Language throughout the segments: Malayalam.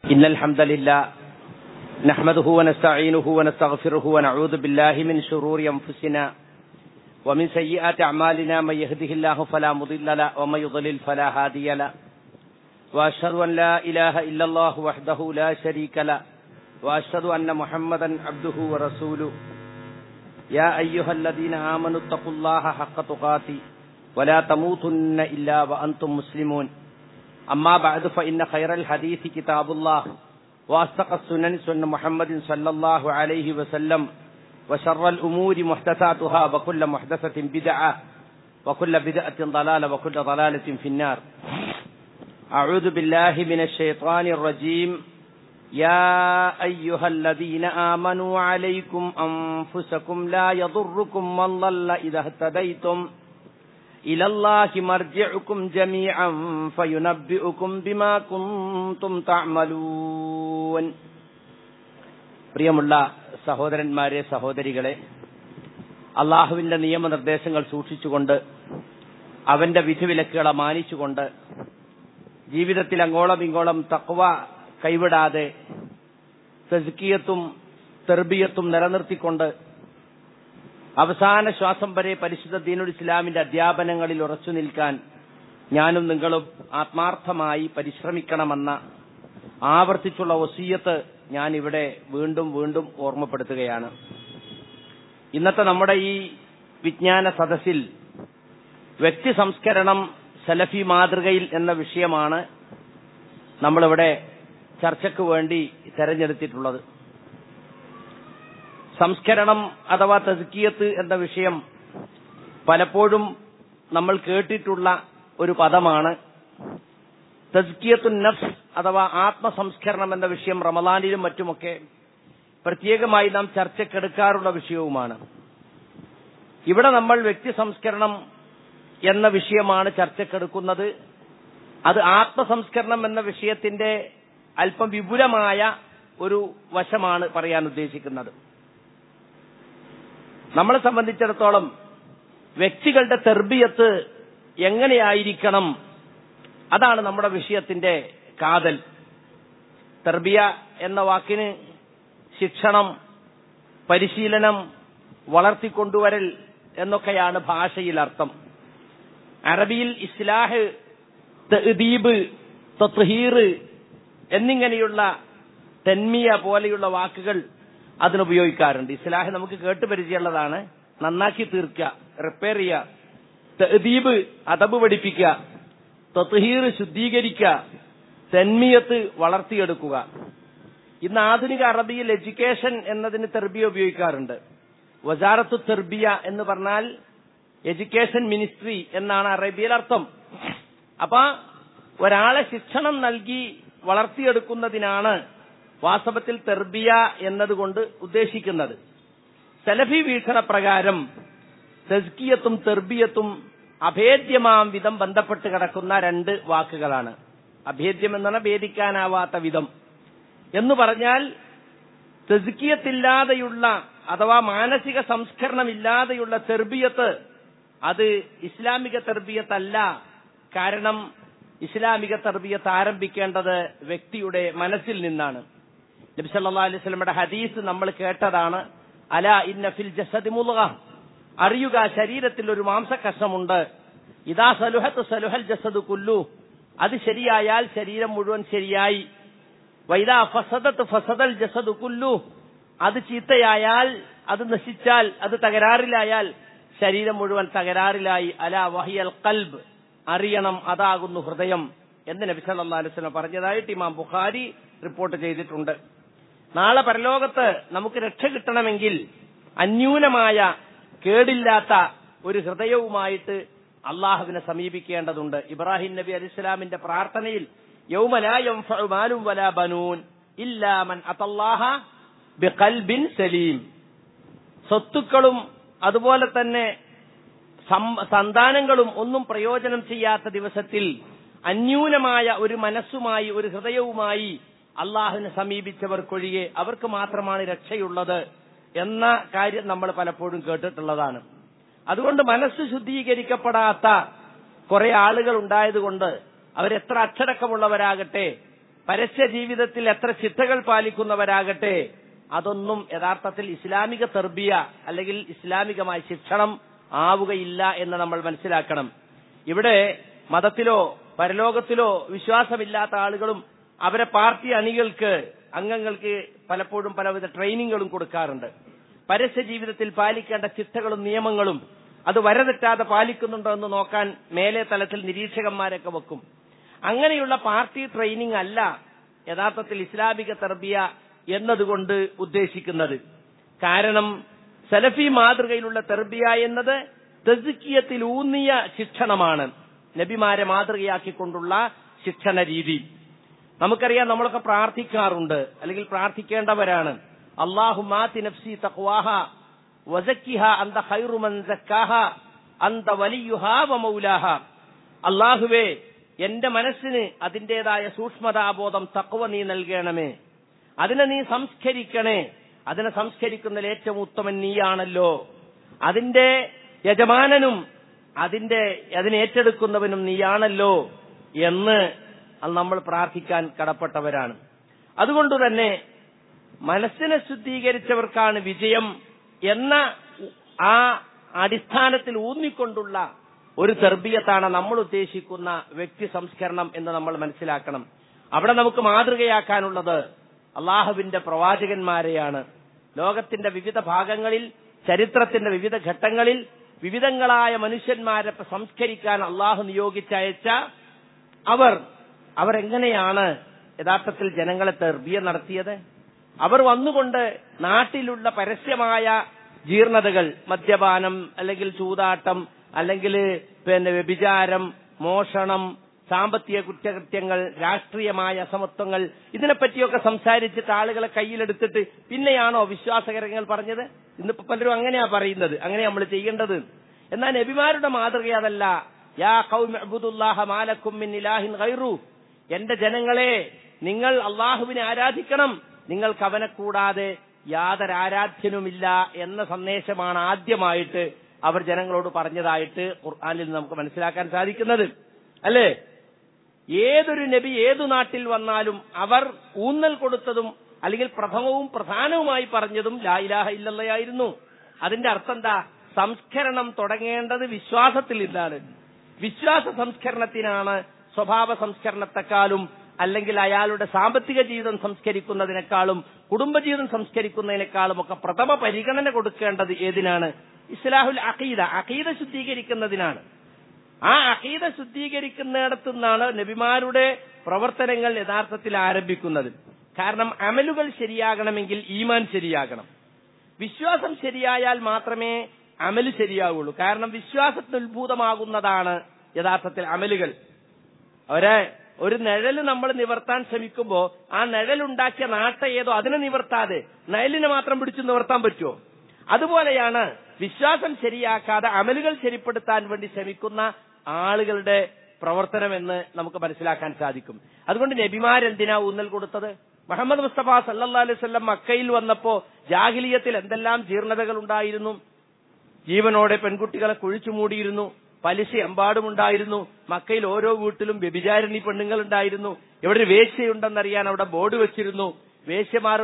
إن الحمد لله نحمده ونستعينه ونستغفره ونعوذ بالله من شرور أنفسنا ومن سيئات أعمالنا من يهده الله فلا مضل له ومن يضلل فلا هادي له وأشهد أن لا إله إلا الله وحده لا شريك له وأشهد أن محمدا عبده ورسوله يا أيها الذين آمنوا اتقوا الله حق تقاته ولا تموتن إلا وأنتم مسلمون أما بعد فإن خير الحديث كتاب الله وأصدق السنن سنة محمد صلى الله عليه وسلم وشر الأمور محدثاتها وكل محدثة بدعة وكل بدعة ضلالة وكل ضلالة في النار أعوذ بالله من الشيطان الرجيم يا أيها الذين آمنوا عليكم أنفسكم لا يضركم من ضل إذا اهتديتم إلى الله مرجعكم جميعا فينبئكم بما كنتم تعملون പ്രിയമുള്ള സഹോദരന്മാരെ സഹോദരികളെ അള്ളാഹുവിന്റെ നിയമനിർദ്ദേശങ്ങൾ സൂക്ഷിച്ചുകൊണ്ട് അവന്റെ വിധിവിലക്കുകളെ മാനിച്ചുകൊണ്ട് ജീവിതത്തിൽ അങ്ങോളം ഇങ്ങോളം തക്വ കൈവിടാതെ തെസ്കിയത്തും തെർബിയത്തും നിലനിർത്തിക്കൊണ്ട് അവസാന ശ്വാസം വരെ പരിശുദ്ധ ദീനുൽ ഇസ്ലാമിന്റെ അധ്യാപനങ്ങളിൽ ഉറച്ചു നിൽക്കാൻ ഞാനും നിങ്ങളും ആത്മാർത്ഥമായി പരിശ്രമിക്കണമെന്ന ആവർത്തിച്ചുള്ള ഒസീയത്ത് ഞാൻ ഇവിടെ വീണ്ടും വീണ്ടും ഓർമ്മപ്പെടുത്തുകയാണ് ഇന്നത്തെ നമ്മുടെ ഈ വിജ്ഞാന സദസ്സിൽ വ്യക്തി സംസ്കരണം സലഫി മാതൃകയിൽ എന്ന വിഷയമാണ് നമ്മളിവിടെ ചർച്ചയ്ക്ക് വേണ്ടി തെരഞ്ഞെടുത്തിട്ടുള്ളത് സംസ്കരണം അഥവാ തസ്കിയത്ത് എന്ന വിഷയം പലപ്പോഴും നമ്മൾ കേട്ടിട്ടുള്ള ഒരു പദമാണ് തസ്കിയത്തു നഫ്സ് അഥവാ ആത്മസംസ്കരണം എന്ന വിഷയം റമദാനിലും മറ്റുമൊക്കെ പ്രത്യേകമായി നാം ചർച്ചക്കെടുക്കാറുള്ള വിഷയവുമാണ് ഇവിടെ നമ്മൾ വ്യക്തി സംസ്കരണം എന്ന വിഷയമാണ് ചർച്ചക്കെടുക്കുന്നത് അത് ആത്മസംസ്കരണം എന്ന വിഷയത്തിന്റെ അല്പം വിപുലമായ ഒരു വശമാണ് പറയാൻ ഉദ്ദേശിക്കുന്നത് നമ്മളെ സംബന്ധിച്ചിടത്തോളം വ്യക്തികളുടെ തെർബിയത്ത് എങ്ങനെയായിരിക്കണം അതാണ് നമ്മുടെ വിഷയത്തിന്റെ കാതൽ തെർബിയ എന്ന വാക്കിന് ശിക്ഷണം പരിശീലനം വളർത്തിക്കൊണ്ടുവരൽ എന്നൊക്കെയാണ് ഭാഷയിൽ അർത്ഥം അറബിയിൽ ഇസ്ലാഹ് തദ്ദീബ് തത്ഹീർ എന്നിങ്ങനെയുള്ള തെന്മിയ പോലെയുള്ള വാക്കുകൾ അതിനുപയോഗിക്കാറുണ്ട് ഇസ്ലാഹ് നമുക്ക് കേട്ട് പരിചയമുള്ളതാണ് നന്നാക്കി തീർക്കുക റിപ്പയർ ചെയ്യുക തദ്ദീബ് അതബ് പഠിപ്പിക്കുക തത്ഹീർ ശുദ്ധീകരിക്കുക തെന്മിയത്ത് വളർത്തിയെടുക്കുക ഇന്ന് ആധുനിക അറബിയിൽ എഡ്യൂക്കേഷൻ എന്നതിന് തെർബിയ ഉപയോഗിക്കാറുണ്ട് വജാറത്തു തെർബിയ എന്ന് പറഞ്ഞാൽ എഡ്യൂക്കേഷൻ മിനിസ്ട്രി എന്നാണ് അറബിയിൽ അർത്ഥം അപ്പൊ ഒരാളെ ശിക്ഷണം നൽകി വളർത്തിയെടുക്കുന്നതിനാണ് വാസ്തവത്തിൽ തെർബിയ എന്നതുകൊണ്ട് ഉദ്ദേശിക്കുന്നത് സലഫി വീക്ഷണപ്രകാരം തെസ്കിയത്തും തെർബിയത്തും അഭേദ്യമാം വിധം ബന്ധപ്പെട്ട് കിടക്കുന്ന രണ്ട് വാക്കുകളാണ് അഭേദ്യം എന്നാണ് ഭേദിക്കാനാവാത്ത വിധം എന്ന് പറഞ്ഞാൽ തെസ്കിയത്തില്ലാതെയുള്ള അഥവാ മാനസിക സംസ്കരണമില്ലാതെയുള്ള തെർബിയത്ത് അത് ഇസ്ലാമിക തെർബിയത്തല്ല കാരണം ഇസ്ലാമിക തെർബിയത്ത് ആരംഭിക്കേണ്ടത് വ്യക്തിയുടെ മനസ്സിൽ നിന്നാണ് നബി സല്ലല്ലാഹു അലൈഹി വസല്ലമയുടെ ഹദീസ് നമ്മൾ കേട്ടതാണ് അല ഇന്ന ഫിൽ ജസദി മുൽഗ അറിയുക ശരീരത്തിൽ ഒരു മാംസകഷ്ണമുണ്ട് ഇതാ സലുഹത്ത് സലുഹൽ ജസദ് കുല്ലു അത് ശരിയായാൽ ശരീരം മുഴുവൻ ശരിയായി വൈദാ ഫസദത്ത് ഫസദൽ ജസദ് കുല്ലു അത് ചീത്തയായാൽ അത് നശിച്ചാൽ അത് തകരാറിലായാൽ ശരീരം മുഴുവൻ തകരാറിലായി അല വഹിയൽ കൽബ് അറിയണം അതാകുന്നു ഹൃദയം എന്ന് നബി സല്ലല്ലാഹു അലൈഹി വസല്ലം പറഞ്ഞതായിട്ട് ഇമാം ബുഖാരി റിപ്പോർട്ട് ചെയ്തിട്ടുണ്ട് നാളെ പരലോകത്ത് നമുക്ക് രക്ഷ കിട്ടണമെങ്കിൽ അന്യൂനമായ കേടില്ലാത്ത ഒരു ഹൃദയവുമായിട്ട് അള്ളാഹുവിനെ സമീപിക്കേണ്ടതുണ്ട് ഇബ്രാഹിം നബി അലിസ്ലാമിന്റെ പ്രാർത്ഥനയിൽ യൗമലായും വലാ ബനൂൻ ഇല്ലാമൻ അതല്ലാഹ ബിഖൽബിൻ സലീം സ്വത്തുക്കളും അതുപോലെ തന്നെ സന്താനങ്ങളും ഒന്നും പ്രയോജനം ചെയ്യാത്ത ദിവസത്തിൽ അന്യൂനമായ ഒരു മനസ്സുമായി ഒരു ഹൃദയവുമായി അള്ളാഹുവിനെ സമീപിച്ചവർക്കൊഴികെ അവർക്ക് മാത്രമാണ് രക്ഷയുള്ളത് എന്ന കാര്യം നമ്മൾ പലപ്പോഴും കേട്ടിട്ടുള്ളതാണ് അതുകൊണ്ട് മനസ്സ് ശുദ്ധീകരിക്കപ്പെടാത്ത കുറെ ആളുകൾ ഉണ്ടായതുകൊണ്ട് അവരെത്ര അച്ചടക്കമുള്ളവരാകട്ടെ പരസ്യ ജീവിതത്തിൽ എത്ര ചിട്ടകൾ പാലിക്കുന്നവരാകട്ടെ അതൊന്നും യഥാർത്ഥത്തിൽ ഇസ്ലാമിക തെർബിയ അല്ലെങ്കിൽ ഇസ്ലാമികമായ ശിക്ഷണം ആവുകയില്ല എന്ന് നമ്മൾ മനസ്സിലാക്കണം ഇവിടെ മതത്തിലോ പരലോകത്തിലോ വിശ്വാസമില്ലാത്ത ആളുകളും അവരെ പാർട്ടി അണികൾക്ക് അംഗങ്ങൾക്ക് പലപ്പോഴും പലവിധ ട്രെയിനിങ്ങുകളും കൊടുക്കാറുണ്ട് പരസ്യ ജീവിതത്തിൽ പാലിക്കേണ്ട ചിട്ടകളും നിയമങ്ങളും അത് വരതെറ്റാതെ പാലിക്കുന്നുണ്ടോ എന്ന് നോക്കാൻ മേലെ തലത്തിൽ നിരീക്ഷകന്മാരൊക്കെ വെക്കും അങ്ങനെയുള്ള പാർട്ടി ട്രെയിനിങ് അല്ല യഥാർത്ഥത്തിൽ ഇസ്ലാമിക തെർബിയ എന്നതുകൊണ്ട് ഉദ്ദേശിക്കുന്നത് കാരണം സലഫി മാതൃകയിലുള്ള തെർബിയ എന്നത് തെസിക്കിയത്തിൽ ഊന്നിയ ശിക്ഷണമാണ് നബിമാരെ മാതൃകയാക്കിക്കൊണ്ടുള്ള ശിക്ഷണ രീതി നമുക്കറിയാം നമ്മളൊക്കെ പ്രാർത്ഥിക്കാറുണ്ട് അല്ലെങ്കിൽ പ്രാർത്ഥിക്കേണ്ടവരാണ് അള്ളാഹു മാതി നഫ്സി തഖ്വാഹ വസക്കിഹ അന്ത ഖൈറു മൻ സക്കാഹ അന്ത വലിയുഹാ വ മൗലാഹ അള്ളാഹുവേ എന്റെ മനസ്സിന് അതിന്റേതായ സൂക്ഷ്മതാബോധം തക്വ നീ നൽകണമേ അതിനെ നീ സംസ്കരിക്കണേ അതിനെ സംസ്കരിക്കുന്നതിൽ ഏറ്റവും ഉത്തമൻ നീയാണല്ലോ അതിന്റെ യജമാനനും അതിന്റെ അതിനെ ഏറ്റെടുക്കുന്നവനും നീയാണല്ലോ എന്ന് നമ്മൾ പ്രാർത്ഥിക്കാൻ കടപ്പെട്ടവരാണ് അതുകൊണ്ട് തന്നെ മനസ്സിനെ ശുദ്ധീകരിച്ചവർക്കാണ് വിജയം എന്ന ആ അടിസ്ഥാനത്തിൽ ഊന്നിക്കൊണ്ടുള്ള ഒരു തെർബിയത്താണ് നമ്മൾ ഉദ്ദേശിക്കുന്ന വ്യക്തി സംസ്കരണം എന്ന് നമ്മൾ മനസ്സിലാക്കണം അവിടെ നമുക്ക് മാതൃകയാക്കാനുള്ളത് അള്ളാഹുവിന്റെ പ്രവാചകന്മാരെയാണ് ലോകത്തിന്റെ വിവിധ ഭാഗങ്ങളിൽ ചരിത്രത്തിന്റെ വിവിധ ഘട്ടങ്ങളിൽ വിവിധങ്ങളായ മനുഷ്യന്മാരെ സംസ്കരിക്കാൻ അള്ളാഹു നിയോഗിച്ചയച്ച അവർ അവരെങ്ങനെയാണ് യഥാർത്ഥത്തിൽ ജനങ്ങളെ തെർബിയ നടത്തിയത് അവർ വന്നുകൊണ്ട് നാട്ടിലുള്ള പരസ്യമായ ജീർണതകൾ മദ്യപാനം അല്ലെങ്കിൽ ചൂതാട്ടം അല്ലെങ്കിൽ പിന്നെ വ്യഭിചാരം മോഷണം സാമ്പത്തിക കുറ്റകൃത്യങ്ങൾ രാഷ്ട്രീയമായ അസമത്വങ്ങൾ ഇതിനെപ്പറ്റിയൊക്കെ സംസാരിച്ചിട്ട് ആളുകളെ കയ്യിലെടുത്തിട്ട് പിന്നെയാണോ വിശ്വാസകരങ്ങൾ പറഞ്ഞത് ഇന്നിപ്പോ പലരും അങ്ങനെയാ പറയുന്നത് അങ്ങനെ നമ്മൾ ചെയ്യേണ്ടത് എന്നാൽ നബിമാരുടെ മാതൃക അതല്ല യാ ഖൗമിഅബ്ദുല്ലാഹ മാലക്കും മിൻ ഇലാഹിൻ ഗൈറു എന്റെ ജനങ്ങളെ നിങ്ങൾ അള്ളാഹുവിനെ ആരാധിക്കണം നിങ്ങൾക്ക് അവനെ കൂടാതെ യാതൊരു ആരാധ്യനുമില്ല എന്ന സന്ദേശമാണ് ആദ്യമായിട്ട് അവർ ജനങ്ങളോട് പറഞ്ഞതായിട്ട് ഖുർആാനിൽ നമുക്ക് മനസ്സിലാക്കാൻ സാധിക്കുന്നത് അല്ലേ ഏതൊരു നബി ഏതു നാട്ടിൽ വന്നാലും അവർ ഊന്നൽ കൊടുത്തതും അല്ലെങ്കിൽ പ്രഥമവും പ്രധാനവുമായി പറഞ്ഞതും ലായിലാഹ ഇല്ലല്ലയായിരുന്നു അതിന്റെ അർത്ഥം എന്താ സംസ്കരണം തുടങ്ങേണ്ടത് വിശ്വാസത്തിൽ നിന്നാണ് വിശ്വാസ സംസ്കരണത്തിനാണ് സ്വഭാവ സംസ്കരണത്തെക്കാളും അല്ലെങ്കിൽ അയാളുടെ സാമ്പത്തിക ജീവിതം സംസ്കരിക്കുന്നതിനേക്കാളും കുടുംബജീവിതം സംസ്കരിക്കുന്നതിനേക്കാളും ഒക്കെ പ്രഥമ പരിഗണന കൊടുക്കേണ്ടത് ഏതിനാണ് ഇസ്ലാഹുൽ അഖീദ അഖീദ ശുദ്ധീകരിക്കുന്നതിനാണ് ആ അഖീദ ശുദ്ധീകരിക്കുന്നിടത്തു നിന്നാണ് നബിമാരുടെ പ്രവർത്തനങ്ങൾ യഥാർത്ഥത്തിൽ ആരംഭിക്കുന്നത് കാരണം അമലുകൾ ശരിയാകണമെങ്കിൽ ഈമാൻ ശരിയാകണം വിശ്വാസം ശരിയായാൽ മാത്രമേ അമല് ശരിയാവുള്ളൂ കാരണം വിശ്വാസത്തിൽ ഉത്ഭൂതമാകുന്നതാണ് യഥാർത്ഥത്തിൽ അമലുകൾ അവരെ ഒരു നിഴല് നമ്മൾ നിവർത്താൻ ശ്രമിക്കുമ്പോ ആ നിഴലുണ്ടാക്കിയ നാട്ട ഏതോ അതിനെ നിവർത്താതെ നിഴലിനെ മാത്രം പിടിച്ചു നിവർത്താൻ പറ്റുമോ അതുപോലെയാണ് വിശ്വാസം ശരിയാക്കാതെ അമലുകൾ ശരിപ്പെടുത്താൻ വേണ്ടി ശ്രമിക്കുന്ന ആളുകളുടെ പ്രവർത്തനമെന്ന് നമുക്ക് മനസ്സിലാക്കാൻ സാധിക്കും അതുകൊണ്ട് നബിമാരെന്തിനാ ഊന്നൽ കൊടുത്തത് മുഹമ്മദ് മുസ്തഫ സല്ലാ അലൈഹി സ്വല്ലം മക്കയിൽ വന്നപ്പോ ജാഹിലിയത്തിൽ എന്തെല്ലാം ജീർണതകൾ ഉണ്ടായിരുന്നു ജീവനോടെ പെൺകുട്ടികളെ കുഴിച്ചു മൂടിയിരുന്നു പലിശ എമ്പാടുമുണ്ടായിരുന്നു മക്കയിൽ ഓരോ വീട്ടിലും വ്യഭിചാരിണി പെണ്ണുങ്ങൾ ഉണ്ടായിരുന്നു എവിടെ ഒരു വേശ്യയുണ്ടെന്നറിയാൻ അവിടെ ബോർഡ് വെച്ചിരുന്നു വേശ്യമാർ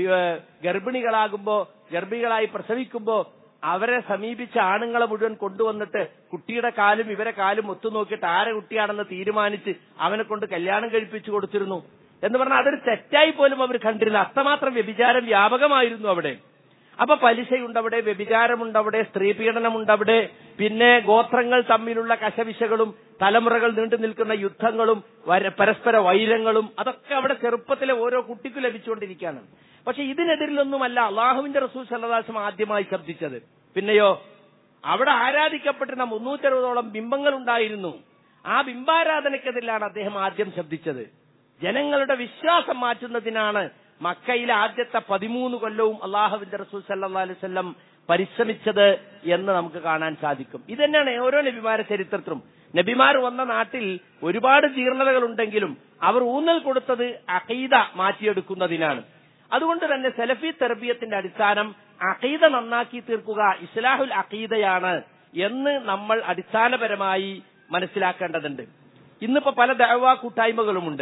ഗർഭിണികളാകുമ്പോ ഗർഭിണികളായി പ്രസവിക്കുമ്പോ അവരെ സമീപിച്ച ആണുങ്ങളെ മുഴുവൻ കൊണ്ടുവന്നിട്ട് കുട്ടിയുടെ കാലും ഇവരെ കാലും ഒത്തുനോക്കിയിട്ട് ആരെ കുട്ടിയാണെന്ന് തീരുമാനിച്ച് അവനെ കൊണ്ട് കല്യാണം കഴിപ്പിച്ചു കൊടുത്തിരുന്നു എന്ന് പറഞ്ഞാൽ അതൊരു തെറ്റായി പോലും അവർ കണ്ടിരുന്നു അത്രമാത്രം വ്യഭിചാരം വ്യാപകമായിരുന്നു അവിടെ അപ്പൊ പലിശയുണ്ടവിടെ വ്യഭിചാരമുണ്ടവിടെ സ്ത്രീപീഡനമുണ്ടവിടെ പിന്നെ ഗോത്രങ്ങൾ തമ്മിലുള്ള കശവിശകളും തലമുറകൾ നീണ്ടു നിൽക്കുന്ന യുദ്ധങ്ങളും പരസ്പര വൈരങ്ങളും അതൊക്കെ അവിടെ ചെറുപ്പത്തിലെ ഓരോ കുട്ടിക്ക് ലഭിച്ചുകൊണ്ടിരിക്കുകയാണ് പക്ഷെ ഇതിനെതിരിലൊന്നുമല്ല അള്ളാഹുവിന്റെ റസൂൽ സല്ലാസം ആദ്യമായി ശബ്ദിച്ചത് പിന്നെയോ അവിടെ ആരാധിക്കപ്പെട്ടിരുന്ന മുന്നൂറ്ററുപതോളം ബിംബങ്ങൾ ഉണ്ടായിരുന്നു ആ ബിംബാരാധനയ്ക്കെതിരിലാണ് അദ്ദേഹം ആദ്യം ശബ്ദിച്ചത് ജനങ്ങളുടെ വിശ്വാസം മാറ്റുന്നതിനാണ് മക്കയിലെ ആദ്യത്തെ പതിമൂന്ന് കൊല്ലവും അള്ളാഹുവിന്റെ റസൂൽ സല്ലാ അലൈവല്ലം പരിശ്രമിച്ചത് എന്ന് നമുക്ക് കാണാൻ സാധിക്കും ഇത് തന്നെയാണ് ഓരോ നബിമാരുടെ ചരിത്രത്തിലും നബിമാർ വന്ന നാട്ടിൽ ഒരുപാട് ജീർണതകൾ ഉണ്ടെങ്കിലും അവർ ഊന്നൽ കൊടുത്തത് അഖീദ മാറ്റിയെടുക്കുന്നതിനാണ് അതുകൊണ്ട് തന്നെ സെലഫി തെർബിയത്തിന്റെ അടിസ്ഥാനം അഖീദ നന്നാക്കി തീർക്കുക ഇസ്ലാഹുൽ അഖീദയാണ് എന്ന് നമ്മൾ അടിസ്ഥാനപരമായി മനസ്സിലാക്കേണ്ടതുണ്ട് ഇന്നിപ്പോ പല ദഅവ കൂട്ടായ്മകളുമുണ്ട്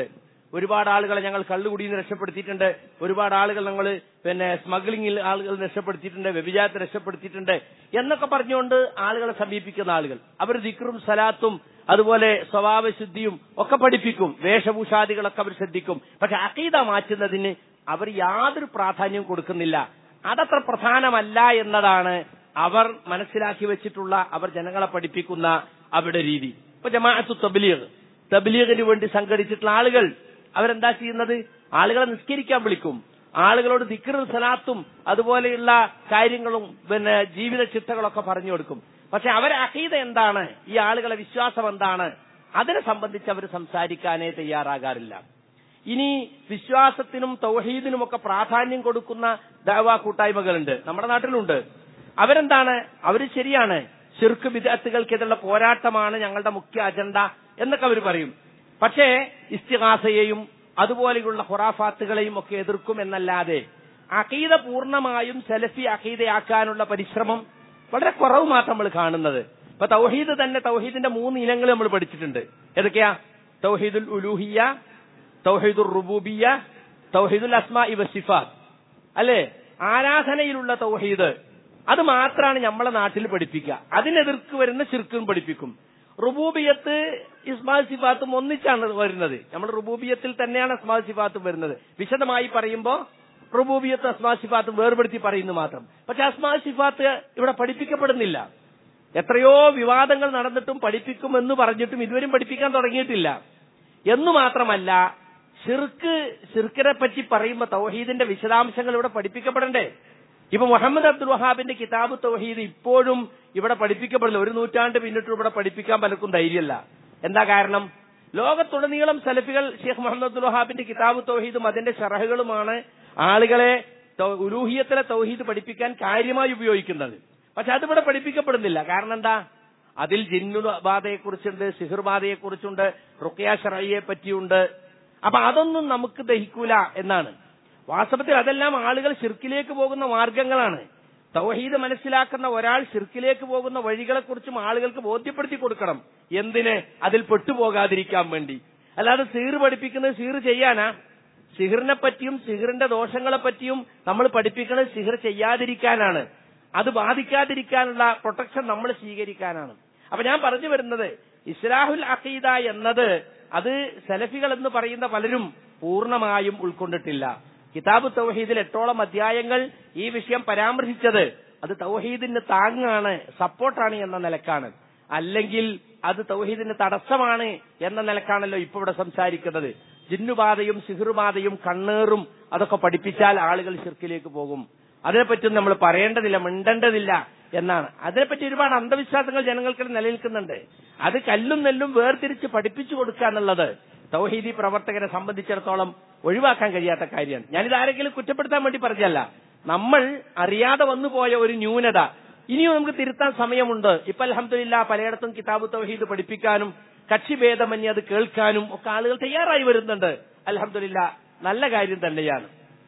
ഒരുപാട് ആളുകളെ ഞങ്ങൾ കള്ളുകുടിയിൽ നിന്ന് രക്ഷപ്പെടുത്തിയിട്ടുണ്ട് ഒരുപാട് ആളുകൾ ഞങ്ങൾ പിന്നെ സ്മഗ്ലിംഗിൽ ആളുകൾ രക്ഷപ്പെടുത്തിയിട്ടുണ്ട് വ്യഭിചാരത്തെ രക്ഷപ്പെടുത്തിയിട്ടുണ്ട് എന്നൊക്കെ പറഞ്ഞുകൊണ്ട് ആളുകളെ സമീപിക്കുന്ന ആളുകൾ അവർ ദിക്റും സലാത്തും അതുപോലെ സ്വഭാവശുദ്ധിയും ഒക്കെ പഠിപ്പിക്കും വേഷഭൂഷാദികളൊക്കെ അവർ ശ്രദ്ധിക്കും പക്ഷെ അക്കീത മാറ്റുന്നതിന് അവർ യാതൊരു പ്രാധാന്യവും കൊടുക്കുന്നില്ല അതത്ര പ്രധാനമല്ല എന്നതാണ് അവർ മനസ്സിലാക്കി വെച്ചിട്ടുള്ള അവർ ജനങ്ങളെ പഠിപ്പിക്കുന്ന അവരുടെ രീതി ഇപ്പൊ ജമാഅത്തു തബ്ലീഗ് തബ്ലീഗിന് വേണ്ടി സംഘടിച്ചിട്ടുള്ള ആളുകൾ അവരെന്താ ചെയ്യുന്നത് ആളുകളെ നിസ്കരിക്കാൻ വിളിക്കും ആളുകളോട് ദിക്റും സലാത്തും അതുപോലെയുള്ള കാര്യങ്ങളും പിന്നെ ജീവിത ചിട്ടകളൊക്കെ പറഞ്ഞു കൊടുക്കും പക്ഷെ അവരെ അഹീത എന്താണ് ഈ ആളുകളെ വിശ്വാസം എന്താണ് അതിനെ സംബന്ധിച്ച് അവർ സംസാരിക്കാനേ തയ്യാറാകാറില്ല ഇനി വിശ്വാസത്തിനും തൗഹീദിനും ഒക്കെ പ്രാധാന്യം കൊടുക്കുന്ന ദാവാ കൂട്ടായ്മകളുണ്ട് നമ്മുടെ നാട്ടിലുണ്ട് അവരെന്താണ് അവര് ശരിയാണ് ശിർക്ക് വിദഗ്ധകൾക്കെതിരുള്ള പോരാട്ടമാണ് ഞങ്ങളുടെ മുഖ്യ അജണ്ട എന്നൊക്കെ അവർ പറയും പക്ഷേ ഇസ്തിഹാസയെയും അതുപോലെയുള്ള ഹുറാഫാത്തുകളെയും ഒക്കെ എതിർക്കും എന്നല്ലാതെ അഖീദ പൂർണ്ണമായും സെലഫി അഖീദയാക്കാനുള്ള പരിശ്രമം വളരെ കുറവ് മാത്രം നമ്മൾ കാണുന്നത് ഇപ്പൊ തൗഹീദ് തന്നെ തൗഹീദിന്റെ മൂന്ന് ഇനങ്ങൾ നമ്മൾ പഠിച്ചിട്ടുണ്ട് ഏതൊക്കെയാ തൗഹീദുൽ ഉലൂഹിയ തൗഹീദുൽ റുബൂബിയ തൗഹീദുൽ അസ്മാ ഇവ സിഫാത്ത് അല്ലെ ആരാധനയിലുള്ള തൗഹീദ് അത് മാത്രമാണ് നമ്മളെ നാട്ടിൽ പഠിപ്പിക്കുക അതിനെതിർക്ക് വരുന്ന ശിർക്കും പഠിപ്പിക്കും റുബൂബിയത്ത് ഇസ്മാൽ സിഫാത്തും ഒന്നിച്ചാണ് വരുന്നത് നമ്മൾ റുബൂബിയത്തിൽ തന്നെയാണ് അസ്മാൽ സിഫാത്തും വരുന്നത് വിശദമായി പറയുമ്പോൾ റുബൂബിയത്ത് അസ്മാൽ സിഫാത്തും വേർപെടുത്തി പറയുന്നു മാത്രം പക്ഷെ അസ്മാൽ സിഫാത്ത് ഇവിടെ പഠിപ്പിക്കപ്പെടുന്നില്ല എത്രയോ വിവാദങ്ങൾ നടന്നിട്ടും പഠിപ്പിക്കുമെന്ന് പറഞ്ഞിട്ടും ഇതുവരെയും പഠിപ്പിക്കാൻ തുടങ്ങിയിട്ടില്ല എന്നു മാത്രമല്ല ഷിർക്ക് ഷിർക്കിനെ പറ്റി പറയുമ്പോൾ തൗഹീദിന്റെ വിശദാംശങ്ങൾ ഇവിടെ പഠിപ്പിക്കപ്പെടണ്ടേ ഇപ്പൊ മുഹമ്മദ് അബ്ദുൽ വഹാബിന്റെ കിതാബ് തൗഹീദ് ഇപ്പോഴും ഇവിടെ പഠിപ്പിക്കപ്പെടില്ല ഒരു നൂറ്റാണ്ട് പിന്നിട്ട് ഇവിടെ പഠിപ്പിക്കാൻ പലർക്കും ധൈര്യമല്ല എന്താ കാരണം ലോകത്തുടനീളം സലഫികൾ ഷെയ്ഖ് മുഹമ്മദ് അബ്ദുൽ വഹാബിന്റെ കിതാബ് തൗഹീദും അതിന്റെ ഷറഹുകളുമാണ് ആളുകളെ ഉലൂഹിയത്തിലെ തൗഹീദ് പഠിപ്പിക്കാൻ കാര്യമായി ഉപയോഗിക്കുന്നത് പക്ഷെ അതിവിടെ പഠിപ്പിക്കപ്പെടുന്നില്ല കാരണം എന്താ അതിൽ ജിന്നു ബാധയെക്കുറിച്ചുണ്ട് സിഹിർ ബാധയെക്കുറിച്ചുണ്ട് റുക്കിയ ഷറയെ പറ്റിയുണ്ട് അപ്പൊ അതൊന്നും നമുക്ക് ദഹിക്കൂല എന്നാണ് വാസ്തവത്തിൽ അതെല്ലാം ആളുകൾ ഷിർക്കിലേക്ക് പോകുന്ന മാർഗങ്ങളാണ് തൗഹീദ് മനസ്സിലാക്കുന്ന ഒരാൾ ഷിർക്കിലേക്ക് പോകുന്ന വഴികളെക്കുറിച്ചും ആളുകൾക്ക് ബോധ്യപ്പെടുത്തി കൊടുക്കണം എന്തിന് അതിൽ പെട്ടുപോകാതിരിക്കാൻ വേണ്ടി അല്ലാതെ സീർ പഠിപ്പിക്കുന്നത് സീർ ചെയ്യാനാ സിഹിറിനെ പറ്റിയും സിഹിറിന്റെ ദോഷങ്ങളെ പറ്റിയും നമ്മൾ പഠിപ്പിക്കുന്നത് സിഹിർ ചെയ്യാതിരിക്കാനാണ് അത് ബാധിക്കാതിരിക്കാനുള്ള പ്രൊട്ടക്ഷൻ നമ്മൾ സ്വീകരിക്കാനാണ് അപ്പൊ ഞാൻ പറഞ്ഞു വരുന്നത് ഇസ്ലാഹുൽ അഖീദ എന്നത് അത് സലഫികൾ എന്ന് പറയുന്ന പലരും പൂർണ്ണമായും ഉൾക്കൊണ്ടിട്ടില്ല കിതാബ് തൗഹീദിൽ എട്ടോളം അധ്യായങ്ങൾ ഈ വിഷയം പരാമർശിച്ചത് അത് തൗഹീദിന് താങ്ങാണ് സപ്പോർട്ടാണ് എന്ന നിലക്കാണ് അല്ലെങ്കിൽ അത് തൗഹീദിന് തടസ്സമാണ് എന്ന നിലക്കാണല്ലോ ഇപ്പൊ ഇവിടെ സംസാരിക്കുന്നത് ജിന്നുബാധയും സിഹിറുബാധയും കണ്ണേറും അതൊക്കെ പഠിപ്പിച്ചാൽ ആളുകൾ ശിർക്കിലേക്ക് പോകും അതിനെപ്പറ്റി നമ്മൾ പറയേണ്ടതില്ല മിണ്ടേണ്ടതില്ല എന്നാണ് അതിനെപ്പറ്റി ഒരുപാട് അന്ധവിശ്വാസങ്ങൾ ജനങ്ങൾക്ക് നിലനിൽക്കുന്നുണ്ട് അത് കല്ലും നെല്ലും വേർതിരിച്ച് പഠിപ്പിച്ചു കൊടുക്കുക എന്നുള്ളത് തൗഹീദി പ്രവർത്തകരെ സംബന്ധിച്ചിടത്തോളം ഒഴിവാക്കാൻ കഴിയാത്ത കാര്യമാണ് ഞാനിത് ആരെങ്കിലും കുറ്റപ്പെടുത്താൻ വേണ്ടി പറഞ്ഞല്ല നമ്മൾ അറിയാതെ വന്നുപോയ ഒരു ന്യൂനത ഇനിയും നമുക്ക് തിരുത്താൻ സമയമുണ്ട് ഇപ്പൊ അലഹമില്ല പലയിടത്തും കിതാബ് തൗഹീദ് പഠിപ്പിക്കാനും കക്ഷിഭേദമന്യേ അത് കേൾക്കാനും ഒക്കെ ആളുകൾ തയ്യാറായി വരുന്നുണ്ട് അലഹമില്ല നല്ല കാര്യം തന്നെയാണ്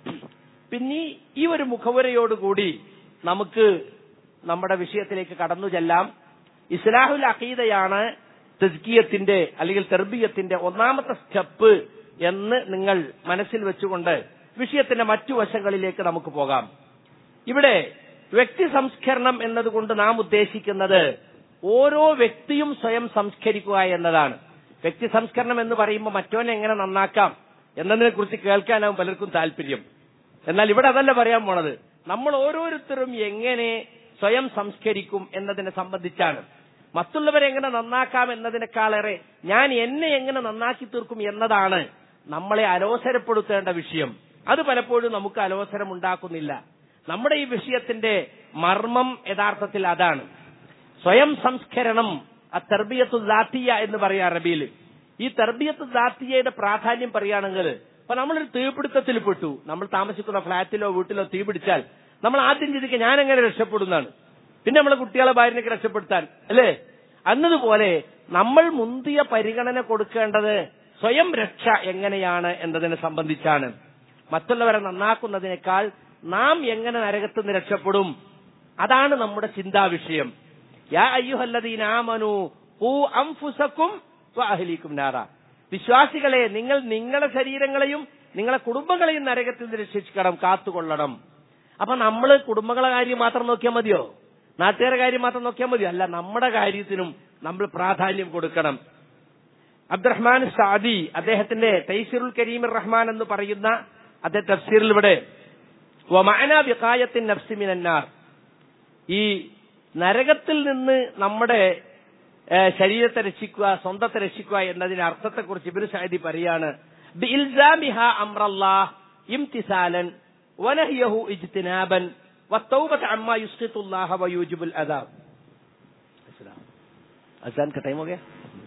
പിന്നെ ഈ ഒരു മുഖവുരയോടുകൂടി നമുക്ക് നമ്മുടെ വിഷയത്തിലേക്ക് കടന്നു ചെല്ലാം ഇസ്ലാഹുൽ അഖീദയാണ് തെസ്കിയത്തിന്റെ അല്ലെങ്കിൽ തെർബിയത്തിന്റെ ഒന്നാമത്തെ സ്റ്റെപ്പ് എന്ന് നിങ്ങൾ മനസ്സിൽ വെച്ചുകൊണ്ട് വിഷയത്തിന്റെ മറ്റു വശങ്ങളിലേക്ക് നമുക്ക് പോകാം ഇവിടെ വ്യക്തി സംസ്കരണം എന്നതുകൊണ്ട് നാം ഉദ്ദേശിക്കുന്നത് ഓരോ വ്യക്തിയും സ്വയം സംസ്കരിക്കുക എന്നതാണ് വ്യക്തി സംസ്കരണം എന്ന് പറയുമ്പോൾ മറ്റോനെ എങ്ങനെ നന്നാക്കാം എന്നതിനെ കുറിച്ച് കേൾക്കാനാവും പലർക്കും താല്പര്യം എന്നാൽ ഇവിടെ അതല്ല പറയാൻ പോണത് നമ്മൾ ഓരോരുത്തരും എങ്ങനെ സ്വയം സംസ്കരിക്കും എന്നതിനെ സംബന്ധിച്ചാണ് മറ്റുള്ളവരെ എങ്ങനെ നന്നാക്കാം എന്നതിനേക്കാളേറെ ഞാൻ എന്നെ എങ്ങനെ നന്നാക്കി തീർക്കും എന്നതാണ് നമ്മളെ അലോസരപ്പെടുത്തേണ്ട വിഷയം അത് പലപ്പോഴും നമുക്ക് അലോസരം ഉണ്ടാക്കുന്നില്ല നമ്മുടെ ഈ വിഷയത്തിന്റെ മർമ്മം യഥാർത്ഥത്തിൽ അതാണ് സ്വയം സംസ്കരണം ആ തെർബിയത്തു ദാത്തിയ എന്ന് പറയാം അറബിയിൽ ഈ തെർബിയത്തു ദാത്തിയയുടെ പ്രാധാന്യം പറയുകയാണെങ്കിൽ അപ്പൊ നമ്മളൊരു തീപിടുത്തത്തിൽ പെട്ടു നമ്മൾ താമസിക്കുന്ന ഫ്ളാറ്റിലോ വീട്ടിലോ തീ പിടിച്ചാൽ നമ്മൾ ആദ്യം ചിന്തിക്കുക ഞാൻ എങ്ങനെ രക്ഷപ്പെടുന്നതാണ് പിന്നെ നമ്മളെ കുട്ടികളെ ഭാര്യനൊക്കെ രക്ഷപ്പെടുത്താൻ അല്ലേ എന്നതുപോലെ നമ്മൾ മുന്തിയ പരിഗണന കൊടുക്കേണ്ടത് സ്വയം രക്ഷ എങ്ങനെയാണ് എന്നതിനെ സംബന്ധിച്ചാണ് മറ്റുള്ളവരെ നന്നാക്കുന്നതിനേക്കാൾ നാം എങ്ങനെ നരകത്ത് നിന്ന് രക്ഷപ്പെടും അതാണ് നമ്മുടെ ചിന്താ വിഷയം യാ അയ്യുഹല്ലദീന ആമനു ഖൂ അൻഫുസക്കും വഅഹ്ലീക്കും നാറ വിശ്വാസികളെ നിങ്ങൾ നിങ്ങളുടെ ശരീരങ്ങളെയും നിങ്ങളെ കുടുംബങ്ങളെയും നരകത്തിൽ നിന്ന് രക്ഷിക്കണം കാത്തുകൊള്ളണം അപ്പൊ നമ്മൾ കുടുംബങ്ങളെ കാര്യം മാത്രം നോക്കിയാൽ മതിയോ നാട്ടുകാരുടെ കാര്യം മാത്രം നോക്കിയാൽ മതിയോ അല്ല നമ്മുടെ കാര്യത്തിനും നമ്മൾ പ്രാധാന്യം കൊടുക്കണം അബ്ദുറഹ്മാൻ സാദി അദ്ദേഹത്തിന്റെ തൈസിറുൽ കരീം റഹ്മാൻ എന്ന് പറയുന്ന അദ്ദേഹം തഫ്സീറിൽ ഇവിടെ വമാന വികായത്തിൻ നഫ്സിമിനാർ ഈ നരകത്തിൽ നിന്ന് നമ്മുടെ ഏഹ്, ശരീരത്തെ രക്ഷിക്കുക സ്വന്തത്തെ രക്ഷിക്കുക എന്നതിന്റെ അർത്ഥത്തെക്കുറിച്ച് ഇബിന് സാദി പറയാണ് ബിഇൽസാമിഹ അംറല്ലാഹ് ഇംതിസാലൻ വനഹിയഹു ഇജ്തിനാബൻ വത്തൗബത അമ്മാ യുസ്ഖിതുല്ലാഹ വയൂജിബുൽ അദാബ് अजान का टाइम हो गया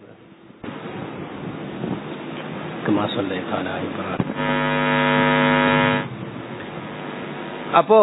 कमा सल्लैत अला इब्राहिम അപ്പോ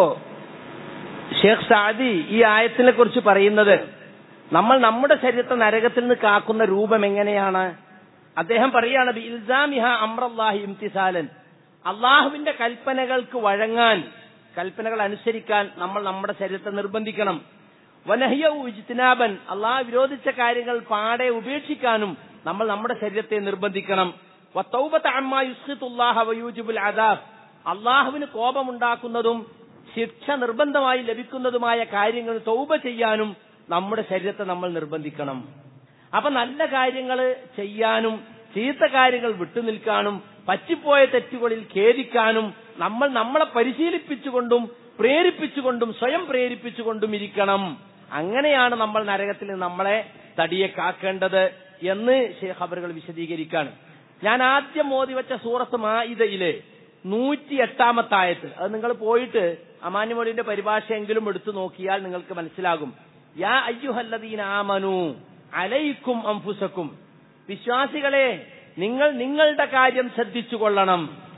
ഷേഖ് സാദി ഈ ആയത്തിനെ കുറിച്ച് പറയുന്നത് നമ്മൾ നമ്മുടെ ശരീരത്തെ നരകത്തിൽ നിന്ന് കാക്കുന്ന രൂപം എങ്ങനെയാണ് അദ്ദേഹം പറയാണ് ബി ഇൽസാമിഹ അമ്രല്ലാഹി ഇംതിസാലൻ അള്ളാഹുവിന്റെ കൽപ്പനകൾക്ക് വഴങ്ങാൻ കൽപ്പനകൾ അനുസരിക്കാൻ നമ്മൾ നമ്മുടെ ശരീരത്തെ നിർബന്ധിക്കണം വനഹിയു ഇജ്തിനാബൻ അള്ളാഹ് വിരോധിച്ച കാര്യങ്ങൾ പാടെ ഉപേക്ഷിക്കാനും നമ്മൾ നമ്മുടെ ശരീരത്തെ നിർബന്ധിക്കണം വത്തൗബത അമ്മാ യുസ്ഖിതുല്ലാഹ വയൂജിബുൽ അദാബ് അള്ളാഹുവിന് കോപമുണ്ടാക്കുന്നതും ശിക്ഷ നിർബന്ധമായി ലഭിക്കുന്നതുമായ കാര്യങ്ങൾ തൗബ ചെയ്യാനും നമ്മുടെ ശരീരത്തെ നമ്മൾ നിർബന്ധിക്കണം അപ്പൊ നല്ല കാര്യങ്ങൾ ചെയ്യാനും ചീത്ത കാര്യങ്ങൾ വിട്ടുനിൽക്കാനും പറ്റിപ്പോയ തെറ്റുകളിൽ ഖേദിക്കാനും നമ്മൾ നമ്മളെ പരിശീലിപ്പിച്ചുകൊണ്ടും പ്രേരിപ്പിച്ചുകൊണ്ടും സ്വയം പ്രേരിപ്പിച്ചുകൊണ്ടും ഇരിക്കണം അങ്ങനെയാണ് നമ്മൾ നരകത്തിൽ നിന്ന് നമ്മളെ തടിയെ കാക്കേണ്ടത് എന്ന് ഷേഖ് അവറുകൾ വിശദീകരിക്കാണ് ഞാൻ ആദ്യം മോദി വെച്ച സൂറത്ത് മായിദയിലെ നൂറ്റി എട്ടാമത്തെ ആയത്ത് അത് നിങ്ങൾ പോയിട്ട് അമാനുമോളിന്റെ പരിഭാഷയെങ്കിലും എടുത്തു നോക്കിയാൽ നിങ്ങൾക്ക് മനസ്സിലാകും യാ അയ്യുഹല്ലദീന ആമനു അലൈക്കും അംഫുസക്കും വിശ്വാസികളെ നിങ്ങൾ നിങ്ങളുടെ കാര്യം ശ്രദ്ധിച്ചു കൊള്ളണം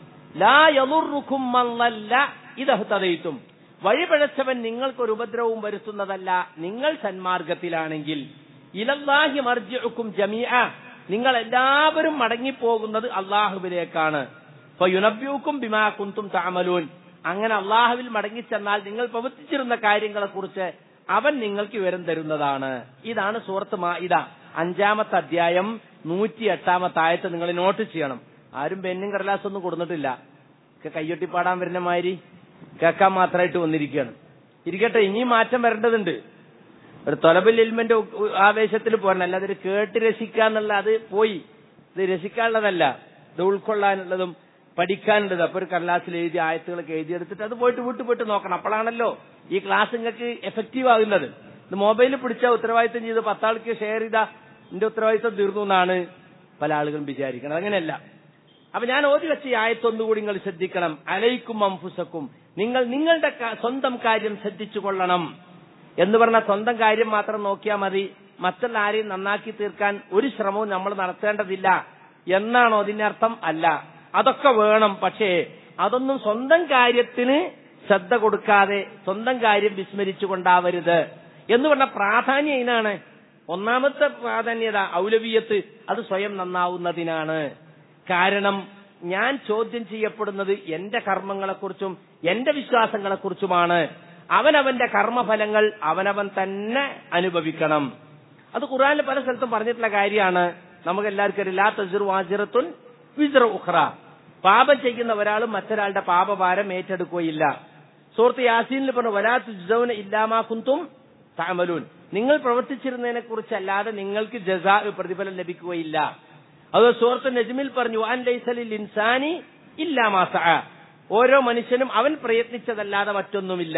ലാ യളുറുക്കും മല്ലല്ല ഇതഹ്തദയിത്തും വഴിപഴച്ചവൻ നിങ്ങൾക്കൊരു ഉപദ്രവവും വരുത്തുന്നതല്ല നിങ്ങൾ സന്മാർഗത്തിലാണെങ്കിൽ ഇലല്ലാഹി മർജിഉക്കും ജമീഅ നിങ്ങൾ എല്ലാവരും മടങ്ങിപ്പോകുന്നത് അള്ളാഹുവിലേക്കാണ് ഫയുനബ്യൂക്കും ബിമാ കുന്തും താമലൂൻ അങ്ങനെ അള്ളാഹുവിൽ മടങ്ങിച്ചെന്നാൽ നിങ്ങൾ പ്രവർത്തിച്ചിരുന്ന കാര്യങ്ങളെക്കുറിച്ച് അവൻ നിങ്ങൾക്ക് വിവരം തരുന്നതാണ് ഇതാണ് സൂറത്ത് മാഇദ അഞ്ചാമത്തെ അധ്യായം നൂറ്റി എട്ടാമത്തെ ആയത്ത് നിങ്ങൾ നോട്ട് ചെയ്യണം ആരും പെന്നും കടലാസും ഒന്നും കൊടുത്തിട്ടില്ല ഒക്കെ കയ്യൊട്ടി പാടാൻ വരുന്ന മാതിരി കേൾക്കാൻ മാത്രമായിട്ട് വന്നിരിക്കുകയാണ് ഇരിക്കട്ടെ ഇനിയും മാറ്റം വരേണ്ടതുണ്ട് ഒരു തൊലബിൽ ഇൽമിന്റെ ആവേശത്തിൽ പോരണം അല്ലാതെ ഒരു കേട്ട് രസിക്കാന്നുള്ള അത് പോയി ഇത് രസിക്കാനുള്ളതല്ല ഇത് ഉൾക്കൊള്ളാനുള്ളതും പഠിക്കാനുള്ളത് അപ്പൊ ഒരു കടലാസിൽ എഴുതി ആയത്തുകളൊക്കെ എഴുതിയെടുത്തിട്ട് അത് പോയിട്ട് വീട്ടിൽ പോയിട്ട് നോക്കണം അപ്പോഴാണല്ലോ ഈ ക്ലാസ് നിങ്ങൾക്ക് എഫക്റ്റീവ് ആകുന്നത് ഇത് മൊബൈലിൽ പിടിച്ച ഉത്തരവാദിത്തം ചെയ്ത് പത്താൾക്ക് ഷെയർ ചെയ്ത എന്റെ ഉത്തരവാദിത്തം തീർന്നു എന്നാണ് പല ആളുകളും വിചാരിക്കുന്നത് അങ്ങനെയല്ല അപ്പൊ ഞാൻ ഓതി വെച്ച ഈ ആയത്തൊന്നുകൂടി നിങ്ങൾ ശ്രദ്ധിക്കണം അലൈക്കും അംഫുസക്കും നിങ്ങൾ നിങ്ങളുടെ ക- സ്വന്തം കാര്യം ശ്രദ്ധിച്ചു കൊള്ളണം എന്ന് പറഞ്ഞ സ്വന്തം കാര്യം മാത്രം നോക്കിയാൽ മതി മറ്റുള്ള ആരെയും നന്നാക്കി തീർക്കാൻ ഒരു ശ്രമവും നമ്മൾ നടത്തേണ്ടതില്ല എന്നാണോ അതിന്റെ അർത്ഥം അല്ല അതൊക്കെ വേണം പക്ഷേ അതൊന്നും സ്വന്തം കാര്യത്തിന് ശ്രദ്ധ കൊടുക്കാതെ സ്വന്തം കാര്യം വിസ്മരിച്ചുകൊണ്ടാവരുത് എന്ന് പറഞ്ഞ പ്രാധാന്യം ഇതിനാണ് ഒന്നാമത്തെ പ്രാധാന്യത ഔലവീയത്ത് അത് സ്വയം നന്നാവുന്നതിനാണ് കാരണം ഞാൻ ചോദ്യം ചെയ്യപ്പെടുന്നത് എന്റെ കർമ്മങ്ങളെക്കുറിച്ചും എന്റെ വിശ്വാസങ്ങളെക്കുറിച്ചുമാണ് അവനവന്റെ കർമ്മഫലങ്ങൾ അവനവൻ തന്നെ അനുഭവിക്കണം അത് ഖുറാനിൽ പല സ്ഥലത്തും പറഞ്ഞിട്ടുള്ള കാര്യമാണ് നമുക്ക് എല്ലാവർക്കും അറിയാം ലാ തസിർ വാജിറത്തുൻ വിസിറ ഉഖ്റ പാപം ചെയ്യുന്ന ഒരാൾ മറ്റൊരാളുടെ പാപഭാരം ഏറ്റെടുക്കുകയില്ല സുഹൃത്ത് യാസീനിൽ പറഞ്ഞു വലാ തുജൗന ഇല്ലാമാ കുന്തും തഅമലൂൻ നിങ്ങൾ പ്രവർത്തിച്ചിരുന്നതിനെ കുറിച്ചല്ലാതെ നിങ്ങൾക്ക് ജസാ പ്രതിഫലം ലഭിക്കുകയില്ല അത് സുഹൃത്ത് നജ്മിൽ പറഞ്ഞു അൻ ലൈസലിൽ ഇൻസാനി ഇല്ലാമാ സഅ ഓരോ മനുഷ്യനും അവൻ പ്രയത്നിച്ചതല്ലാതെ മറ്റൊന്നുമില്ല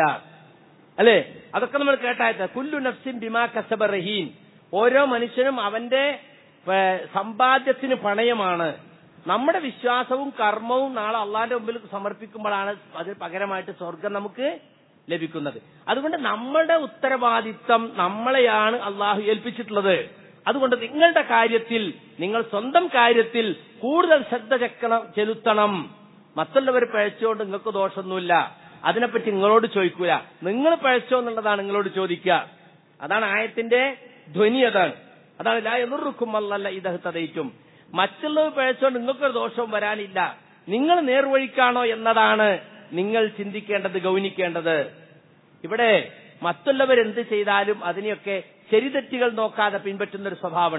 അല്ലെ അതൊക്കെ നമ്മൾ കേട്ടായത് കുല്ലു നഫ്സിൻ ബിമാ കസബ റഹീൻ ഓരോ മനുഷ്യനും അവന്റെ ഏ, സമ്പാദ്യത്തിന് പണയമാണ് നമ്മുടെ വിശ്വാസവും കർമ്മവും നാളെ അള്ളാന്റെ മുമ്പിൽ സമർപ്പിക്കുമ്പോഴാണ് അതിന് പകരമായിട്ട് സ്വർഗം നമുക്ക് ലഭിക്കുന്നത് അതുകൊണ്ട് നമ്മളുടെ ഉത്തരവാദിത്തം നമ്മളെയാണ് അള്ളാഹു ഏൽപ്പിച്ചിട്ടുള്ളത് അതുകൊണ്ട് നിങ്ങളുടെ കാര്യത്തിൽ നിങ്ങൾ സ്വന്തം കാര്യത്തിൽ കൂടുതൽ ശ്രദ്ധ ചെക്കണം ചെലുത്തണം മറ്റുള്ളവർ പഴച്ചുകൊണ്ട് നിങ്ങൾക്ക് ദോഷമൊന്നുമില്ല അതിനെപ്പറ്റി നിങ്ങളോട് ചോദിക്കൂല നിങ്ങൾ പഴച്ചോ എന്നുള്ളതാണ് നിങ്ങളോട് ചോദിക്കുക അതാണ് ആയത്തിന്റെ ധ്വനി അതാണ് അതാണ് ലാ എതിർക്കും അല്ലല്ല ഇദ്ദേഹത്തതയിറ്റും മറ്റുള്ളവർ പഴച്ചുകൊണ്ട് നിങ്ങൾക്കൊരു ദോഷവും വരാനില്ല നിങ്ങൾ നേർവഴിക്കാണോ എന്നതാണ് നിങ്ങൾ ചിന്തിക്കേണ്ടത് ഗൗനിക്കേണ്ടത് ഇവിടെ മറ്റുള്ളവർ എന്ത് ചെയ്താലും അതിനെയൊക്കെ ശരിതെറ്റുകൾ നോക്കാതെ പിൻപറ്റുന്ന ഒരു സ്വഭാവമുണ്ട്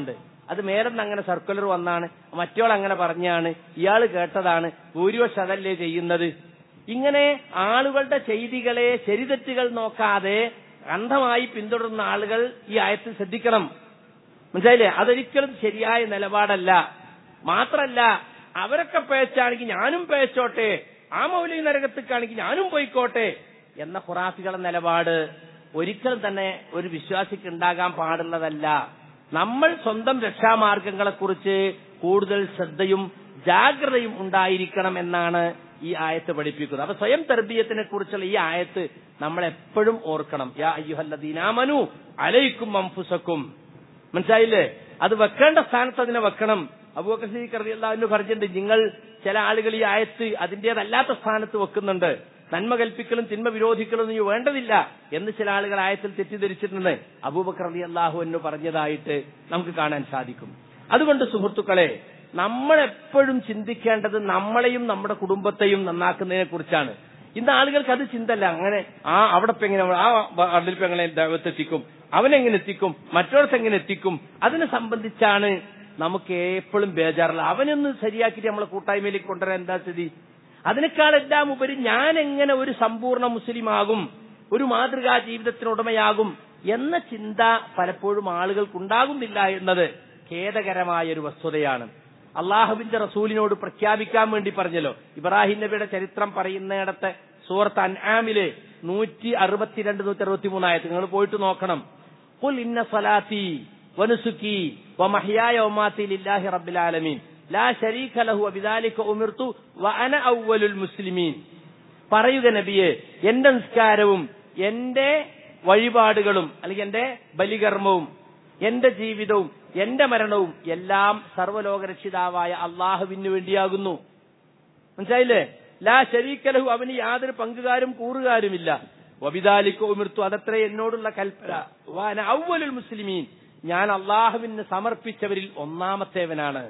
അത് മേലെന്ന് അങ്ങനെ സർക്കുലർ വന്നാണ് മറ്റോൾ അങ്ങനെ പറഞ്ഞാണ് ഇയാൾ കേട്ടതാണ് ഭൂരിപക്ഷം അതല്ലേ ചെയ്യുന്നത് ഇങ്ങനെ ആളുകളുടെ ചെയ്തികളെ ശരിതെറ്റുകൾ നോക്കാതെ അന്ധമായി പിന്തുടരുന്ന ആളുകൾ ഈ ആയത്തിൽ ശ്രദ്ധിക്കണം മനസ്സിലായില്ലേ അതൊരിക്കലും ശരിയായ നിലപാടല്ല മാത്രല്ല അവരൊക്കെ പേച്ചാണെങ്കിൽ ഞാനും പേച്ചോട്ടെ ആ മൗലിക നരകത്തേക്കാണെങ്കിൽ ഞാനും പോയിക്കോട്ടെ എന്ന ഖുറാഫികളുടെ നിലപാട് ഒരിക്കലും തന്നെ ഒരു വിശ്വാസിക്ക് ഉണ്ടാകാൻ പാടുള്ളതല്ല നമ്മൾ സ്വന്തം രക്ഷാമാർഗങ്ങളെ കുറിച്ച് കൂടുതൽ ശ്രദ്ധയും ജാഗ്രതയും ഉണ്ടായിരിക്കണം എന്നാണ് ഈ ആയത്ത് പഠിപ്പിക്കുന്നത് അപ്പൊ സ്വയം തെർബീയത്തിനെ കുറിച്ചുള്ള ഈ ആയത്ത് നമ്മൾ എപ്പോഴും ഓർക്കണം യാ അയ്യുഹല്ലദീനാമനു അലൈക്കും അംഫുസക്കും മനസ്സിലായില്ലേ അത് വെക്കേണ്ട സ്ഥാനത്ത് അതിനെ വെക്കണം അബൂബക്കർ സിദ്ദീഖ് റളിയല്ലാഹു പറഞ്ഞിട്ടുണ്ട് നിങ്ങൾ ചില ആളുകൾ ഈ ആയത്ത് അതിന്റേതല്ലാത്ത സ്ഥാനത്ത് വെക്കുന്നുണ്ട് നന്മ കൽപ്പിക്കലും തിന്മ വിരോധിക്കലും നീ വേണ്ടതില്ല എന്ന് ചില ആളുകൾ ആയത്തിൽ തെറ്റിദ്ധരിച്ചിട്ടുണ്ട് അബൂബക്കർ അലി അള്ളാഹു എന്ന് പറഞ്ഞതായിട്ട് നമുക്ക് കാണാൻ സാധിക്കും അതുകൊണ്ട് സുഹൃത്തുക്കളെ നമ്മൾ എപ്പോഴും ചിന്തിക്കേണ്ടത് നമ്മളെയും നമ്മുടെ കുടുംബത്തെയും നന്നാക്കുന്നതിനെ കുറിച്ചാണ് ഇന്ന് ആളുകൾക്ക് അത് ചിന്തല്ല അങ്ങനെ ആ അവിടെ ഇപ്പൊ എങ്ങനെ ആ അതിലിപ്പോ എങ്ങനെ ദൈവത്തെത്തിക്കും അവനെങ്ങനെ എത്തിക്കും മറ്റൊരിടത്ത് എങ്ങനെ എത്തിക്കും അതിനെ സംബന്ധിച്ചാണ് നമുക്ക് എപ്പോഴും ബേജാറില്ല അവനൊന്ന് ശരിയാക്കിയിട്ട് നമ്മളെ കൂട്ടായ്മയിലേക്ക് കൊണ്ടുവരാൻ എന്താ സ്ഥിതി അതിനേക്കാളെല്ലാം ഉപരി ഞാൻ എങ്ങനെ ഒരു സമ്പൂർണ്ണ മുസ്ലിമാകും ഒരു മാതൃകാ ജീവിതത്തിനുടമയാകും എന്ന ചിന്ത പലപ്പോഴും ആളുകൾക്കുണ്ടാകുന്നില്ല എന്നത് ഖേദകരമായ ഒരു വസ്തുതയാണ് അള്ളാഹുവിന്റെ റസൂലിനോട് പ്രഖ്യാപിക്കാൻ വേണ്ടി പറഞ്ഞല്ലോ ഇബ്രാഹിം നബിയുടെ ചരിത്രം പറയുന്നിടത്ത് സൂറത്ത് അൻആമിലെ നൂറ്റി അറുപത്തിരണ്ട് നൂറ്റി അറുപത്തി മൂന്നായത്ത് നിങ്ങൾ പോയിട്ട് നോക്കണം കുൽ ഇന്ന സലാത്തി വനുസുക്കി വമഹിയായ ഒമാത്തി ലില്ലാഹി റബ്ബിൽ ആലമീൻ ലാ ശരീഖ ലഹു വബിദാലിക ഉമിർതു വഅന അവ്വലുൽ മുസ്ലിമീൻ പറയുക നബിയെ എന്റെ നിസ്കാരവും എന്റെ വഴിപാടുകളും അല്ലെങ്കിൽ എന്റെ ബലികർമ്മവും എന്റെ ജീവിതവും എന്റെ മരണവും എല്ലാം സർവ്വലോകരക്ഷിതാവായ അള്ളാഹുവിന് വേണ്ടിയാകുന്നു മനസ്സിലായില്ലേ ലാ ശരീക്കലഹു അവന് യാതൊരു പങ്കുകാരും കൂറുകാരുമില്ല വബിദാലിക്കോ ഉമിർത്തു അതത്രേ എന്നോടുള്ള കൽപ്പന വാന ഔവലുൽ മുസ്ലിമീൻ ഞാൻ അള്ളാഹുവിന് സമർപ്പിച്ചവരിൽ ഒന്നാമത്തേവനാണ്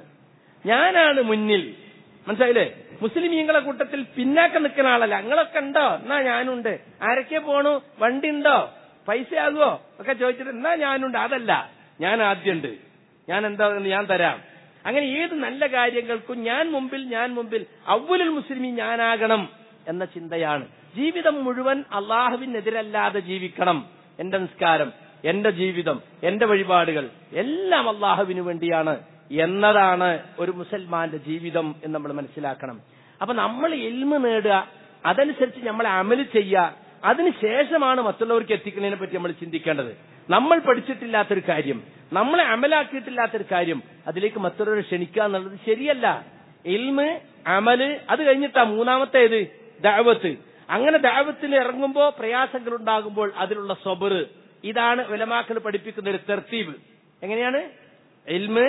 ഞാനാണ് മുന്നിൽ മനസ്സിലായില്ലേ മുസ്ലിമീങ്ങളെ കൂട്ടത്തിൽ പിന്നാക്കം നിൽക്കുന്ന ആളല്ല ഞങ്ങളൊക്കെ ഉണ്ടോ എന്നാ ഞാനുണ്ട് ആരൊക്കെ പോണു വണ്ടി ഉണ്ടോ പൈസ ആകുമോ ഒക്കെ ചോദിച്ചിട്ട് എന്നാ ഞാനുണ്ട് അതല്ല ഞാൻ ആദ്യമുണ്ട് ഞാൻ എന്താ ഞാൻ തരാം അങ്ങനെ ഏത് നല്ല കാര്യങ്ങൾക്കും ഞാൻ മുമ്പിൽ ഞാൻ മുമ്പിൽ അവലുൽ മുസ്ലിമി ഞാനാകണം എന്ന ചിന്തയാണ് ജീവിതം മുഴുവൻ അള്ളാഹുവിനെതിരല്ലാതെ ജീവിക്കണം എന്റെ നിസ്കാരം എന്റെ ജീവിതം എന്റെ വഴിപാടുകൾ എല്ലാം അള്ളാഹുവിന് വേണ്ടിയാണ് എന്നതാണ് ഒരു മുസൽമാന്റെ ജീവിതം എന്ന് നമ്മൾ മനസ്സിലാക്കണം അപ്പൊ നമ്മൾ എൽമ നേടുക അതനുസരിച്ച് നമ്മൾ അമല് ചെയ്യുക അതിനുശേഷമാണ് മറ്റുള്ളവർക്ക് എത്തിക്കുന്നതിനെ പറ്റി നമ്മൾ ചിന്തിക്കേണ്ടത് നമ്മൾ പഠിച്ചിട്ടില്ലാത്തൊരു കാര്യം നമ്മളെ അമലാക്കിയിട്ടില്ലാത്തൊരു കാര്യം അതിലേക്ക് മറ്റുള്ളവരെ ക്ഷണിക്കുക എന്നുള്ളത് ശരിയല്ല എൽമ് അമല് അത് കഴിഞ്ഞിട്ടാ മൂന്നാമത്തേത് ദാവത്ത് അങ്ങനെ ദാവത്തിൽ ഇറങ്ങുമ്പോ പ്രയാസങ്ങൾ ഉണ്ടാകുമ്പോൾ അതിലുള്ള സ്വബർ ഇതാണ് വിലമാക്കൾ പഠിപ്പിക്കുന്ന ഒരു തെർത്തീബ് എങ്ങനെയാണ് എൽമ്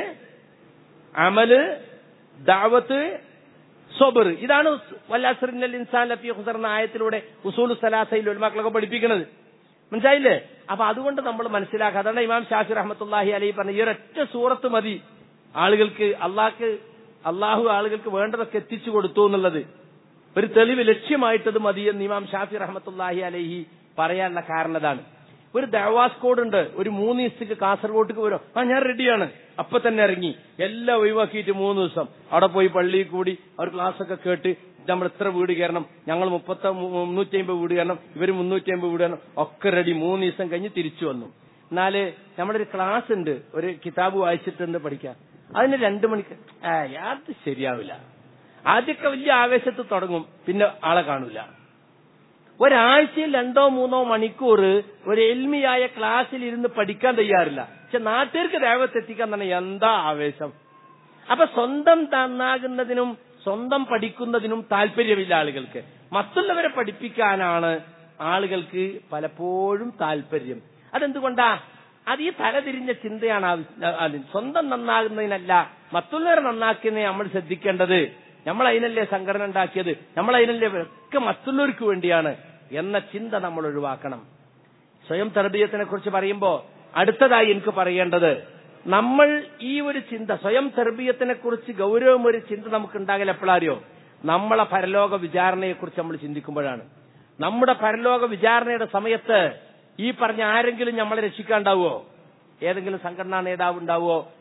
അമല് ദാവത്ത് സ്വബർ ഇതാണ് വല്ലാസറിനൽ ഇൻസാൻ ലഫി ഹുസർ എന്ന ആയത്തിലൂടെ ഉസൂൽ സലാസയിൽ ഒലിമാക്കളൊക്കെ പഠിപ്പിക്കുന്നത് മനസ്സിലായില്ലേ അപ്പൊ അതുകൊണ്ട് നമ്മൾ മനസ്സിലാക്കുക അതാണ് ഇമാം ഷാഫി റഹ്മത്തുല്ലാഹി അലൈ പറഞ്ഞ ഈ ഒരൊറ്റ സൂറത്ത് മതി ആളുകൾക്ക് അള്ളാഹ്ക്ക് അള്ളാഹു ആളുകൾക്ക് വേണ്ടതൊക്കെ എത്തിച്ചു കൊടുത്തു എന്നുള്ളത് ഒരു തെളിവ് ലക്ഷ്യമായിട്ടത് മതി എന്ന് ഇമാം ഷാഫി റഹ്മത്തുല്ലാഹി അലൈഹി പറയാനുള്ള കാരണതാണ് ഒരു ദവാസ് കോഡ് ഉണ്ട് ഒരു മൂന്ന് ദിവസത്തേക്ക് കാസർഗോട്ടേക്ക് വരും ആ ഞാൻ റെഡിയാണ് അപ്പൊ തന്നെ ഇറങ്ങി എല്ലാം ഒഴിവാക്കിയിട്ട് മൂന്ന് ദിവസം അവിടെ പോയി പള്ളിയിൽ കൂടി അവർ ക്ലാസ് ഒക്കെ കേട്ട് നമ്മൾ എത്ര വീട് കയറണം ഞങ്ങൾ മുപ്പത്തി മുന്നൂറ്റി അമ്പത് വീട് കയറണം ഇവർ മുന്നൂറ്റി അമ്പത് വീട് കയറണം ഒക്കെ റെഡി മൂന്ന് ദിവസം കഴിഞ്ഞ് തിരിച്ചു വന്നു എന്നാല് നമ്മുടെ ഒരു ക്ലാസ് ഉണ്ട് ഒരു കിതാബ് വായിച്ചിട്ടുണ്ട് പഠിക്കാൻ അതിന് രണ്ടു മണിക്ക് ആ അത് ശരിയാവില്ല ആദ്യമൊക്കെ വലിയ ആവേശത്തിൽ തുടങ്ങും പിന്നെ ആളെ കാണൂല ഒരാഴ്ചയിൽ രണ്ടോ മൂന്നോ മണിക്കൂർ ഒരു എൽമിയായ ക്ലാസ്സിൽ ഇരുന്ന് പഠിക്കാൻ തയ്യാറില്ല പക്ഷെ നാട്ടുകാർക്ക് ദേവത്തെത്തിക്കാൻ തന്നെ എന്താ ആവേശം അപ്പൊ സ്വന്തം നന്നാകുന്നതിനും സ്വന്തം പഠിക്കുന്നതിനും താല്പര്യമില്ല ആളുകൾക്ക് മറ്റുള്ളവരെ പഠിപ്പിക്കാനാണ് ആളുകൾക്ക് പലപ്പോഴും താല്പര്യം അതെന്തുകൊണ്ടാ അത് ഈ തലതിരിഞ്ഞ ചിന്തയാണ് ആദ്യം സ്വന്തം നന്നാകുന്നതിനല്ല മറ്റുള്ളവരെ നന്നാക്കുന്നതിനെ നമ്മൾ ശ്രദ്ധിക്കേണ്ടത് നമ്മൾ അതിനല്ലേ സംഘടന ഉണ്ടാക്കിയത് നമ്മൾ അതിനല്ലേ ഒക്കെ മറ്റുള്ളവർക്ക് വേണ്ടിയാണ് എന്ന ചിന്ത നമ്മൾ ഒഴിവാക്കണം സ്വയം തെർബീയത്തിനെ കുറിച്ച് പറയുമ്പോൾ അടുത്തതായി എനിക്ക് പറയേണ്ടത് നമ്മൾ ഈ ഒരു ചിന്ത സ്വയം തെർബീയത്തിനെ കുറിച്ച് ഗൗരവം ഒരു ചിന്ത നമുക്ക് ഉണ്ടാകൽ എപ്പോഴാറിയോ നമ്മളെ പരലോക വിചാരണയെ കുറിച്ച് നമ്മൾ ചിന്തിക്കുമ്പോഴാണ് നമ്മുടെ പരലോക വിചാരണയുടെ സമയത്ത് ഈ പറഞ്ഞ ആരെങ്കിലും നമ്മളെ രക്ഷിക്കാണ്ടാവോ ഏതെങ്കിലും സംഘടനാ നേതാവ് ഉണ്ടാവോ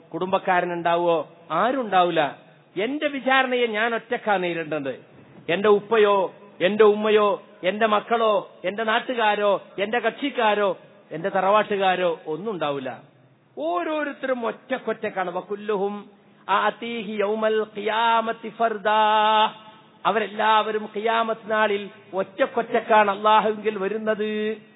കുടുംബക്കാരനുണ്ടാവോ ആരും ഉണ്ടാവില്ല എന്റെ വിചാരണയെ ഞാൻ ഒറ്റക്കാ നേരിടേണ്ടത് എന്റെ ഉപ്പയോ എന്റെ ഉമ്മയോ എന്റെ മക്കളോ എന്റെ നാട്ടുകാരോ എന്റെ കക്ഷിക്കാരോ എന്റെ തറവാട്ടുകാരോ ഒന്നും ഉണ്ടാവില്ല ഓരോരുത്തരും ഒറ്റക്കൊറ്റക്കാണ് വക്കുല്ലുഹും ആതീഹി യൗമൽ ഖിയാമത്തി ഫർദാ അവരെല്ലാവരും ഖിയാമത്ത് നാളിൽ ഒറ്റക്കൊറ്റക്കാണ് അള്ളാഹുവിൽ വരുന്നത്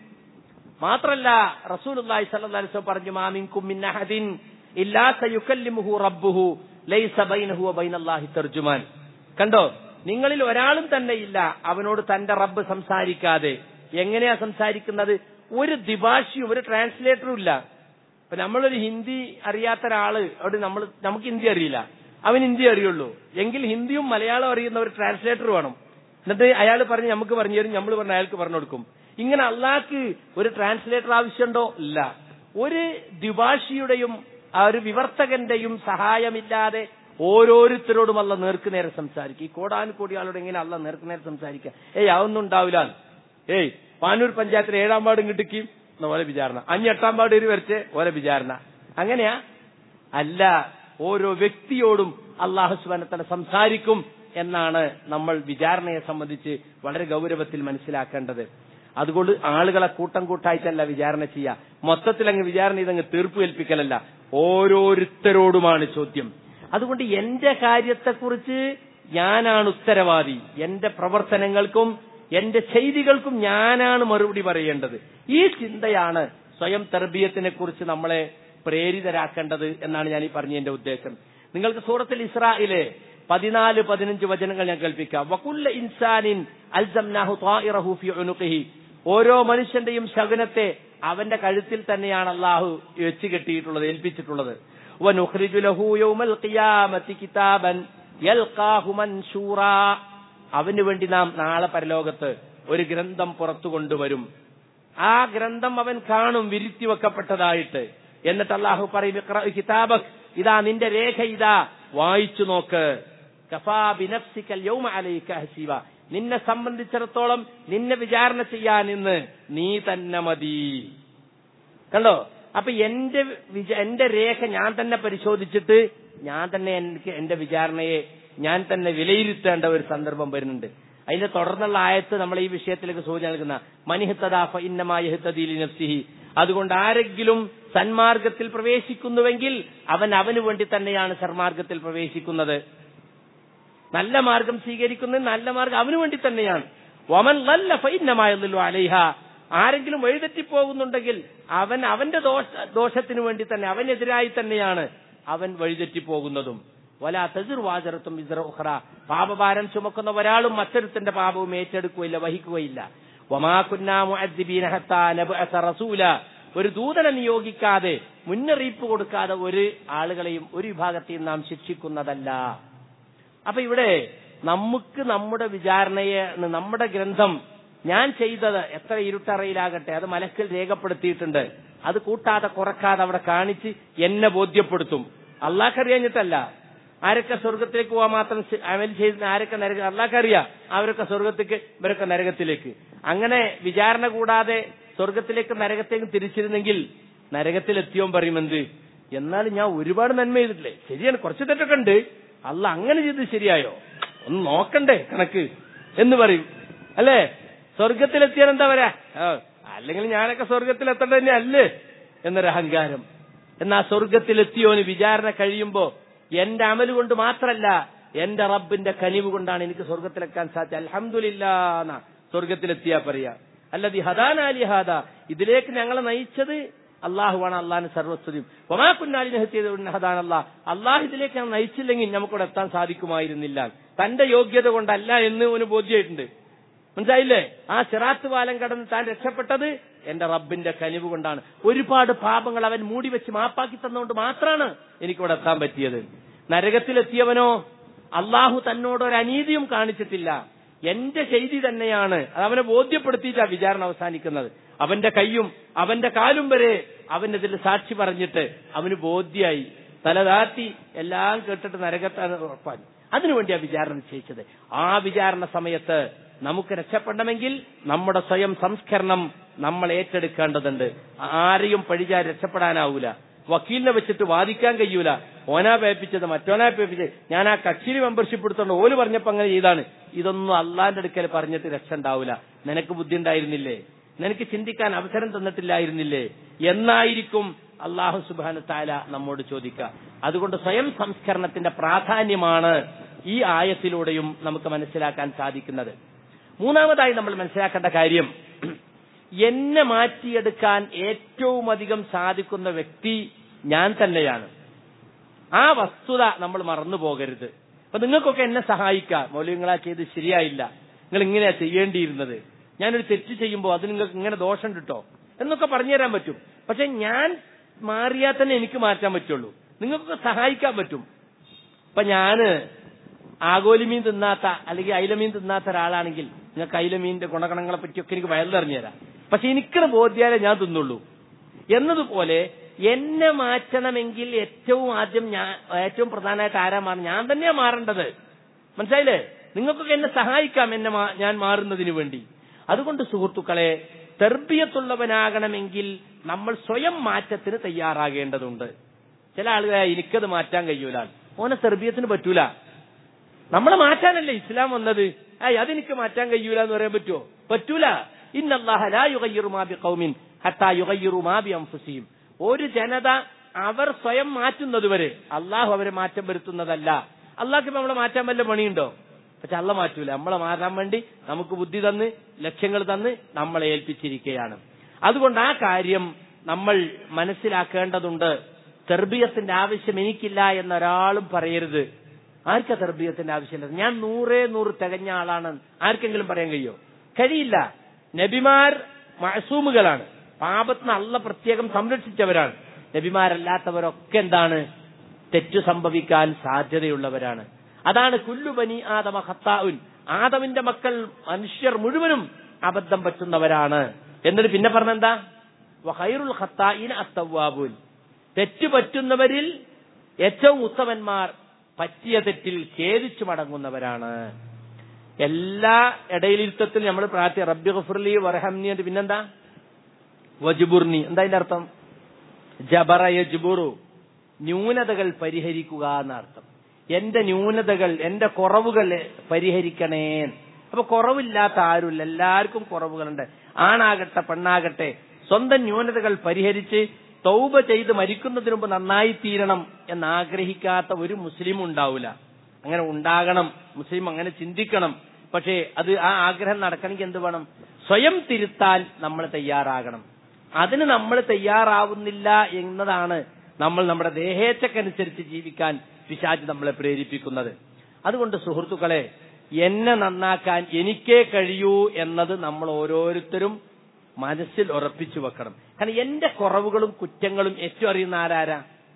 മാത്രല്ല റസൂലുള്ളാഹി സ്വല്ലല്ലാഹു അലൈഹി വസല്ലം പറഞ്ഞു മാമിൻകും മിൻ അഹദിൻ ഇല്ലാ സയുകല്ലിമുഹു റബ്ബുഹു ലൈസ ബൈനഹു വബൈനല്ലാഹി തർജുമാൻ കണ്ടോ നിങ്ങളിൽ ഒരാളും തന്നെ ഇല്ല അവനോട് തന്റെ റബ്ബ് സംസാരിക്കാതെ എങ്ങനെയാ സംസാരിക്കുന്നത് ഒരു ദ്വിഭാഷിയും ഒരു ട്രാൻസ്ലേറ്ററും ഇല്ല ഇപ്പൊ നമ്മളൊരു ഹിന്ദി അറിയാത്ത ഒരാള് അവിടെ നമ്മൾ നമുക്ക് ഹിന്ദി അറിയില്ല അവൻ ഹിന്ദി അറിയുള്ളൂ എങ്കിൽ ഹിന്ദിയും മലയാളം അറിയുന്ന ഒരു ട്രാൻസ്ലേറ്റർ വേണം എന്നിട്ട് അയാൾ പറഞ്ഞ് നമുക്ക് പറഞ്ഞു തരും നമ്മൾ പറഞ്ഞ അയാൾക്ക് പറഞ്ഞു കൊടുക്കും ഇങ്ങനെ അള്ളാഹ്ക്ക് ഒരു ട്രാൻസ്ലേറ്റർ ആവശ്യമുണ്ടോ ഇല്ല ഒരു ദ്വിഭാഷിയുടെയും ആ ഒരു വിവർത്തകന്റെയും സഹായമില്ലാതെ ഓരോരുത്തരോടും അല്ല നേർക്ക് നേരെ സംസാരിക്കും ഈ കോടാനുകോടി ആളോട് എങ്ങനെ അല്ല നേർക്ക് നേരെ സംസാരിക്കുക ഏയ് അതൊന്നും ഉണ്ടാവില്ല ഏയ് പാനൂർ പഞ്ചായത്തിൽ ഏഴാം വാർഡ് കിട്ടിക്കും എന്ന പോലെ വിചാരണ അഞ്ഞ് എട്ടാം വാർഡ് ഒരു വരച്ച് ഓലെ വിചാരണ അങ്ങനെയാ അല്ല ഓരോ വ്യക്തിയോടും അള്ളാഹു സുബാനത്തല സംസാരിക്കും എന്നാണ് നമ്മൾ വിചാരണയെ സംബന്ധിച്ച് വളരെ ഗൗരവത്തിൽ മനസ്സിലാക്കേണ്ടത് അതുകൊണ്ട് ആളുകളെ കൂട്ടം കൂട്ടായിട്ടല്ല വിചാരണ ചെയ്യുക മൊത്തത്തിൽ അങ്ങ് വിചാരണ ചെയ്തങ്ങ് തീർപ്പ് കൽപ്പിക്കലല്ല ഓരോരുത്തരോടുമാണ് ചോദ്യം അതുകൊണ്ട് എന്റെ കാര്യത്തെക്കുറിച്ച് ഞാനാണ് ഉത്തരവാദി എന്റെ പ്രവർത്തനങ്ങൾക്കും എന്റെ ചെയ്തികൾക്കും ഞാനാണ് മറുപടി പറയേണ്ടത് ഈ ചിന്തയാണ് സ്വയം തെർബീയത്തിനെ കുറിച്ച് നമ്മളെ പ്രേരിതരാക്കേണ്ടത് എന്നാണ് ഞാൻ ഈ പറഞ്ഞതിന്റെ ഉദ്ദേശം നിങ്ങൾക്ക് സൂറത്തിൽ ഇസ്രായിലെ പതിനാല് പതിനഞ്ച് വചനങ്ങൾ ഞാൻ കേൾപ്പിക്കാം വകുല്ല ഇൻസാനിൻ അൽസംനാഹു ത്വാഇറഹു ഫി ഉനുഖിഹി ഓരോ മനുഷ്യന്റെയും ശകുനത്തെ അവന്റെ കഴുത്തിൽ തന്നെയാണ് അള്ളാഹു വെച്ച് കെട്ടിയിട്ടുള്ളത് ഏൽപ്പിച്ചിട്ടുള്ളത് വനുഖ്രിജു ലഹു യൗമൽ ഖിയാമത്തി കിതാബൻ യൽഖാഹു മൻശൂറാ അവന് വേണ്ടി നാം നാളെ പരലോകത്ത് ഒരു ഗ്രന്ഥം പുറത്തു കൊണ്ടുവരും ആ ഗ്രന്ഥം അവൻ കാണും വിരുത്തി വെക്കപ്പെട്ടതായിട്ട് എന്നിട്ട് അള്ളാഹു പറയും "ഇഖ്റ കിതാബക് ഇതാ നിന്റെ രേഖ ഇതാ വായിച്ചു നോക്ക് കഫാ ബിനഫ്സിക്കൽ യൗമ അലൈക ഹസീബ നിന്നെ സംബന്ധിച്ചിടത്തോളം നിന്നെ വിചാരണ ചെയ്യാൻ ഇന്ന് നീ തന്നെ മതി കണ്ടോ അപ്പൊ എന്റെ വിച- എന്റെ രേഖ ഞാൻ തന്നെ പരിശോധിച്ചിട്ട് ഞാൻ തന്നെ എനിക്ക് എന്റെ വിചാരണയെ ഞാൻ തന്നെ വിലയിരുത്തേണ്ട ഒരു സന്ദർഭം വരുന്നുണ്ട് അതിന്റെ തുടർന്നുള്ള ആയത്ത് നമ്മൾ ഈ വിഷയത്തിലേക്ക് സൂചന നൽകുന്ന മനിഹത്തദാഫ ഇന്നമായ നഫ്സിഹി അതുകൊണ്ട് ആരെങ്കിലും സന്മാർഗത്തിൽ പ്രവേശിക്കുന്നുവെങ്കിൽ അവൻ അവന് വേണ്ടി തന്നെയാണ് സന്മാർഗത്തിൽ പ്രവേശിക്കുന്നത് നല്ല മാർഗം സ്വീകരിക്കുന്നത് നല്ല മാർഗം അവന് വേണ്ടി തന്നെയാണ് വമൻ ലല്ല ഫൈന്നമായല്ലോ അലൈഹ ആരെങ്കിലും വഴിതെറ്റിപ്പോകുന്നുണ്ടെങ്കിൽ അവൻ അവന്റെ ദോഷ ദോഷത്തിന് വേണ്ടി തന്നെ അവനെതിരായി തന്നെയാണ് അവൻ വഴിതെറ്റിപ്പോകുന്നതും വല തസിർ വാചറത്തും ഇസറ ഉഖറ പാപഭാരം ചുമക്കുന്ന ഒരാളും മറ്റൊരുത്തന്റെ പാപവും ഏറ്റെടുക്കുകയില്ല വഹിക്കുകയില്ല വമാ കുന്നാ മുഅദ്ദിബീന ഹത്താ നബ്അസ റസൂല ഒരു ദൂതനെ നിയോഗിക്കാതെ മുന്നറിയിപ്പ് കൊടുക്കാതെ ഒരു ആളുകളെയും ഒരു വിഭാഗത്തെയും നാം ശിക്ഷിക്കുന്നതല്ല അപ്പൊ ഇവിടെ നമുക്ക് നമ്മുടെ വിചാരണയെ നമ്മുടെ ഗ്രന്ഥം ഞാൻ ചെയ്തത് എത്ര ഇരുട്ടറയിലാകട്ടെ അത് മലക്കിൽ രേഖപ്പെടുത്തിയിട്ടുണ്ട് അത് കൂട്ടാതെ കുറക്കാതെ അവിടെ കാണിച്ച് എന്നെ ബോധ്യപ്പെടുത്തും അള്ളാഹ്ക്കറിയാഞ്ഞിട്ടല്ല ആരൊക്കെ സ്വർഗത്തിലേക്ക് പോകാൻ മാത്രം ശ- അമൽ ചെയ്ത് ആരൊക്കെ നരക അള്ളാഹ്ക്കറിയാം അവരൊക്കെ സ്വർഗത്തേക്ക് ഇവരൊക്കെ നരകത്തിലേക്ക് അങ്ങനെ വിചാരണ കൂടാതെ സ്വർഗത്തിലേക്ക് നരകത്തേക്ക് തിരിച്ചിരുന്നെങ്കിൽ നരകത്തിലെത്തിയോൻ പറയും എന്ത് എന്നാലും ഞാൻ ഒരുപാട് നന്മ ചെയ്തിട്ടില്ലേ ശരിയാണ് കുറച്ച് തെറ്റൊക്കെ ഉണ്ട് അല്ല അങ്ങനെ ചെയ്ത് ശരിയായോ ഒന്ന് നോക്കണ്ടേ കണക്ക് എന്ന് പറയും അല്ലേ സ്വർഗത്തിലെത്തിയാൽ എന്താ പറയാ ആ, അല്ലെങ്കിൽ ഞാനൊക്കെ സ്വർഗത്തിലെത്തേണ്ടത് തന്നെ അല്ലേ എന്നൊരു അഹങ്കാരം എന്നാ സ്വർഗത്തിലെത്തിയോന് വിചാരണ കഴിയുമ്പോ എന്റെ അമല് കൊണ്ട് മാത്രല്ല എന്റെ റബ്ബിന്റെ കനിവ് കൊണ്ടാണ് എനിക്ക് സ്വർഗത്തിലെത്താൻ സാധിച്ചത് അൽഹംദുലില്ലാന്ന സ്വർഗത്തിലെത്തിയാ പറയാ അല്ലതി ഹദാനാലി ഹാദ ഇതിലേക്ക് ഞങ്ങളെ നയിച്ചത് അള്ളാഹുവാണ് അള്ളാഹിന് സർവസ്തുതിയും ഒമാക്കുന്നാലിനെ ഹദാൻ അള്ളാഹ് അള്ളാഹ് ഇതിലേക്ക് ഞങ്ങൾ നയിച്ചില്ലെങ്കിൽ നമുക്കിവിടെ എത്താൻ സാധിക്കുമായിരുന്നില്ല തന്റെ യോഗ്യത കൊണ്ടല്ല എന്ന് അവന് ബോധ്യമായിട്ടുണ്ട് മനസ്സിലായില്ലേ ആ സിറാത്ത് പാലം കടന്ന് താൻ രക്ഷപ്പെട്ടത് എന്റെ റബ്ബിന്റെ കനിവ് കൊണ്ടാണ് ഒരുപാട് പാപങ്ങൾ അവൻ മൂടി വെച്ച് മാപ്പാക്കി തന്നുകൊണ്ട് മാത്രമാണ് എനിക്കിവിടെ എത്താൻ പറ്റിയത് നരകത്തിലെത്തിയവനോ അള്ളാഹു തന്നോട് ഒരു അനീതിയും കാണിച്ചിട്ടില്ല എന്റെ ചെയ്തി തന്നെയാണ് അത് അവനെ ബോധ്യപ്പെടുത്തിയിട്ടാ വിചാരണ അവസാനിക്കുന്നത് അവന്റെ കൈയും അവന്റെ കാലും വരെ അവനെതിൽ സാക്ഷി പറഞ്ഞിട്ട് അവന് ബോധ്യായി തലതാത്തി എല്ലാം കേട്ടിട്ട് നരകത്താണ് ഉറപ്പാൻ അതിനുവേണ്ടിയാ വിചാരണ നിശ്ചയിച്ചത് ആ വിചാരണ സമയത്ത് നമുക്ക് രക്ഷപ്പെടണമെങ്കിൽ നമ്മുടെ സ്വയം സംസ്കരണം നമ്മൾ ഏറ്റെടുക്കേണ്ടതുണ്ട് ആരെയും പഴിചാരി രക്ഷപ്പെടാനാവൂല വക്കീലിനെ വെച്ചിട്ട് വാദിക്കാൻ കഴിയൂല ഓനാ പേപ്പിച്ചത് മറ്റോനാ പേപ്പിച്ചത് ഞാൻ ആ കക്ഷിയിൽ മെമ്പർഷിപ്പ് എടുത്തോണ്ട് ഓല് പറഞ്ഞപ്പോ അങ്ങനെ ചെയ്താണ് ഇതൊന്നും അള്ളാന്റെ അടുക്കൽ പറഞ്ഞിട്ട് രക്ഷ ഉണ്ടാവില്ല നിനക്ക് ബുദ്ധി ഉണ്ടായിരുന്നില്ലേ നിനക്ക് ചിന്തിക്കാൻ അവസരം തന്നിട്ടില്ലായിരുന്നില്ലേ എന്നായിരിക്കും അള്ളാഹു സുബാന താല നമ്മോട് ചോദിക്കുക അതുകൊണ്ട് സ്വയം സംസ്കരണത്തിന്റെ പ്രാധാന്യമാണ് ഈ ആയത്തിലൂടെയും നമുക്ക് മനസ്സിലാക്കാൻ സാധിക്കുന്നത് മൂന്നാമതായി നമ്മൾ മനസ്സിലാക്കേണ്ട കാര്യം എന്നെ മാറ്റിയെടുക്കാൻ ഏറ്റവും അധികം സാധിക്കുന്ന വ്യക്തി ഞാൻ തന്നെയാണ് ആ വസ്തുത നമ്മൾ മറന്നു പോകരുത് അപ്പൊ നിങ്ങൾക്കൊക്കെ എന്നെ സഹായിക്കാം മൗല്യങ്ങളാ ചെയ്ത് ശരിയായില്ല നിങ്ങൾ ഇങ്ങനെയാ ചെയ്യേണ്ടിയിരുന്നത് ഞാനൊരു തെറ്റ് ചെയ്യുമ്പോൾ അത് നിങ്ങൾക്ക് ഇങ്ങനെ ദോഷം കിട്ടോ എന്നൊക്കെ പറഞ്ഞു തരാൻ പറ്റും പക്ഷെ ഞാൻ മാറിയാൽ തന്നെ എനിക്ക് മാറ്റാൻ പറ്റുള്ളൂ നിങ്ങൾക്കൊക്കെ സഹായിക്കാൻ പറ്റും ഇപ്പൊ ഞാന് ആഗോലിമീൻ തിന്നാത്ത അല്ലെങ്കിൽ അയിലമീൻ തിന്നാത്ത ഒരാളാണെങ്കിൽ നിങ്ങൾക്ക് അയിലമീനിന്റെ ഗുണഗണങ്ങളെ പറ്റിയൊക്കെ എനിക്ക് വയറിലറിഞ്ഞു തരാം പക്ഷെ എനിക്കത് ബോധ്യാലേ ഞാൻ തിന്നുള്ളൂ എന്നതുപോലെ എന്നെ മാറ്റണമെങ്കിൽ ഏറ്റവും ആദ്യം ഞാൻ ഏറ്റവും പ്രധാനമായിട്ട് ആരാ മാറും ഞാൻ തന്നെയാ മാറേണ്ടത് മനസ്സിലായില്ലേ നിങ്ങൾക്കൊക്കെ എന്നെ സഹായിക്കാം എന്നെ മാ- ഞാൻ മാറുന്നതിന് വേണ്ടി അതുകൊണ്ട് സുഹൃത്തുക്കളെ തെർബിയത്തുള്ളവനാകണമെങ്കിൽ നമ്മൾ സ്വയം മാറ്റത്തിന് തയ്യാറാകേണ്ടതുണ്ട് ചില ആളുകളെ എനിക്കത് മാറ്റാൻ കഴിയൂല ഓനെ തെർബിയത്തിന് പറ്റൂല നമ്മളെ മാറ്റാനല്ലേ ഇസ്ലാം വന്നത് ഏയ് അതെനിക്ക് മാറ്റാൻ കഴിയൂല എന്ന് പറയാൻ പറ്റുമോ പറ്റൂല ഇന്നല്ലാഹ ലാ യുഗയ്യിറു മാ ബിഖൗമിൻ ഹത്താ യുഗയ്യിറു മാ ബിഅൻഫുസിഹിം ഒരു ജനത അവർ സ്വയം മാറ്റുന്നതുവരെ അള്ളാഹു അവരെ മാറ്റം വരുത്തുന്നതല്ല അള്ളാഹ്ക്ക് ഇപ്പൊ നമ്മളെ മാറ്റാൻ വല്ല പണിയുണ്ടോ പക്ഷെ അള്ള മാറ്റൂല നമ്മളെ മാറാൻ വേണ്ടി നമുക്ക് ബുദ്ധി തന്ന് ലക്ഷ്യങ്ങൾ തന്ന് നമ്മളെ ഏൽപ്പിച്ചിരിക്കുകയാണ് അതുകൊണ്ട് ആ കാര്യം നമ്മൾ മനസ്സിലാക്കേണ്ടതുണ്ട് തെർബിയത്തിന്റെ ആവശ്യം എനിക്കില്ല എന്നൊരാളും പറയരുത് ആർക്കാ തെർബിയത്തിന്റെ ആവശ്യമില്ല ഞാൻ നൂറേ നൂറ് തികഞ്ഞ ആളാണ് ആർക്കെങ്കിലും പറയാൻ കഴിയോ കഴിയില്ല നബിമാർ മഴസൂമുകളാണ് പാപത്തിന് അള്ള പ്രത്യേകം സംരക്ഷിച്ചവരാണ് നബിമാരല്ലാത്തവരൊക്കെ എന്താണ് തെറ്റു സംഭവിക്കാൻ സാധ്യതയുള്ളവരാണ് അതാണ് കുല്ലുബനി ആദമ ഖത്താഉൻ ആദമിന്റെ മക്കൾ മനുഷ്യർ മുഴുവനും അബദ്ധം പറ്റുന്നവരാണ് എന്നിട്ട് പിന്നെ പറഞ്ഞെന്താ വഹൈറുൽ ഖത്തായിന അത്തവാബുൻ തെറ്റു പറ്റുന്നവരിൽ ഏറ്റവും ഉത്തമന്മാർ പറ്റിയ തെറ്റിൽ ഖേദിച്ചു മടങ്ങുന്നവരാണ് എല്ലാ ഇടയിലിരുത്തത്തിലും നമ്മൾ പ്രാർത്ഥി റബ്ബി ഗഫുർലി വറഹംനി എന്ന് പിന്നെന്താ വജുബുർനി എന്താ അതിന്റെ അർത്ഥം ജബറ യജ്ബുറു ന്യൂനതകൾ പരിഹരിക്കുക എന്നർത്ഥം എന്റെ ന്യൂനതകൾ എന്റെ കുറവുകൾ പരിഹരിക്കണേ അപ്പൊ കുറവില്ലാത്ത ആരുമില്ല എല്ലാവർക്കും കുറവുകളുണ്ട് ആണാകട്ടെ പെണ്ണാകട്ടെ സ്വന്തം ന്യൂനതകൾ പരിഹരിച്ച് തൗബ ചെയ്ത് മരിക്കുന്നതിന് മുമ്പ് നന്നായി തീരണം എന്ന് ആഗ്രഹിക്കാത്ത ഒരു മുസ്ലിം ഉണ്ടാവില്ല അങ്ങനെ ഉണ്ടാകണം മുസ്ലിം അങ്ങനെ ചിന്തിക്കണം പക്ഷേ അത് ആ ആഗ്രഹം നടക്കണമെങ്കിൽ എന്ത് വേണം സ്വയം തിരുത്താൻ നമ്മൾ തയ്യാറാകണം അതിന് നമ്മൾ തയ്യാറാവുന്നില്ല എന്നതാണ് നമ്മൾ നമ്മുടെ ദേഹേച്ഛക്കനുസരിച്ച് ജീവിക്കാൻ പിശാച് നമ്മളെ പ്രേരിപ്പിക്കുന്നത് അതുകൊണ്ട് സുഹൃത്തുക്കളെ എന്നെ നന്നാക്കാൻ എനിക്കേ കഴിയൂ എന്നത് നമ്മൾ ഓരോരുത്തരും മനസ്സിൽ ഉറപ്പിച്ചു വെക്കണം കാരണം എന്റെ കുറവുകളും കുറ്റങ്ങളും ഏറ്റവും അറിയുന്ന ആരാരാ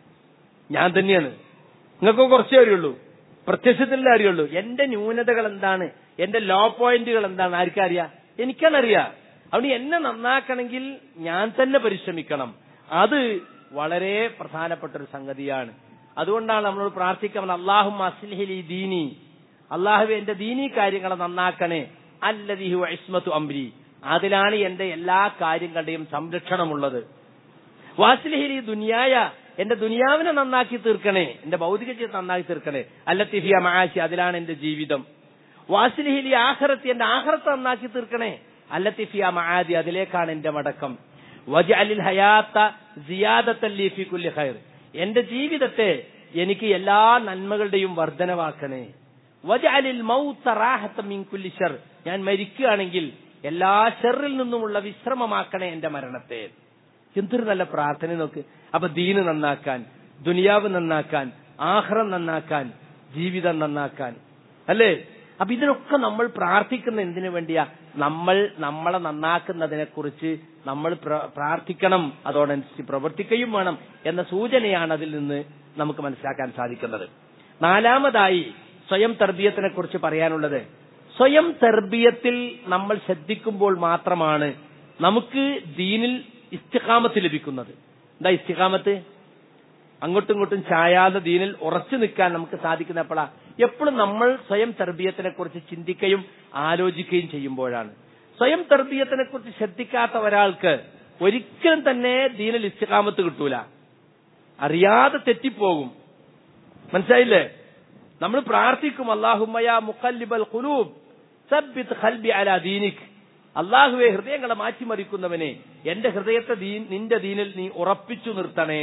ഞാൻ തന്നെയാണ് നിങ്ങൾക്ക് കുറച്ചേ അറിയുള്ളൂ പ്രത്യക്ഷത്തിലേ അറിയുള്ളൂ എന്റെ ന്യൂനതകൾ എന്താണ് എന്റെ ലോ പോയിന്റുകൾ എന്താണ് ആർക്കറിയാം എനിക്കാണറിയാം അതുകൊണ്ട് എന്നെ നന്നാക്കണമെങ്കിൽ ഞാൻ തന്നെ പരിശ്രമിക്കണം അത് വളരെ പ്രധാനപ്പെട്ട ഒരു സംഗതിയാണ് അതുകൊണ്ടാണ് നമ്മളോട് പ്രാർത്ഥിക്കണം അള്ളാഹും അസ്ലിഹലി ദീനി അള്ളാഹു എന്റെ ദീനി കാര്യങ്ങളെ നന്നാക്കണേ അല്ലദിഹു ഇസ്മത്തു അംരി അതിലാണ് എന്റെ എല്ലാ കാര്യങ്ങളുടെയും സംരക്ഷണമുള്ളത് വാസ്ലിഹിലി ദുനിയായ എന്റെ ദുനിയാവിനെ നന്നാക്കി തീർക്കണേ എന്റെ ഭൗതിക ജീവിതം നന്നാക്കി തീർക്കണേ അല്ലത്തിഫിയ മഹാശി അതിലാണ് എന്റെ ജീവിതം വാസ്ലിഹിലി ആഹ്റത്തി എന്റെ ആഹ്റത്ത് നന്നാക്കി തീർക്കണേ അല്ലത്തിഫിയ മഹാദി അതിലേക്കാണ് എന്റെ മടക്കം വജ അലിൽ ഹയാത്ത സിയാദത്തല്ലി ഫി കുല്ലി ഖൈർ എന്റെ ജീവിതത്തെ എനിക്ക് എല്ലാ നന്മകളുടെയും വർധനവാക്കണേ വജ അലിൽ മൗത്ത റാഹത്ത മിൻ കുല്ലി ഷർ ഞാൻ മരിക്കുകയാണെങ്കിൽ എല്ലാ ഷെറിൽ നിന്നുമുള്ള വിശ്രമമാക്കണേ എന്റെ മരണത്തെ എന്തൊരു നല്ല പ്രാർത്ഥന നോക്ക് അപ്പൊ ദീന് നന്നാക്കാൻ ദുനിയാവ് നന്നാക്കാൻ ആഹ്റം നന്നാക്കാൻ ജീവിതം നന്നാക്കാൻ അല്ലേ അപ്പൊ ഇതിനൊക്കെ നമ്മൾ പ്രാർത്ഥിക്കുന്ന എന്തിനു വേണ്ടിയാ നമ്മൾ നമ്മളെ നന്നാക്കുന്നതിനെ കുറിച്ച് നമ്മൾ പ്ര- പ്രാർത്ഥിക്കണം അതോടനുസരിച്ച് പ്രവർത്തിക്കുകയും വേണം എന്ന സൂചനയാണ് അതിൽ നിന്ന് നമുക്ക് മനസ്സിലാക്കാൻ സാധിക്കുന്നത് നാലാമതായി സ്വയം തർബീയത്തിനെ കുറിച്ച് പറയാനുള്ളത് സ്വയം തർബീയത്തിൽ നമ്മൾ ശ്രദ്ധിക്കുമ്പോൾ മാത്രമാണ് നമുക്ക് ദീനിൽ ഇസ്തിഖാമത്ത് ലഭിക്കുന്നത് എന്താ ഇസ്തിഖാമത്ത് അങ്ങോട്ടും ഇങ്ങോട്ടും ചായാതെ ദീനിൽ ഉറച്ചു നിൽക്കാൻ നമുക്ക് സാധിക്കുന്ന എപ്പോഴാ എപ്പോഴും നമ്മൾ സ്വയം തർബീയത്തിനെ കുറിച്ച് ചിന്തിക്കുകയും ആലോചിക്കുകയും ചെയ്യുമ്പോഴാണ് സ്വയം തർബീയത്തിനെ കുറിച്ച് ശ്രദ്ധിക്കാത്ത ഒരാൾക്ക് ഒരിക്കലും തന്നെ ദീനിൽ ഇസ്തിഖാമത്ത് കിട്ടൂല അറിയാതെ തെറ്റിപ്പോകും മനസ്സിലായില്ലേ നമ്മൾ പ്രാർത്ഥിക്കും അള്ളാഹുമയ മുഖല്ലിബൽ ഖുലൂബ് സബ്ബിത് ഖൽബി അലാ ദീനിക് അള്ളാഹുവെ ഹൃദയങ്ങളെ മാറ്റിമറിക്കുന്നവനെ എന്റെ ഹൃദയത്തെ ദീൻ നിന്റെ ദീനിൽ നീ ഉറപ്പിച്ചു നിർത്തണേ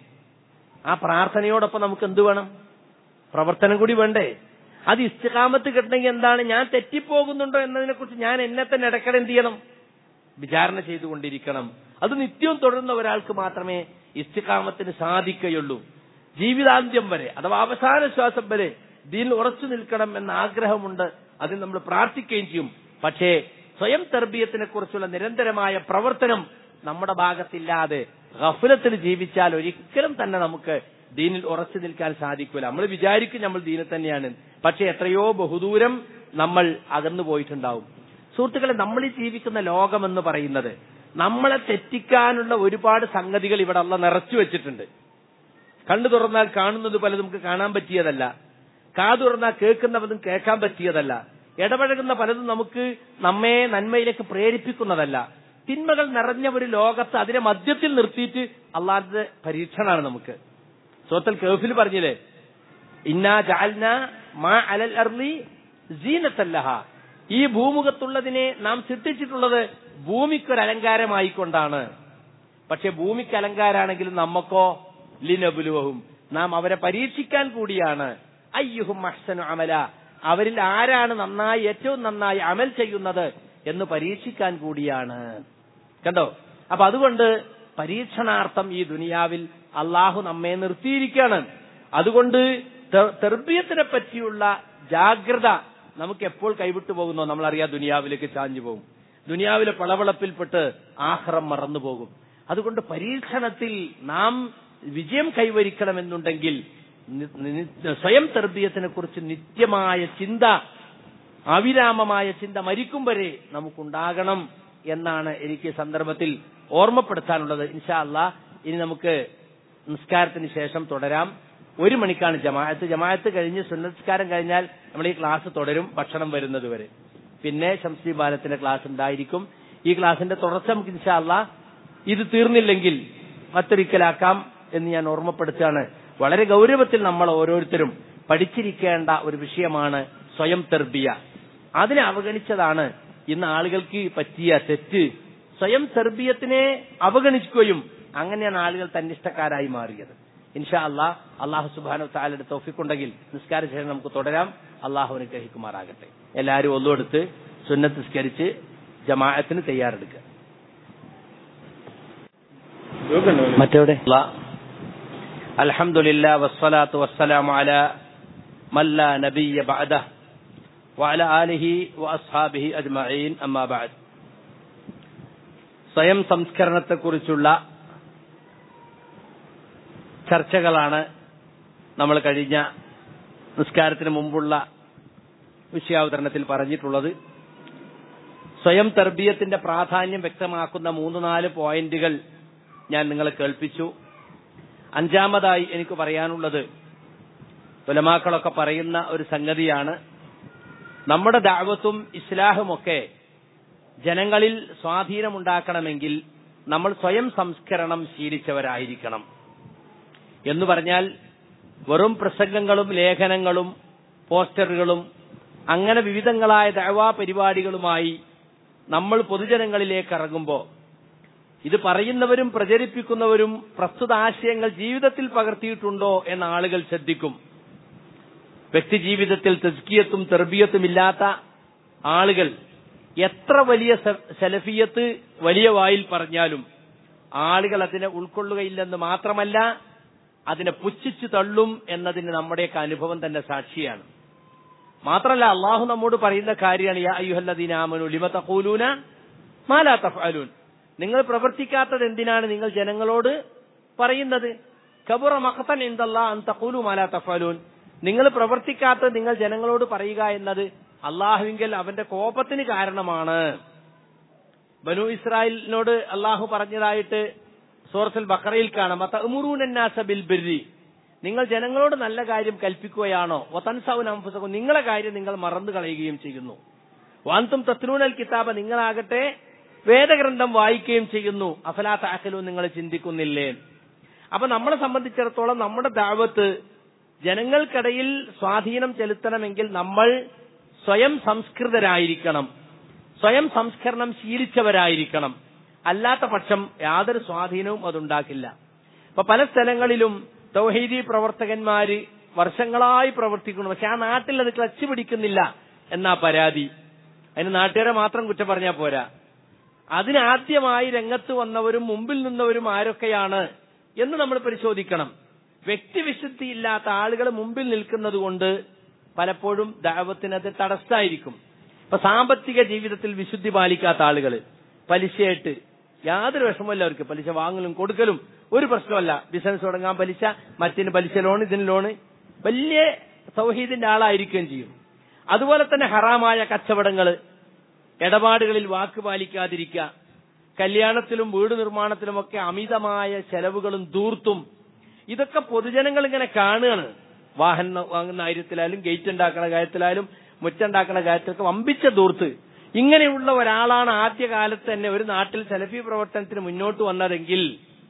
ആ പ്രാർത്ഥനയോടൊപ്പം നമുക്ക് എന്ത് വേണം പ്രവർത്തനം കൂടി വേണ്ടേ അത് ഇസ്തികാമത്ത് കിട്ടണമെങ്കിൽ എന്താണ് ഞാൻ തെറ്റിപ്പോകുന്നുണ്ടോ എന്നതിനെ കുറിച്ച് ഞാൻ എന്നെ തന്നെ ഇടയ്ക്കിടെ എന്ത് ചെയ്യണം വിചാരണ ചെയ്തുകൊണ്ടിരിക്കണം അത് നിത്യവും തുടരുന്ന ഒരാൾക്ക് മാത്രമേ ഇസ്തികാമത്തിന് സാധിക്കുകയുള്ളൂ ജീവിതാന്ത്യം വരെ അഥവാ അവസാന ശ്വാസം വരെ ദീനിൽ ഉറച്ചു നിൽക്കണം എന്ന ആഗ്രഹമുണ്ട് അതിൽ നമ്മൾ പ്രാർത്ഥിക്കുകയും ചെയ്യും പക്ഷേ സ്വയം തെർബീയത്തിനെ കുറിച്ചുള്ള നിരന്തരമായ പ്രവർത്തനം നമ്മുടെ ഭാഗത്തില്ലാതെ ഗഫലത്തിൽ ജീവിച്ചാൽ ഒരിക്കലും തന്നെ നമുക്ക് ദീനിൽ ഉറച്ചു നിൽക്കാൻ സാധിക്കില്ല നമ്മൾ വിചാരിക്കും നമ്മൾ ദീനിൽ തന്നെയാണ് പക്ഷെ എത്രയോ ബഹുദൂരം നമ്മൾ അകന്നു പോയിട്ടുണ്ടാവും സുഹൃത്തുക്കളെ നമ്മൾ ഈ ജീവിക്കുന്ന ലോകമെന്ന് പറയുന്നത് നമ്മളെ തെറ്റിക്കാനുള്ള ഒരുപാട് സംഗതികൾ ഇവിടെ അല്ല നിറച്ചു വെച്ചിട്ടുണ്ട് കണ്ണു തുറന്നാൽ കാണുന്നത് പലതും നമുക്ക് കാണാൻ പറ്റിയതല്ല കാതു തുറന്നാൽ കേൾക്കുന്നവതും കേൾക്കാൻ പറ്റിയതല്ല ഇടപഴകുന്ന പലതും നമുക്ക് നമ്മെ നന്മയിലേക്ക് പ്രേരിപ്പിക്കുന്നതല്ല തിന്മകൾ നിറഞ്ഞ ഒരു ലോകത്ത് അതിനെ മധ്യത്തിൽ നിർത്തിയിട്ട് അള്ളാഹന്റെ പരീക്ഷണമാണ് നമുക്ക് സോത്തൽ കേഫിൽ പറഞ്ഞില്ലേ ഇന്നാ ജാൽന മാ അലൽ അർലി സീനത്തല്ലഹ ഈ ഭൂമുഖത്തുള്ളതിനെ നാം സൃഷ്ടിച്ചിട്ടുള്ളത് ഭൂമിക്കൊരു അലങ്കാരമായിക്കൊണ്ടാണ് പക്ഷെ ഭൂമിക്ക് അലങ്കാരാണെങ്കിലും നമ്മക്കോ ലിനബുലുവഹും നാം അവരെ പരീക്ഷിക്കാൻ കൂടിയാണ് അയ്യുഹും അഹ്സനു അമല അവരിൽ ആരാണ് നന്നായി ഏറ്റവും നന്നായി അമൽ ചെയ്യുന്നത് എന്ന് പരീക്ഷിക്കാൻ കൂടിയാണ് കണ്ടോ അപ്പൊ അതുകൊണ്ട് പരീക്ഷണാർത്ഥം ഈ ദുനിയാവിൽ അള്ളാഹു നമ്മെ നിർത്തിയിരിക്കുകയാണ് അതുകൊണ്ട് തെർബീയത്തിനെ പറ്റിയുള്ള ജാഗ്രത നമുക്ക് എപ്പോൾ കൈവിട്ടു പോകുന്നോ നമ്മളറിയാം ദുനിയാവിലേക്ക് ചാഞ്ഞു പോകും ദുനിയാവിലെ പളവളപ്പിൽപ്പെട്ട് ആഹ്റം മറന്നു പോകും അതുകൊണ്ട് പരീക്ഷണത്തിൽ നാം വിജയം കൈവരിക്കണമെന്നുണ്ടെങ്കിൽ സ്വയം തെർബീയത്തിനെ കുറിച്ച് നിത്യമായ ചിന്ത അവിരാമമായ ചിന്ത മരിക്കും വരെ നമുക്കുണ്ടാകണം എന്നാണ് എനിക്ക് സന്ദർഭത്തിൽ ഓർമ്മപ്പെടുത്താനുള്ളത് ഇൻഷാ അല്ലാ ഇനി നമുക്ക് നിസ്കാരത്തിന് ശേഷം തുടരാം ഒരു മണിക്കാണ് ജമാഅത്ത് ജമാഅത്ത് കഴിഞ്ഞ് സുന്നസ്കാരം കഴിഞ്ഞാൽ നമ്മൾ ഈ ക്ലാസ് തുടരും ഭക്ഷണം വരുന്നത് വരെ പിന്നെ ഷംസി ബാലത്തിന്റെ ക്ലാസ് ഉണ്ടായിരിക്കും ഈ ക്ലാസിന്റെ തുടർച്ച നമുക്ക് ഇൻഷാ അല്ലാ ഇത് തീർന്നില്ലെങ്കിൽ മറ്റൊരിക്കലാക്കാം എന്ന് ഞാൻ ഓർമ്മപ്പെടുത്തുകയാണ് വളരെ ഗൗരവത്തിൽ നമ്മൾ ഓരോരുത്തരും പഠിച്ചിരിക്കേണ്ട ഒരു വിഷയമാണ് സ്വയം തെർബിയ അതിനെ അവഗണിച്ചതാണ് ഇന്ന് ആളുകൾക്ക് പറ്റിയ തെറ്റ് സ്വയം തെർബിയത്തിനെ അവഗണിക്കുകയും അങ്ങനെയാണ് ആളുകൾ തന്നിഷ്ടക്കാരായി മാറിയത് ഇൻഷാ അള്ളാഹ് അള്ളാഹു സുബാനു താലയുടെ തോഫിക്കുണ്ടെങ്കിൽ നിസ്കാര ശേഷം നമുക്ക് തുടരാം അള്ളാഹു അനുഗ്രഹിക്കുമാറാകട്ടെ എല്ലാവരും ഒന്നുകൊടുത്ത് സുന്നത്ത് നിസ്കരിച്ച് ജമാഅത്തിന് തയ്യാറെടുക്കുക മറ്റെവിടെ അൽഹംദുലില്ല വസ്സലാത്തു വസ്സലാമു അല മല്ല നബിയ ബഅദ وعلى آله وأصحابه أجمعين أما بعد സ്വയം സംസ്കരണത്തെക്കുറിച്ചുള്ള ചർച്ചകളാണ് നമ്മൾ കഴിഞ്ഞ നിസ്കാരത്തിന് മുമ്പുള്ള വിഷയാവതരണത്തിൽ പറഞ്ഞിട്ടുള്ളത് സ്വയം തർബീയത്തിന്റെ പ്രാധാന്യം വ്യക്തമാക്കുന്ന മൂന്ന് നാല് പോയിന്റുകൾ ഞാൻ നിങ്ങളെ കേൾപ്പിച്ചു അഞ്ചാമതായി എനിക്ക് പറയാനുള്ളത് തുലമാക്കളൊക്കെ പറയുന്ന ഒരു സംഗതിയാണ് നമ്മുടെ ദാവത്തും ഇസ്ലാഹുമൊക്കെ ജനങ്ങളിൽ സ്വാധീനമുണ്ടാക്കണമെങ്കിൽ നമ്മൾ സ്വയം സംസ്കരണം ശീലിച്ചവരായിരിക്കണം എന്ന് പറഞ്ഞാൽ വെറും പ്രസംഗങ്ങളും ലേഖനങ്ങളും പോസ്റ്ററുകളും അങ്ങനെ വിവിധങ്ങളായ ദഴവാ പരിപാടികളുമായി നമ്മൾ പൊതുജനങ്ങളിലേക്ക് ഇറങ്ങുമ്പോൾ ഇത് പറയുന്നവരും പ്രചരിപ്പിക്കുന്നവരും പ്രസ്തുത ആശയങ്ങൾ ജീവിതത്തിൽ പകർത്തിയിട്ടുണ്ടോ എന്ന ആളുകൾ ശ്രദ്ധിക്കും വ്യക്തിജീവിതത്തിൽ തെസ്കിയത്തും തെർബിയത്തും ഇല്ലാത്ത ആളുകൾ എത്ര വലിയ സെലഫിയത്ത് വലിയ വായിൽ പറഞ്ഞാലും ആളുകൾ അതിനെ ഉൾക്കൊള്ളുകയില്ലെന്ന് മാത്രമല്ല അതിനെ പുച്ഛിച്ചു തള്ളും എന്നതിന് നമ്മുടെയൊക്കെ അനുഭവം തന്നെ സാക്ഷിയാണ് മാത്രമല്ല അള്ളാഹു നമ്മോട് പറയുന്ന കാര്യമാണ് യാ അയ്യുഹല്ലദീന ആമനു ലിമ തഖൂലൂന മാലാ തഫ്അലൂൻ നിങ്ങൾ പ്രവർത്തിക്കാത്തത് എന്തിനാണ് നിങ്ങൾ ജനങ്ങളോട് പറയുന്നത് കബുറ മഖത്തൻ എന്തല്ലാ അൻ തഖൂലു മാലാ തഫ്അലൂൻ നിങ്ങൾ പ്രവർത്തിക്കാത്തത് നിങ്ങൾ ജനങ്ങളോട് പറയുക എന്നത് അള്ളാഹുവിങ്കൽ അവന്റെ കോപത്തിന് കാരണമാണ് ബനു ഇസ്രായേലിനോട് അള്ളാഹു പറഞ്ഞതായിട്ട് സൂറത്തുൽ ബഖറയിൽ കാണാം തഅ്മുറൂനന്നാസ ബിൽ ബിർരി നിങ്ങൾ ജനങ്ങളോട് നല്ല കാര്യം കൽപ്പിക്കുകയാണോ വതൻസൗന അൻഫുസകും നിങ്ങളെ കാര്യം നിങ്ങൾ മറന്നു കളയുകയും ചെയ്യുന്നു വാന്തും തത്നൂനൽ കിതാബ നിങ്ങളാകട്ടെ വേദഗ്രന്ഥം വായിക്കുകയും ചെയ്യുന്നു അഫലാ താക്കലു നിങ്ങൾ ചിന്തിക്കുന്നില്ലേ അപ്പൊ നമ്മളെ സംബന്ധിച്ചിടത്തോളം നമ്മുടെ ദാവത്ത് ജനങ്ങൾക്കിടയിൽ സ്വാധീനം ചെലുത്തണമെങ്കിൽ നമ്മൾ സ്വയം സംസ്കൃതരായിരിക്കണം സ്വയം സംസ്കരണം ശീലിച്ചവരായിരിക്കണം അല്ലാത്ത പക്ഷം യാതൊരു സ്വാധീനവും അതുണ്ടാക്കില്ല ഇപ്പൊ പല സ്ഥലങ്ങളിലും തൗഹീദി പ്രവർത്തകന്മാര് വർഷങ്ങളായി പ്രവർത്തിക്കുന്നു പക്ഷെ ആ നാട്ടിൽ അത് ക്ലച്ച് പിടിക്കുന്നില്ല എന്നാ പരാതി അതിന് നാട്ടുകാരെ മാത്രം കുറ്റം പറഞ്ഞാൽ പോരാ അതിനാദ്യമായി രംഗത്ത് വന്നവരും മുമ്പിൽ നിന്നവരും ആരൊക്കെയാണ് എന്ന് നമ്മൾ പരിശോധിക്കണം വ്യക്തിവിശുദ്ധി ഇല്ലാത്ത ആളുകൾ മുമ്പിൽ നിൽക്കുന്നത് കൊണ്ട് പലപ്പോഴും ദാവത്തിനത് തടസ്സമായിരിക്കും ഇപ്പൊ സാമ്പത്തിക ജീവിതത്തിൽ വിശുദ്ധി പാലിക്കാത്ത ആളുകൾ പലിശയായിട്ട് യാതൊരു വിഷമമില്ല അവർക്ക് പലിശ വാങ്ങലും കൊടുക്കലും ഒരു പ്രശ്നമല്ല ബിസിനസ് തുടങ്ങാൻ പലിശ മറ്റിന് പലിശ ലോൺ ഇതിന് ലോണ് വലിയ സൗഹീദിന്റെ ആളായിരിക്കുകയും ചെയ്യും അതുപോലെ തന്നെ ഹറാമായ കച്ചവടങ്ങള് ഇടപാടുകളിൽ വാക്ക് പാലിക്കാതിരിക്കുക കല്യാണത്തിലും വീട് നിർമ്മാണത്തിലുമൊക്കെ അമിതമായ ചെലവുകളും ദൂർത്തും ഇതൊക്കെ പൊതുജനങ്ങൾ ഇങ്ങനെ കാണുകയാണ് വാഹനം വാങ്ങുന്ന കാര്യത്തിലായാലും ഗേറ്റ് ഉണ്ടാക്കുന്ന കാര്യത്തിലായാലും മുറ്റുണ്ടാക്കുന്ന കാര്യത്തിലൊക്കെ വമ്പിച്ച ദൂർത്ത് ഇങ്ങനെയുള്ള ഒരാളാണ് ആദ്യകാലത്ത് തന്നെ ഒരു നാട്ടിൽ സെലഫി പ്രവർത്തനത്തിന് മുന്നോട്ട് വന്നതെങ്കിൽ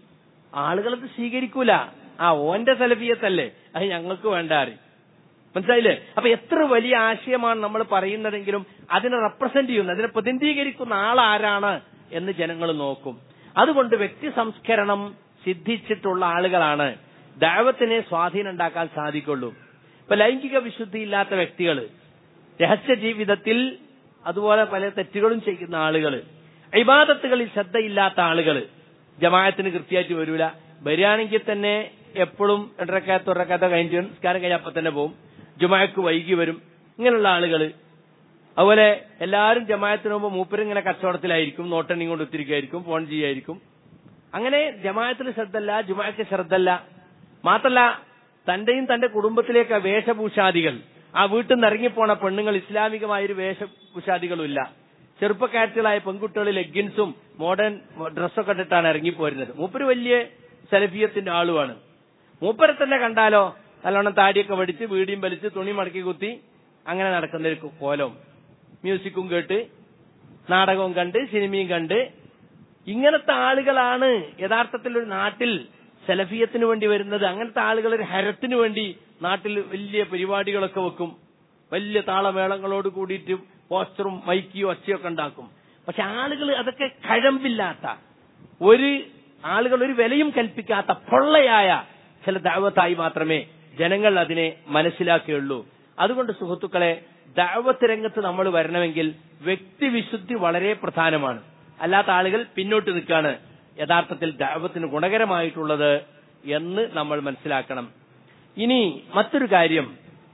ആളുകളത് സ്വീകരിക്കൂല ആ ഓന്റെ സെലഫിയത്തല്ലേ അത് ഞങ്ങൾക്ക് വേണ്ട അറിയും മനസ്സിലായില്ലേ അപ്പൊ എത്ര വലിയ ആശയമാണ് നമ്മൾ പറയുന്നതെങ്കിലും അതിനെ റെപ്രസെന്റ് ചെയ്യുന്ന അതിനെ പ്രതിനിധീകരിക്കുന്ന ആളാരാണ് എന്ന് ജനങ്ങൾ നോക്കും അതുകൊണ്ട് വ്യക്തി സംസ്കരണം സിദ്ധിച്ചിട്ടുള്ള ആളുകളാണ് ദൈവത്തിനെ സ്വാധീനം ഉണ്ടാക്കാൻ സാധിക്കുള്ളൂ ഇപ്പൊ ലൈംഗിക വിശുദ്ധി ഇല്ലാത്ത വ്യക്തികൾ രഹസ്യ ജീവിതത്തിൽ അതുപോലെ പല തെറ്റുകളും ചെയ്യുന്ന ആളുകൾ ഇബാദത്തുകളിൽ ശ്രദ്ധയില്ലാത്ത ആളുകൾ ജമാഅത്തിന് കൃത്യമായിട്ട് വരൂല വരികയാണെങ്കിൽ തന്നെ എപ്പോഴും രണ്ടരക്കാത്ത ഒരക്കാത്ത കഴിഞ്ഞ് നിസ്കാരം കഴിഞ്ഞ അപ്പം തന്നെ പോകും ജുമാക്ക് വൈകി വരും ഇങ്ങനെയുള്ള ആളുകൾ അതുപോലെ എല്ലാവരും ജമായത്തിന് മുമ്പ് മൂപ്പരും ഇങ്ങനെ കച്ചവടത്തിലായിരിക്കും നോട്ടെണ്ണി കൊണ്ട് ഒത്തിരിക്കായിരിക്കും ഫോൺ ചെയ്യായിരിക്കും അങ്ങനെ ജമായത്തിൽ ശ്രദ്ധല്ല ജുമാക്ക് ശ്രദ്ധല്ല മാത്രല്ല തന്റെയും തന്റെ കുടുംബത്തിലേക്ക് വേഷഭൂഷാദികൾ ആ വീട്ടിൽ നിന്ന് ഇറങ്ങിപ്പോണ പെണ്ണുങ്ങൾ ഇസ്ലാമികമായ ഒരു വേഷഭൂഷാദികളും ഇല്ല ചെറുപ്പക്കാരത്തികളായ പെൺകുട്ടികൾ ലെഗിൻസും മോഡേൺ ഡ്രസ്സൊക്കെ ഇട്ടിട്ടാണ് ഇറങ്ങിപ്പോരുന്നത് മൂപ്പര് വലിയ സെലഫിയത്തിന്റെ ആളുമാണ് മൂപ്പരെ തന്നെ കണ്ടാലോ നല്ലോണം താടിയൊക്കെ വടിച്ച് വീടിയും വലിച്ച് തുണി മടക്കി കുത്തി അങ്ങനെ നടക്കുന്ന ഒരു കോലം മ്യൂസിക്കും കേട്ട് നാടകവും കണ്ട് സിനിമയും കണ്ട് ഇങ്ങനത്തെ ആളുകളാണ് യഥാർത്ഥത്തിൽ ഒരു നാട്ടിൽ സെലഫിയത്തിന് വേണ്ടി വരുന്നത് അങ്ങനത്തെ ആളുകൾ ഒരു ഹരത്തിന് വേണ്ടി നാട്ടിൽ വലിയ പരിപാടികളൊക്കെ വെക്കും വലിയ താളമേളങ്ങളോട് കൂടിയിട്ട് പോസ്റ്ററും മൈക്കിയും ഒച്ചയൊക്കെ ഉണ്ടാക്കും പക്ഷെ ആളുകൾ അതൊക്കെ കഴമ്പില്ലാത്ത ഒരു ആളുകൾ ഒരു വിലയും കൽപ്പിക്കാത്ത പൊള്ളയായ ചില ദാവത്തായി മാത്രമേ ജനങ്ങൾ അതിനെ മനസ്സിലാക്കുകയുള്ളൂ അതുകൊണ്ട് സുഹൃത്തുക്കളെ ദാവത്ത് രംഗത്ത് നമ്മൾ വരണമെങ്കിൽ വ്യക്തിവിശുദ്ധി വളരെ പ്രധാനമാണ് അല്ലാത്ത ആളുകൾ പിന്നോട്ട് നിൽക്കാണ് യഥാർത്ഥത്തിൽ ദാവത്തിന് ഗുണകരമായിട്ടുള്ളത് എന്ന് നമ്മൾ മനസ്സിലാക്കണം ഇനി മറ്റൊരു കാര്യം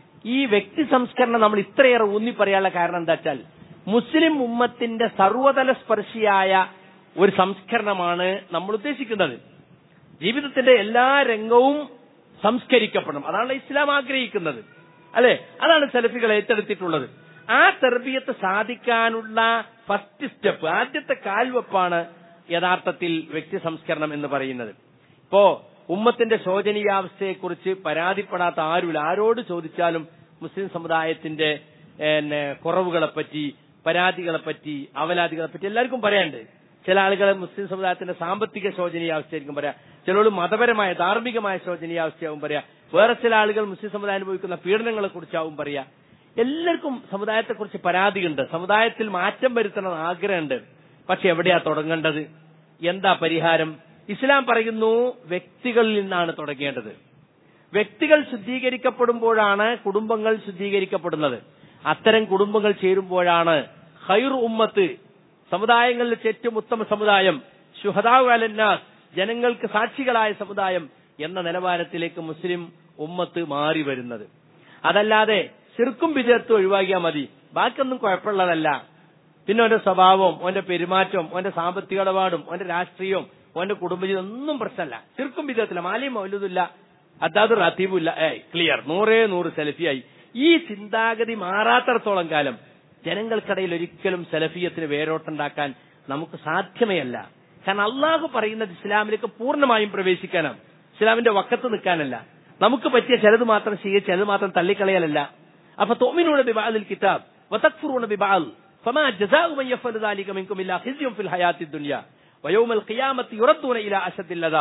ഈ വ്യക്തി സംസ്കരണം നമ്മൾ ഇത്രയേറെ ഊന്നി പറയാനുള്ള കാരണം എന്താ വെച്ചാൽ മുസ്ലിം ഉമ്മത്തിന്റെ സർവതല സ്പർശിയായ ഒരു സംസ്കരണമാണ് നമ്മൾ ഉദ്ദേശിക്കുന്നത് ജീവിതത്തിന്റെ എല്ലാ രംഗവും സംസ്കരിക്കപ്പെടണം അതാണ് ഇസ്ലാം ആഗ്രഹിക്കുന്നത് അല്ലെ അതാണ് സെലഫികൾ ഏറ്റെടുത്തിട്ടുള്ളത് ആ തെർബിയത്ത് സാധിക്കാനുള്ള ഫസ്റ്റ് സ്റ്റെപ്പ് ആദ്യത്തെ കാൽവെപ്പാണ് യഥാർത്ഥത്തിൽ വ്യക്തി സംസ്കരണം എന്ന് പറയുന്നത് ഇപ്പോ ഉമ്മത്തിന്റെ ശോചനീയാവസ്ഥയെക്കുറിച്ച് പരാതിപ്പെടാത്ത ആരുമില്ല ആരോട് ചോദിച്ചാലും മുസ്ലിം സമുദായത്തിന്റെ പിന്നെ കുറവുകളെപ്പറ്റി പരാതികളെപ്പറ്റി അവലാദികളെപ്പറ്റി എല്ലാവർക്കും പറയാനുണ്ട് ചില ആളുകൾ മുസ്ലിം സമുദായത്തിന്റെ സാമ്പത്തിക ശോചനീയാവസ്ഥയായിരിക്കും പറയാ ചിലരോട് മതപരമായ ധാർമ്മികമായ ശോചനീയാവസ്ഥയാവും പറയാ വേറെ ചില ആളുകൾ മുസ്ലിം സമുദായം അനുഭവിക്കുന്ന പീഡനങ്ങളെ കുറിച്ചാവും പറയാ എല്ലാവർക്കും സമുദായത്തെക്കുറിച്ച് പരാതിയുണ്ട് സമുദായത്തിൽ മാറ്റം വരുത്തണം ആഗ്രഹമുണ്ട് പക്ഷെ എവിടെയാ തുടങ്ങേണ്ടത് എന്താ പരിഹാരം ഇസ്ലാം പറയുന്നു വ്യക്തികളിൽ നിന്നാണ് തുടങ്ങേണ്ടത് വ്യക്തികൾ ശുദ്ധീകരിക്കപ്പെടുമ്പോഴാണ് കുടുംബങ്ങൾ ശുദ്ധീകരിക്കപ്പെടുന്നത് അത്തരം കുടുംബങ്ങൾ ചേരുമ്പോഴാണ് ഹൈർ ഉമ്മത്ത് സമുദായങ്ങളിൽ ഏറ്റവും ഉത്തമ സമുദായം ഷുഹദാവ് അലന്നാസ് ജനങ്ങൾക്ക് സാക്ഷികളായ സമുദായം എന്ന നിലവാരത്തിലേക്ക് മുസ്ലിം ഉമ്മത്ത് മാറി വരുന്നത് അതല്ലാതെ ശിർക്കും വിജയത്തും ഒഴിവാക്കിയാൽ മതി ബാക്കിയൊന്നും കുഴപ്പമുള്ളതല്ല പിന്നെ ഓന്റെ സ്വഭാവവും ഓന്റെ പെരുമാറ്റവും ഓന്റെ സാമ്പത്തിക ഇടപാടും ഓന്റെ രാഷ്ട്രീയവും ഓന്റെ കുടുംബജീവിതം ഒന്നും പ്രശ്നമല്ല ശിർക്കും വിധത്തില്ല മാലിയും മൗലൂദില്ല അതാത് റത്തീബുല്ല ഏയ് ക്ലിയർ നൂറേ നൂറ് സെലഫിയായി ഈ ചിന്താഗതി മാറാത്തടത്തോളം കാലം ജനങ്ങൾക്കിടയിൽ ഒരിക്കലും സെലഫിയത്തിന് വേരോട്ടുണ്ടാക്കാൻ നമുക്ക് സാധ്യമേ അല്ല കാരണം അള്ളാഹു പറയുന്നത് ഇസ്ലാമിലേക്ക് പൂർണ്ണമായും പ്രവേശിക്കാനാണ് ഇസ്ലാമിന്റെ വക്കത്ത് നിൽക്കാനല്ല നമുക്ക് പറ്റിയ ചിലത് മാത്രം സ്വീകരിച്ച് ചിലത് മാത്രം തള്ളിക്കളയലല്ല അപ്പൊ തോമിനൂടെ ബിബാലിൽ കിതാബ് വതക്ഫുറൂന ബിബാൽ فما جزاء من يفعل ذلك منكم الا خزي في الحياه الدنيا ويوم القيامه يردون الى اشد العذاب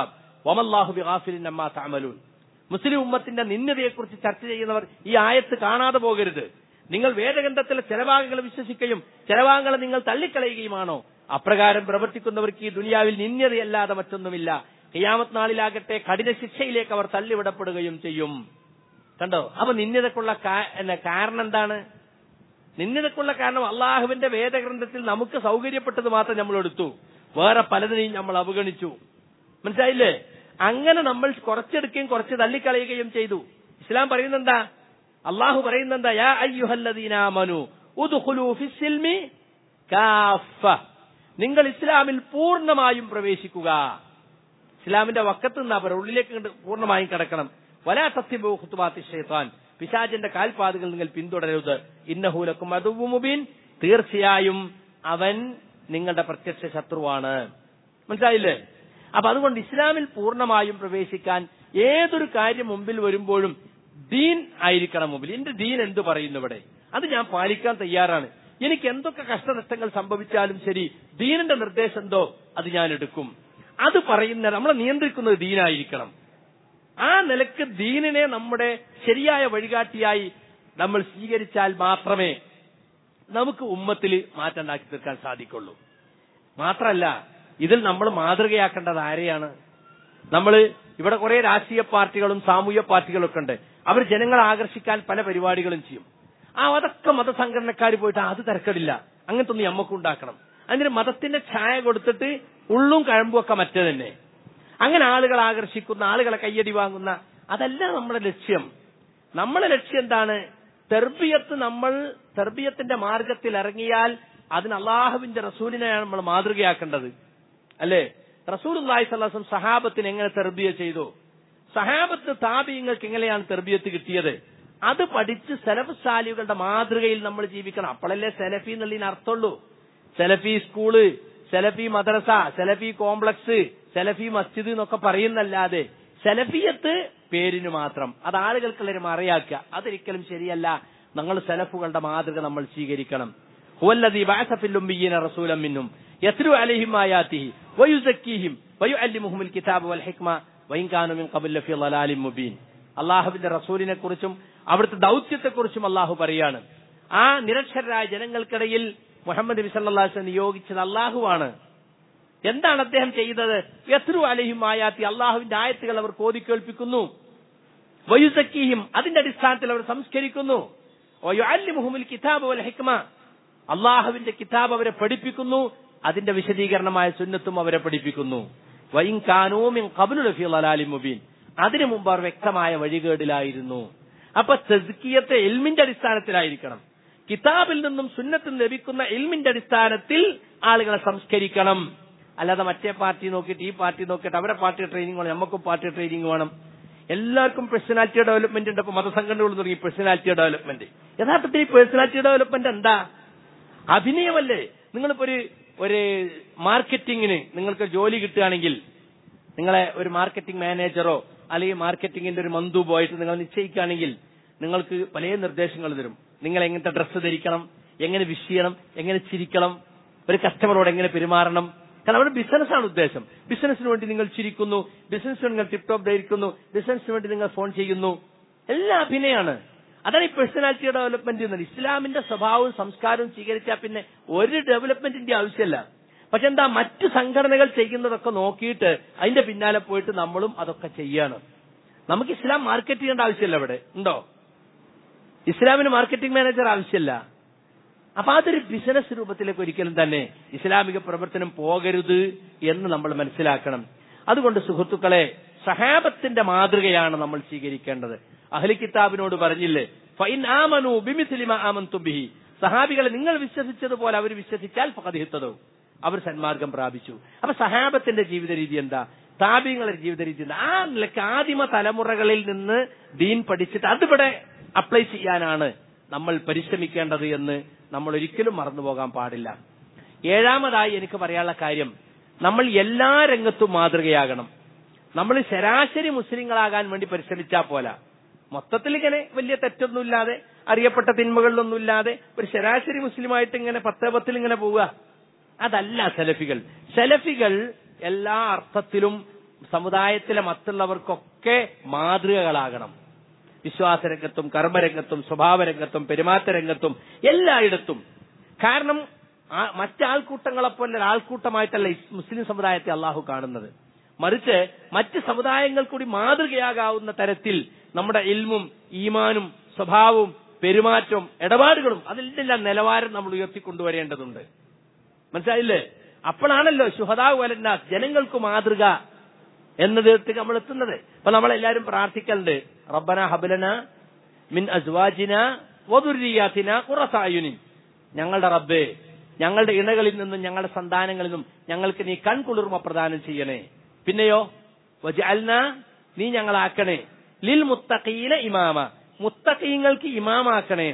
വമല്ലാഹു ബിഗാഫിലിൻ അമ്മാ തഅമലൂൻ മുസ്ലിം ഉമ്മത്തിന്റെ നിന്ദതയെക്കുറിച്ച് ചർച്ച ചെയ്യുന്നവർ ഈ ആയത്ത് കാണാതെ പോകരുത് നിങ്ങൾ വേദഗ്രന്ഥത്തിലെ ചില ഭാഗങ്ങൾ വിശ്വസിക്കുകയും ചില ഭാഗങ്ങളെ നിങ്ങൾ തള്ളിക്കളയുകയുമാണോ അപ്രകാരം പ്രവർത്തിക്കുന്നവർക്ക് ഈ ദുനിയാവിൽ നിന്ദതയല്ലാതെ മറ്റൊന്നുമില്ല ഖിയാമത്ത് നാളിലാകട്ടെ കഠിന ശിക്ഷയിലേക്ക് അവർ തള്ളിവിടപ്പെടുകയും ചെയ്യും കണ്ടോ അപ്പൊ നിന്ദതക്കുള്ള കാ- എന്ന കാരണം എന്താണ് നിന്ദതക്കുള്ള കാരണം അള്ളാഹുവിന്റെ വേദഗ്രന്ഥത്തിൽ നമുക്ക് സൗകര്യപ്പെട്ടത് മാത്രം നമ്മൾ എടുത്തു വേറെ പലതിനെയും നമ്മൾ അവഗണിച്ചു മനസ്സിലായില്ലേ അങ്ങനെ നമ്മൾ കുറച്ചെടുക്കുകയും കുറച്ച് തള്ളിക്കളയുകയും ചെയ്തു ഇസ്ലാം പറയുന്നെന്താ അള്ളാഹു പറയുന്നെന്താ യാ അയ്യുഹല്ലദീനാമനു ഉദ്ഖുലൂ ഫിസ്സിൽമി കാഫ നിങ്ങൾ ഇസ്ലാമിൽ പൂർണ്ണമായും പ്രവേശിക്കുക ഇസ്ലാമിന്റെ വക്കത്ത് നിന്നാ പറയുക ഉള്ളിലേക്ക് ഇങ്ങട് പൂർണ്ണമായും കിടക്കണം വലാ തത്തിബു ഖുത്തുബാത്തി ഷൈത്താൻ പിശാചിന്റെ കാൽപാതുകൾ നിങ്ങൾ പിന്തുടരരുത് ഇന്നഹൂലക്കും അതുവു മുബീൻ തീർച്ചയായും അവൻ നിങ്ങളുടെ പ്രത്യക്ഷ ശത്രുവാണ് മനസ്സിലായില്ലേ അപ്പൊ അതുകൊണ്ട് ഇസ്ലാമിൽ പൂർണ്ണമായും പ്രവേശിക്കാൻ ഏതൊരു കാര്യം മുമ്പിൽ വരുമ്പോഴും ദീൻ ആയിരിക്കണം മുമ്പിൽ എന്റെ ദീൻ എന്ത് പറയുന്നു ഇവിടെ അത് ഞാൻ പാലിക്കാൻ തയ്യാറാണ് എനിക്ക് എന്തൊക്കെ കഷ്ടനഷ്ടങ്ങൾ സംഭവിച്ചാലും ശരി ദീനിന്റെ നിർദ്ദേശം എന്തോ അത് ഞാൻ എടുക്കും അത് പറയുന്ന നമ്മളെ നിയന്ത്രിക്കുന്നത് ദീനായിരിക്കണം ആ നിലക്ക് ദീനിനെ നമ്മുടെ ശരിയായ വഴികാട്ടിയായി നമ്മൾ സ്വീകരിച്ചാൽ മാത്രമേ നമുക്ക് ഉമ്മത്തിൽ മാറ്റം ഉണ്ടാക്കി തീർക്കാൻ സാധിക്കുള്ളൂ മാത്രല്ല ഇതിൽ നമ്മൾ മാതൃകയാക്കേണ്ടത് ആരെയാണ് നമ്മൾ ഇവിടെ കുറെ രാഷ്ട്രീയ പാർട്ടികളും സാമൂഹ്യ പാർട്ടികളും ഒക്കെ ഉണ്ട് അവർ ജനങ്ങളെ ആകർഷിക്കാൻ പല പരിപാടികളും ചെയ്യും ആ അതൊക്കെ മതസംഘടനക്കാർ പോയിട്ട് അത് തിരക്കടില്ല അങ്ങനത്തെ ഒന്ന് നമ്മക്ക് ഉണ്ടാക്കണം അതിന് മതത്തിന്റെ ഛായ കൊടുത്തിട്ട് ഉള്ളും കഴമ്പും ഒക്കെ മറ്റേ തന്നെ അങ്ങനെ ആളുകൾ ആകർഷിക്കുന്ന ആളുകളെ കയ്യടി വാങ്ങുന്ന അതല്ല നമ്മുടെ ലക്ഷ്യം നമ്മളെ ലക്ഷ്യം എന്താണ് തെർബിയത്ത് നമ്മൾ തെർബിയത്തിന്റെ മാർഗത്തിൽ ഇറങ്ങിയാൽ അതിന് അള്ളാഹുവിന്റെ റസൂലിനെയാണ് നമ്മൾ മാതൃകയാക്കേണ്ടത് അല്ലേ റസൂൽ അള്ളാഹി സഹാബത്തിന് എങ്ങനെ തെർബിയ ചെയ്തു സഹാബത്ത് താപീയങ്ങൾക്ക് എങ്ങനെയാണ് തെർബിയത്ത് കിട്ടിയത് അത് പഠിച്ച് സെലഫ് സാലികളുടെ മാതൃകയിൽ നമ്മൾ ജീവിക്കണം അപ്പോഴല്ലേ സെലഫി എന്നുള്ളതിന് അർത്ഥമുള്ളൂ സെലഫി സ്കൂള് സെലഫി മദ്രസ സെലഫി കോംപ്ലക്സ് സെലഫി മസ്ജിദ് എന്നൊക്കെ പറയുന്നല്ലാതെ സെലഫിയത്ത് പേരിന് മാത്രം അത് ആളുകൾക്കുള്ളൊരു മറയാക്കുക അതൊരിക്കലും ശരിയല്ല നമ്മൾ സെലഫുകളുടെ മാതൃക നമ്മൾ സ്വീകരിക്കണം ഹുവല്ലദീ ബഅസ ഫിൽ ഉമ്മീന റസൂലൻ മിൻഹും യത്ലു അലൈഹിം ആയാതിഹി വയുസക്കീഹിം വയുഅല്ലിമുഹുൽ കിതാബ വൽ ഹിക്മ വഇൻ കാനൂ മിൻ ഖബൽ ലഫീ ളലാലിൻ മുബീൻ അള്ളാഹുവിന്റെ റസൂലിനെ കുറിച്ചും അവിടുത്തെ ദൗത്യത്തെക്കുറിച്ചും അള്ളാഹു പറയാണ് ആ നിരക്ഷരായ ജനങ്ങൾക്കിടയിൽ മുഹമ്മദ് നബി സല്ലല്ലാഹു അലൈഹി വസല്ലം നിയോഗിച്ചത് അള്ളാഹുവാണ് എന്താണ് അദ്ദേഹം ചെയ്തത് യത്രു അലഹിം ആയാത്തി അള്ളാഹുവിന്റെ ആയത്തുകൾ അവർ കോതിക്കേൾപ്പിക്കുന്നു വയുസക്കീഹിം അതിന്റെ അടിസ്ഥാനത്തിൽ അവർ സംസ്കരിക്കുന്നു വയുഅല്ലിമുഹുൽ കിതാബ് വൽ ഹിക്മ അള്ളാഹുവിന്റെ കിതാബ് അവരെ പഠിപ്പിക്കുന്നു അതിന്റെ വിശദീകരണമായ സുന്നത്തും അവരെ പഠിപ്പിക്കുന്നു വൈൻ കാനൂമിൻ കബലു ലഫി ലലാലിൻ മുബീൻ അതിനു മുമ്പ് അവർ വ്യക്തമായ വഴികേടിലായിരുന്നു അപ്പൊ തെസ്കിയത്തെ എൽമിന്റെ അടിസ്ഥാനത്തിലായിരിക്കണം കിതാബിൽ നിന്നും സുന്നത്തിൽ ലഭിക്കുന്ന എൽമിന്റെ അടിസ്ഥാനത്തിൽ ആളുകളെ സംസ്കരിക്കണം അല്ലാതെ മറ്റേ പാർട്ടി നോക്കിയിട്ട് ഈ പാർട്ടി നോക്കിയിട്ട് അവരെ പാർട്ടി ട്രെയിനിങ് വേണം നമുക്കും പാർട്ടി ട്രെയിനിങ് വേണം എല്ലാവർക്കും പേഴ്സണാലിറ്റി ഡെവലപ്മെന്റ് ഉണ്ട് അപ്പൊ മതസംഘടനകൾ തുടങ്ങി പേഴ്സണാലിറ്റി ഡെവലപ്മെന്റ് യഥാർത്ഥത്തിൽ ഈ പേഴ്സണാലിറ്റി ഡെവലപ്മെന്റ് എന്താ അഭിനയമല്ലേ നിങ്ങളിപ്പോ ഒരു ഒരു മാർക്കറ്റിങ്ങിന് നിങ്ങൾക്ക് ജോലി കിട്ടുകയാണെങ്കിൽ നിങ്ങളെ ഒരു മാർക്കറ്റിംഗ് മാനേജറോ അല്ലെങ്കിൽ മാർക്കറ്റിംഗിന്റെ ഒരു മന്ദൂബോ ആയിട്ട് നിങ്ങൾ നിശ്ചയിക്കുകയാണെങ്കിൽ നിങ്ങൾക്ക് പല നിർദ്ദേശങ്ങൾ തരും നിങ്ങൾ എങ്ങനത്തെ ഡ്രസ്സ് ധരിക്കണം എങ്ങനെ വിഷ് ചെയ്യണം എങ്ങനെ ചിരിക്കണം ഒരു കസ്റ്റമറോട് എങ്ങനെ പെരുമാറണം കാരണം അവിടെ ബിസിനസ്സാണ് ഉദ്ദേശം ബിസിനസ്സിന് വേണ്ടി നിങ്ങൾ ചിരിക്കുന്നു ബിസിനസ്സിന് നിങ്ങൾ ടിപ് ടോപ്പ് ധരിക്കുന്നു ബിസിനസ്സിന് വേണ്ടി നിങ്ങൾ ഫോൺ ചെയ്യുന്നു എല്ലാം അഭിനയാണ് അതാണ് ഈ പേഴ്സണാലിറ്റി ഡെവലപ്മെന്റ് എന്നത് ഇസ്ലാമിന്റെ സ്വഭാവവും സംസ്കാരവും സ്വീകരിച്ചാൽ പിന്നെ ഒരു ഡെവലപ്മെന്റിന്റെ ആവശ്യമില്ല പക്ഷെ എന്താ മറ്റു സംഘടനകൾ ചെയ്യുന്നതൊക്കെ നോക്കിയിട്ട് അതിന്റെ പിന്നാലെ പോയിട്ട് നമ്മളും അതൊക്കെ ചെയ്യാണ് നമുക്ക് ഇസ്ലാം മാർക്കറ്റ് ചെയ്യേണ്ട ആവശ്യമില്ല ഇവിടെ ഉണ്ടോ ഇസ്ലാമിന് മാർക്കറ്റിംഗ് മാനേജർ ആവശ്യമില്ല അപ്പൊ അതൊരു ബിസിനസ് രൂപത്തിലേക്ക് ഒരിക്കലും തന്നെ ഇസ്ലാമിക പ്രവർത്തനം പോകരുത് എന്ന് നമ്മൾ മനസ്സിലാക്കണം അതുകൊണ്ട് സുഹൃത്തുക്കളെ സഹാബത്തിന്റെ മാതൃകയാണ് നമ്മൾ സ്വീകരിക്കേണ്ടത് അഹ്ലി കിതാബിനോട് പറഞ്ഞില്ലേ ഫൈൻ ആമനു ബിമിസ്ലിമ ആമന്തു ബിഹി സഹാബികളെ നിങ്ങൾ വിശ്വസിച്ചതുപോലെ അവർ വിശ്വസിച്ചാൽ ഫകദിഹിത്തതോ അവർ സന്മാർഗം പ്രാപിച്ചു അപ്പൊ സഹാബത്തിന്റെ ജീവിത രീതി എന്താ താബിങ്ങളുടെ ജീവിത രീതി എന്താ ആ നിലക്ക് ആദിമ തലമുറകളിൽ നിന്ന് ദീൻ പഠിച്ചിട്ട് അതിവിടെ അപ്ലൈ ചെയ്യാനാണ് നമ്മൾ പരിശ്രമിക്കേണ്ടത് എന്ന് നമ്മൾ ഒരിക്കലും മറന്നുപോകാൻ പാടില്ല ഏഴാമതായി എനിക്ക് പറയാനുള്ള കാര്യം നമ്മൾ എല്ലാ രംഗത്തും മാതൃകയാകണം നമ്മൾ ശരാശരി മുസ്ലിങ്ങളാകാൻ വേണ്ടി പരിശ്രമിച്ചാൽ പോല മൊത്തത്തിൽ ഇങ്ങനെ വലിയ തെറ്റൊന്നുമില്ലാതെ അറിയപ്പെട്ട തിന്മകളിലൊന്നുമില്ലാതെ ഒരു ശരാശരി മുസ്ലിമായിട്ട് ഇങ്ങനെ പത്ത് പത്തിൽ ഇങ്ങനെ പോവുക അതല്ല സെലഫികൾ സെലഫികൾ എല്ലാ അർത്ഥത്തിലും സമുദായത്തിലെ മറ്റുള്ളവർക്കൊക്കെ മാതൃകകളാകണം വിശ്വാസരംഗത്തും കർമ്മരംഗത്തും സ്വഭാവരംഗത്തും പെരുമാറ്റരംഗത്തും എല്ലായിടത്തും കാരണം ആ- മറ്റാൾക്കൂട്ടങ്ങളെപ്പോലെ ആൾക്കൂട്ടമായിട്ടല്ല ഇസ് മുസ്ലിം സമുദായത്തെ അള്ളാഹു കാണുന്നത് മറിച്ച് മറ്റ് സമുദായങ്ങൾ കൂടി മാതൃകയാകാവുന്ന തരത്തിൽ നമ്മുടെ ഇൽമും ഈമാനും സ്വഭാവവും പെരുമാറ്റവും ഇടപാടുകളും അതിലെല്ലാം നിലവാരം നമ്മൾ ഉയർത്തിക്കൊണ്ടുവരേണ്ടതുണ്ട് മനസ്സിലായില്ലേ അപ്പോഴാണല്ലോ ശുഹദാവ് വലന്നാസ് ജനങ്ങൾക്ക് മാതൃക എന്നതിലേക്ക് നമ്മൾ എത്തുന്നത് അപ്പൊ നമ്മളെല്ലാരും പ്രാർത്ഥിക്കലുണ്ട് റബ്ബന ഹബലന മിൻ അസ്വാജിന വദുരിയാത്തിന കുറസായുനിൻ ഞങ്ങളുടെ റബ്ബേ ഞങ്ങളുടെ ഇണകളിൽ നിന്നും ഞങ്ങളുടെ സന്താനങ്ങളിൽ നിന്നും ഞങ്ങൾക്ക് നീ കൺകുളിർമ പ്രദാനം ചെയ്യണേ പിന്നെയോ വജഅൽന നീ ഞങ്ങളാക്കണേ ലിൽ മുത്തഖീന ഇമാമ മുത്തഖീങ്ങൾക്ക് ഇമാമാക്കണേ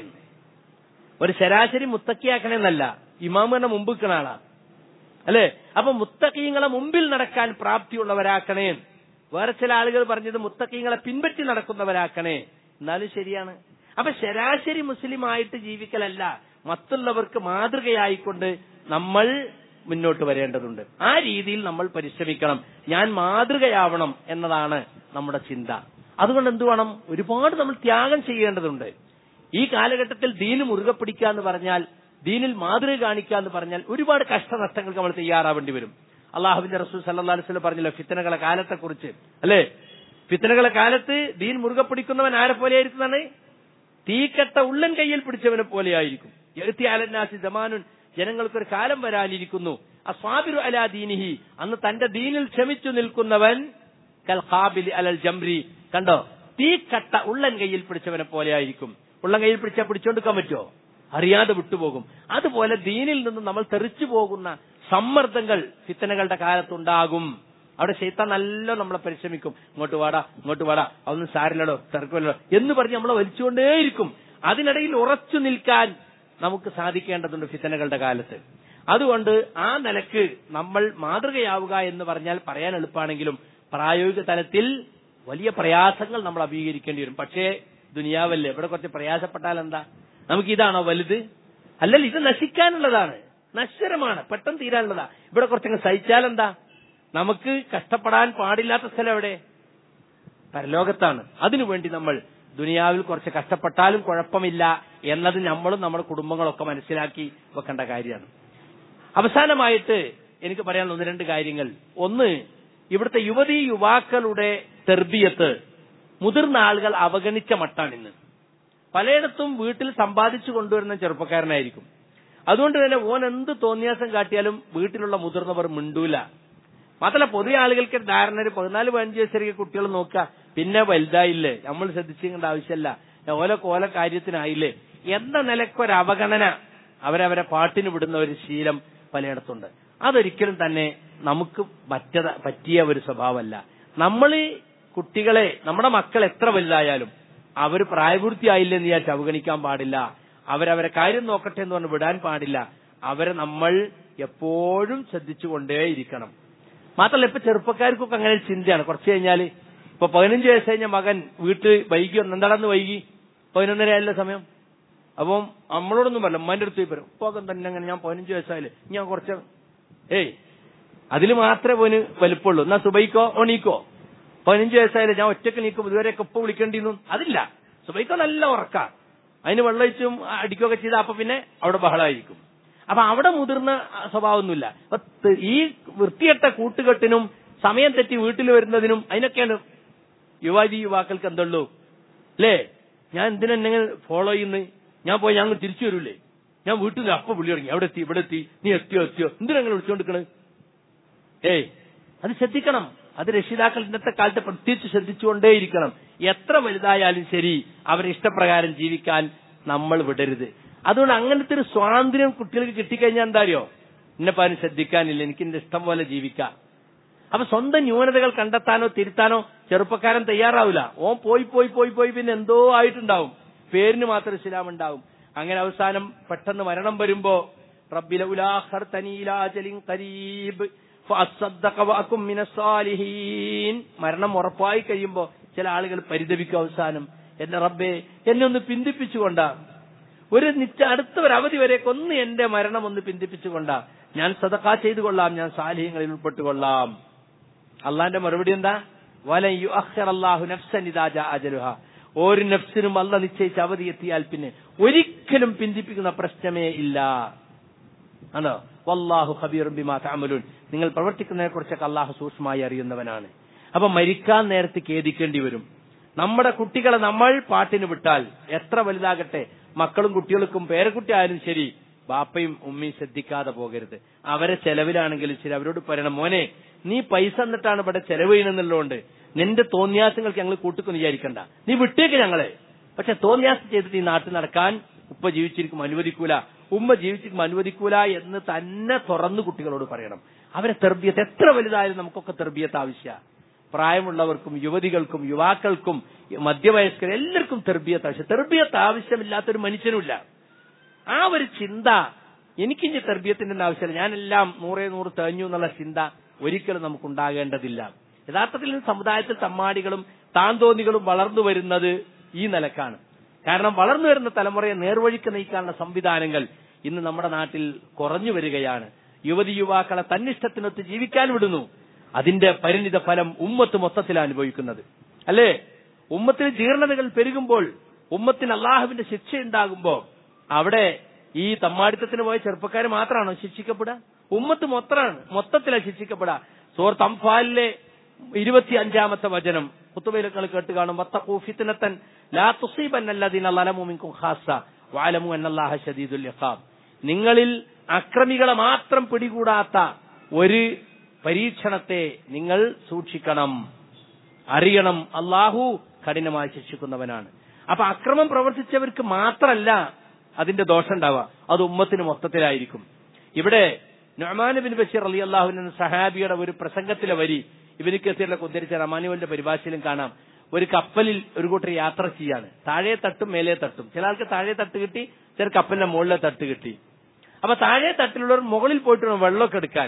ഒരു ശരാശരി മുത്തക്കിയാക്കണേ എന്നല്ല ഇമാം എന്ന മുമ്പ് നിൽക്കുന്ന ആളാ അല്ലേ അപ്പൊ മുത്തക്കീങ്ങളെ മുമ്പിൽ നടക്കാൻ പ്രാപ്തിയുള്ളവരാക്കണേ വേറെ ചില ആളുകൾ പറഞ്ഞത് മുത്തക്കീങ്ങളെ പിൻപറ്റി നടക്കുന്നവരാക്കണേ എന്നാലും ശരിയാണ് അപ്പൊ ശരാശരി മുസ്ലിം ആയിട്ട് ജീവിക്കലല്ല മറ്റുള്ളവർക്ക് മാതൃകയായിക്കൊണ്ട് നമ്മൾ മുന്നോട്ട് വരേണ്ടതുണ്ട് ആ രീതിയിൽ നമ്മൾ പരിശ്രമിക്കണം ഞാൻ മാതൃകയാവണം എന്നതാണ് നമ്മുടെ ചിന്ത അതുകൊണ്ട് എന്ത് വേണം ഒരുപാട് നമ്മൾ ത്യാഗം ചെയ്യേണ്ടതുണ്ട് ഈ കാലഘട്ടത്തിൽ ദീന് മുറുകെ പിടിക്കുക എന്ന് പറഞ്ഞാൽ ദീനിൽ മാതൃക കാണിക്കുക എന്ന് പറഞ്ഞാൽ ഒരുപാട് കഷ്ടനഷ്ടങ്ങൾക്ക് നമ്മൾ തയ്യാറാവേണ്ടി വരും അള്ളാഹുബിന്റെ റസൂൽ സല്ലാ അലിസ്ലം പറഞ്ഞല്ലോ ഫിത്തനകളെ കാലത്തെ കുറിച്ച് അല്ലേ ഫിത്തനകളെ കാലത്ത് ദീൻ മുറുകെ പിടിക്കുന്നവൻ ആരെ പോലെയായിരിക്കുന്നതാണ് തീക്കട്ട ഉള്ളൻ കയ്യിൽ പിടിച്ചവനെ പോലെയായിരിക്കും എഴുത്തി അലന്നാസി ജമാനുൻ ജനങ്ങൾക്കൊരു കാലം വരാനിരിക്കുന്നു അസ്വാബിറു അലാ ദീനിഹി അന്ന് തന്റെ ദീനിൽ ക്ഷമിച്ചു നിൽക്കുന്നവൻ കൽ ഖാബിൽ അലൽ ജംരി കണ്ടോ തീക്കട്ട ഉള്ളൻ കയ്യിൽ പിടിച്ചവനെ പോലെയായിരിക്കും ഉള്ളൻ കയ്യിൽ പിടിച്ചാൽ പിടിച്ചോണ്ടിരിക്കാൻ പറ്റുമോ അറിയാതെ വിട്ടുപോകും അതുപോലെ ദീനിൽ നിന്ന് നമ്മൾ തെറിച്ചു പോകുന്ന സമ്മർദ്ദങ്ങൾ ഫിത്തനകളുടെ കാലത്തുണ്ടാകും അവിടെ ശൈത്താൻ നല്ല നമ്മളെ പരിശ്രമിക്കും ഇങ്ങോട്ട് വാടാ ഇങ്ങോട്ട് വാടാ അതൊന്നും സാരില്ലടോ തിരക്കുമല്ലോ എന്ന് പറഞ്ഞ് നമ്മളെ വലിച്ചുകൊണ്ടേയിരിക്കും അതിനിടയിൽ ഉറച്ചു നിൽക്കാൻ നമുക്ക് സാധിക്കേണ്ടതുണ്ട് ഫിത്തനകളുടെ കാലത്ത് അതുകൊണ്ട് ആ നിലക്ക് നമ്മൾ മാതൃകയാവുക എന്ന് പറഞ്ഞാൽ പറയാൻ എളുപ്പമാണെങ്കിലും പ്രായോഗിക തലത്തിൽ വലിയ പ്രയാസങ്ങൾ നമ്മൾ അഭിമുഖീകരിക്കേണ്ടി വരും പക്ഷേ ദുനിയാവല്ലേ ഇവിടെ കുറച്ച് പ്രയാസപ്പെട്ടാൽ എന്താ നമുക്ക് ഇതാണോ വലുത് അല്ലല്ല ഇത് നശിക്കാനുള്ളതാണ് നശ്വരമാണ് പെട്ടെന്ന് തീരാനുള്ളതാ ഇവിടെ കുറച്ചങ്ങ് സഹിച്ചാൽ എന്താ നമുക്ക് കഷ്ടപ്പെടാൻ പാടില്ലാത്ത സ്ഥലം എവിടെ പരലോകത്താണ് അതിനുവേണ്ടി നമ്മൾ ദുനിയാവിൽ കുറച്ച് കഷ്ടപ്പെട്ടാലും കുഴപ്പമില്ല എന്നത് നമ്മളും നമ്മുടെ കുടുംബങ്ങളൊക്കെ മനസ്സിലാക്കി വെക്കേണ്ട കാര്യമാണ് അവസാനമായിട്ട് എനിക്ക് പറയാനുള്ള ഒന്ന് രണ്ട് കാര്യങ്ങൾ ഒന്ന് ഇവിടുത്തെ യുവതീ യുവാക്കളുടെ തെർബിയത്ത് മുതിർന്ന ആളുകൾ അവഗണിച്ച മട്ടാണ് ഇന്ന് പലയിടത്തും വീട്ടിൽ സമ്പാദിച്ചു കൊണ്ടുവരുന്ന ചെറുപ്പക്കാരനായിരിക്കും അതുകൊണ്ട് തന്നെ ഓൻ എന്ത് തോന്നിയാസം കാട്ടിയാലും വീട്ടിലുള്ള മുതിർന്നവർ മിണ്ടൂല മാത്രമല്ല പൊതുവെ ആളുകൾക്ക് ധാരണ ഒരു പതിനാല് പതിനഞ്ച് വയസ്സരിക കുട്ടികൾ നോക്കുക പിന്നെ വലുതായില്ലേ നമ്മൾ ശ്രദ്ധിച്ചേണ്ട ആവശ്യമല്ല ഓല കോല കാര്യത്തിനായില്ലേ എന്ന നിലക്കൊരു അവഗണന അവരവരെ പാട്ടിന് വിടുന്ന ഒരു ശീലം പലയിടത്തുണ്ട് അതൊരിക്കലും തന്നെ നമുക്ക് പറ്റത പറ്റിയ ഒരു സ്വഭാവമല്ല നമ്മൾ കുട്ടികളെ നമ്മുടെ മക്കൾ എത്ര വലുതായാലും അവർ പ്രായപൂർത്തിയായില്ലെന്ന് വിചാരിച്ച് അവഗണിക്കാൻ പാടില്ല അവരവരെ കാര്യം നോക്കട്ടെ എന്ന് പറഞ്ഞ് വിടാൻ പാടില്ല അവരെ നമ്മൾ എപ്പോഴും ശ്രദ്ധിച്ചുകൊണ്ടേയിരിക്കണം മാത്രമല്ല ഇപ്പൊ ചെറുപ്പക്കാർക്കൊക്കെ അങ്ങനെ ഒരു ചിന്തയാണ് കുറച്ച് കഴിഞ്ഞാല് ഇപ്പൊ പതിനഞ്ച് വയസ്സ് കഴിഞ്ഞ മകൻ വീട്ടിൽ വൈകി എന്താണെന്ന് വൈകി പതിനൊന്നര ആയല്ലോ സമയം അപ്പം നമ്മളോടൊന്നും പറയില്ല ഉമ്മാന്റെ അടുത്ത് വരും പോകം തന്നെ അങ്ങനെ ഞാൻ പതിനഞ്ച് വയസ്സായാലേ ഞാൻ കുറച്ച് ഏയ് അതിൽ മാത്രമേ പോന് വലിപ്പമുള്ളൂ എന്നാ സുബൈക്കോ ഓണീക്കോ പതിനഞ്ച് വയസ്സായാലും ഞാൻ ഒറ്റക്ക് നീക്കും ഇതുവരെയൊക്കെ ഇപ്പൊ വിളിക്കേണ്ടിന്നു അതില്ല സുബൈക്കോ നല്ല ഉറക്ക അതിന് വെള്ളമൊഴിച്ചും അടിക്കുകയൊക്കെ ചെയ്താൽ അപ്പൊ പിന്നെ അവിടെ ബഹളമായിരിക്കും അപ്പൊ അവിടെ മുതിർന്ന സ്വഭാവമൊന്നുമില്ല അപ്പൊ ത- ഈ വൃത്തികെട്ട കൂട്ടുകെട്ടിനും സമയം തെറ്റി വീട്ടിൽ വരുന്നതിനും അതിനൊക്കെയാണ് യുവാജി യുവാക്കൾക്ക് എന്തുള്ളൂ അല്ലേ ഞാൻ എന്തിനെന്നെ ഫോളോ ചെയ്യുന്നത് ഞാൻ പോയി ഞങ്ങൾ തിരിച്ചു വരൂലേ ഞാൻ വീട്ടിൽ നിന്ന് അപ്പൊ വിളി തുടങ്ങി അവിടെ എത്തി ഇവിടെ എത്തി നീ എത്തിയോ എത്തിയോ എന്തിനെങ്ങനെ വിളിച്ചോണ്ടിരിക്കണത് ഏയ് അത് ശ്രദ്ധിക്കണം അത് രക്ഷിതാക്കൾ ഇന്നത്തെ കാലത്ത് പ്രത്യേകിച്ച് ശ്രദ്ധിച്ചുകൊണ്ടേയിരിക്കണം എത്ര വലുതായാലും ശരി അവരെ ഇഷ്ടപ്രകാരം ജീവിക്കാൻ നമ്മൾ വിടരുത് അതുകൊണ്ട് അങ്ങനത്തെ ഒരു സ്വാതന്ത്ര്യം കുട്ടികൾക്ക് കിട്ടിക്കഴിഞ്ഞാൽ എന്താ അറിയോ എന്നെ പാരും ശ്രദ്ധിക്കാനില്ല എനിക്ക് എന്റെ ഇഷ്ടം പോലെ ജീവിക്കാം അപ്പൊ സ്വന്തം ന്യൂനതകൾ കണ്ടെത്താനോ തിരുത്താനോ ചെറുപ്പക്കാരൻ തയ്യാറാവില്ല ഓൻ പോയി പോയി പോയി പോയി പിന്നെ എന്തോ ആയിട്ടുണ്ടാവും പേരിന് മാത്രം ഇസ്ലാം ഉണ്ടാവും അങ്ങനെ അവസാനം പെട്ടെന്ന് മരണം വരുമ്പോ റബ്ബില ഉലാഹർ തനീലാജലിൻ കരീബ് ഫഅസ്സദ്ദഖ വഅകും മിനസ്സാലിഹീൻ മരണം ഉറപ്പായി കഴിയുമ്പോ ചില ആളുകൾ പരിതപിക്കും അവസാനം എന്റെ റബ്ബേ എന്നെ ഒന്ന് പിന്തിപ്പിച്ചുകൊണ്ടാ ഒരു നിച്ച അടുത്ത ഒരു അവധി വരെയൊക്കെ ഒന്ന് എന്റെ മരണം ഒന്ന് പിന്തിപ്പിച്ചുകൊണ്ടാ ഞാൻ സദക്കാ ചെയ്തു കൊള്ളാം ഞാൻ സാലിഹ്യങ്ങളിൽ ഉൾപ്പെട്ടുകൊള്ളാം അള്ളാന്റെ മറുപടി എന്താ വലൻ യുഅഖിറ അല്ലാഹു നഫ്സൻ ഇദാ ജാ അജലുഹ ഒരു നഫ്സിനും അല്ല നിശ്ചയിച്ച അവധി എത്തിയാൽ പിന്നെ ഒരിക്കലും പിന്തിപ്പിക്കുന്ന പ്രശ്നമേ ഇല്ല ആണോ വല്ലാഹു ഖബീറും ബിമാ തഅമലൂൻ നിങ്ങൾ പ്രവർത്തിക്കുന്നതിനെ കുറിച്ചൊക്കെ അള്ളാഹു സൂക്ഷ്മമായി അറിയുന്നവനാണ് അപ്പൊ മരിക്കാൻ നേരത്ത് ഖേദിക്കേണ്ടി വരും നമ്മുടെ കുട്ടികളെ നമ്മൾ പാട്ടിന് വിട്ടാൽ എത്ര വലുതാകട്ടെ മക്കളും കുട്ടികൾക്കും പേരക്കുട്ടി ആയാലും ശരി ബാപ്പയും ഉമ്മയും ശ്രദ്ധിക്കാതെ പോകരുത് അവരെ ചെലവിലാണെങ്കിലും ശരി അവരോട് പറയണം മോനെ നീ പൈസ എന്നിട്ടാണ് ഇവിടെ ചെലവ് ചെയ്യണമെന്നുള്ളതുകൊണ്ട് നിന്റെ തോന്നിയാസങ്ങൾക്ക് ഞങ്ങൾ കൂട്ടുക്കുന്നു വിചാരിക്കണ്ട നീ വിട്ടേക്ക് ഞങ്ങളെ പക്ഷെ തോന്നിയാസം ചെയ്തിട്ട് ഈ നാട്ടിൽ നടക്കാൻ ഉപ്പ ജീവിച്ചിരിക്കും അനുവദിക്കൂല ഉമ്മ ജീവിച്ചിരിക്കും അനുവദിക്കൂല എന്ന് തന്നെ തുറന്നു കുട്ടികളോട് പറയണം അവരെ തെർബിയത്ത് എത്ര വലുതായാലും നമുക്കൊക്കെ തെർബിയത്ത് ആവശ്യ പ്രായമുള്ളവർക്കും യുവതികൾക്കും യുവാക്കൾക്കും മധ്യവയസ്കർ എല്ലാവർക്കും തെർബിയത്ത് ആവശ്യം തെർബിയത്ത് ആവശ്യമില്ലാത്തൊരു മനുഷ്യനുമില്ല ആ ഒരു ചിന്ത എനിക്കിഞ്ഞ് തെർബിയത്തിന്റെ ഒന്നും ആവശ്യമില്ല ഞാനെല്ലാം നൂറേ നൂറ് തേഞ്ഞു എന്നുള്ള ചിന്ത ഒരിക്കലും നമുക്ക് ഉണ്ടാകേണ്ടതില്ല യഥാർത്ഥത്തിൽ ഇന്ന് സമുദായത്തിൽ തമ്മാടികളും താന്തോന്നികളും വളർന്നു വരുന്നത് ഈ നിലക്കാണ് കാരണം വളർന്നു വരുന്ന തലമുറയെ നേർവഴിക്ക് നയിക്കാനുള്ള സംവിധാനങ്ങൾ ഇന്ന് നമ്മുടെ നാട്ടിൽ കുറഞ്ഞു വരികയാണ് യുവതി യുവാക്കളെ തന്നിഷ്ടത്തിനൊത്ത് ജീവിക്കാൻ വിടുന്നു അതിന്റെ പരിണിത ഫലം ഉമ്മത്ത് മൊത്തത്തിൽ അനുഭവിക്കുന്നത് അല്ലേ ഉമ്മത്തിന് ജീർണതകൾ പെരുകുമ്പോൾ ഉമ്മത്തിന് അള്ളാഹുവിന്റെ ശിക്ഷ ഉണ്ടാകുമ്പോ അവിടെ ഈ തമ്മാടിത്തത്തിന് പോയ ചെറുപ്പക്കാർ മാത്രമാണോ ശിക്ഷിക്കപ്പെടുക ഉമ്മത്ത് മൊത്തമാണ് മൊത്തത്തിലാണ് ശിക്ഷിക്കപ്പെടുക സോർ തംഫാലിലെ ഇരുപത്തി അഞ്ചാമത്തെ വചനം കുത്തുബയിലൊക്കെ കേട്ട് കാണും വത്തഖൂഫിത്തിനത്തൻ ലാ തുസീബന്നല്ലദീന ലലമു മിൻകും ഖാസ്സ വഅലമു അന്നല്ലാഹ ശദീദുൽ ഇഖാബ് നിങ്ങളിൽ അക്രമികളെ മാത്രം പിടികൂടാത്ത ഒരു പരീക്ഷണത്തെ നിങ്ങൾ സൂക്ഷിക്കണം അറിയണം അള്ളാഹു കഠിനമായി ശിക്ഷിക്കുന്നവനാണ് അപ്പൊ അക്രമം പ്രവർത്തിച്ചവർക്ക് മാത്രമല്ല അതിന്റെ ദോഷം ഉണ്ടാവുക അത് ഉമ്മത്തിന് മൊത്തത്തിലായിരിക്കും ഇവിടെ നൊമാൻ ബിൻ ബഷീർ അലി അള്ളാഹുവിൻ സഹാബിയുടെ ഒരു പ്രസംഗത്തിലെ വരി ഇവന് കസീറിലൊക്കെ ഉദ്ധരിച്ച റമാനുവലിന്റെ പരിഭാഷയിലും കാണാം ഒരു കപ്പലിൽ ഒരു കൂട്ടർ യാത്ര ചെയ്യാണ് താഴെ തട്ടും മേലെ തട്ടും ചില ആൾക്ക് താഴെ തട്ട് കിട്ടി ചില കപ്പലിന്റെ മുകളിലെ തട്ട് കിട്ടി അപ്പൊ താഴെ തട്ടിലുള്ളവർ മുകളിൽ പോയിട്ട് വേണം വെള്ളമൊക്കെ എടുക്കാൻ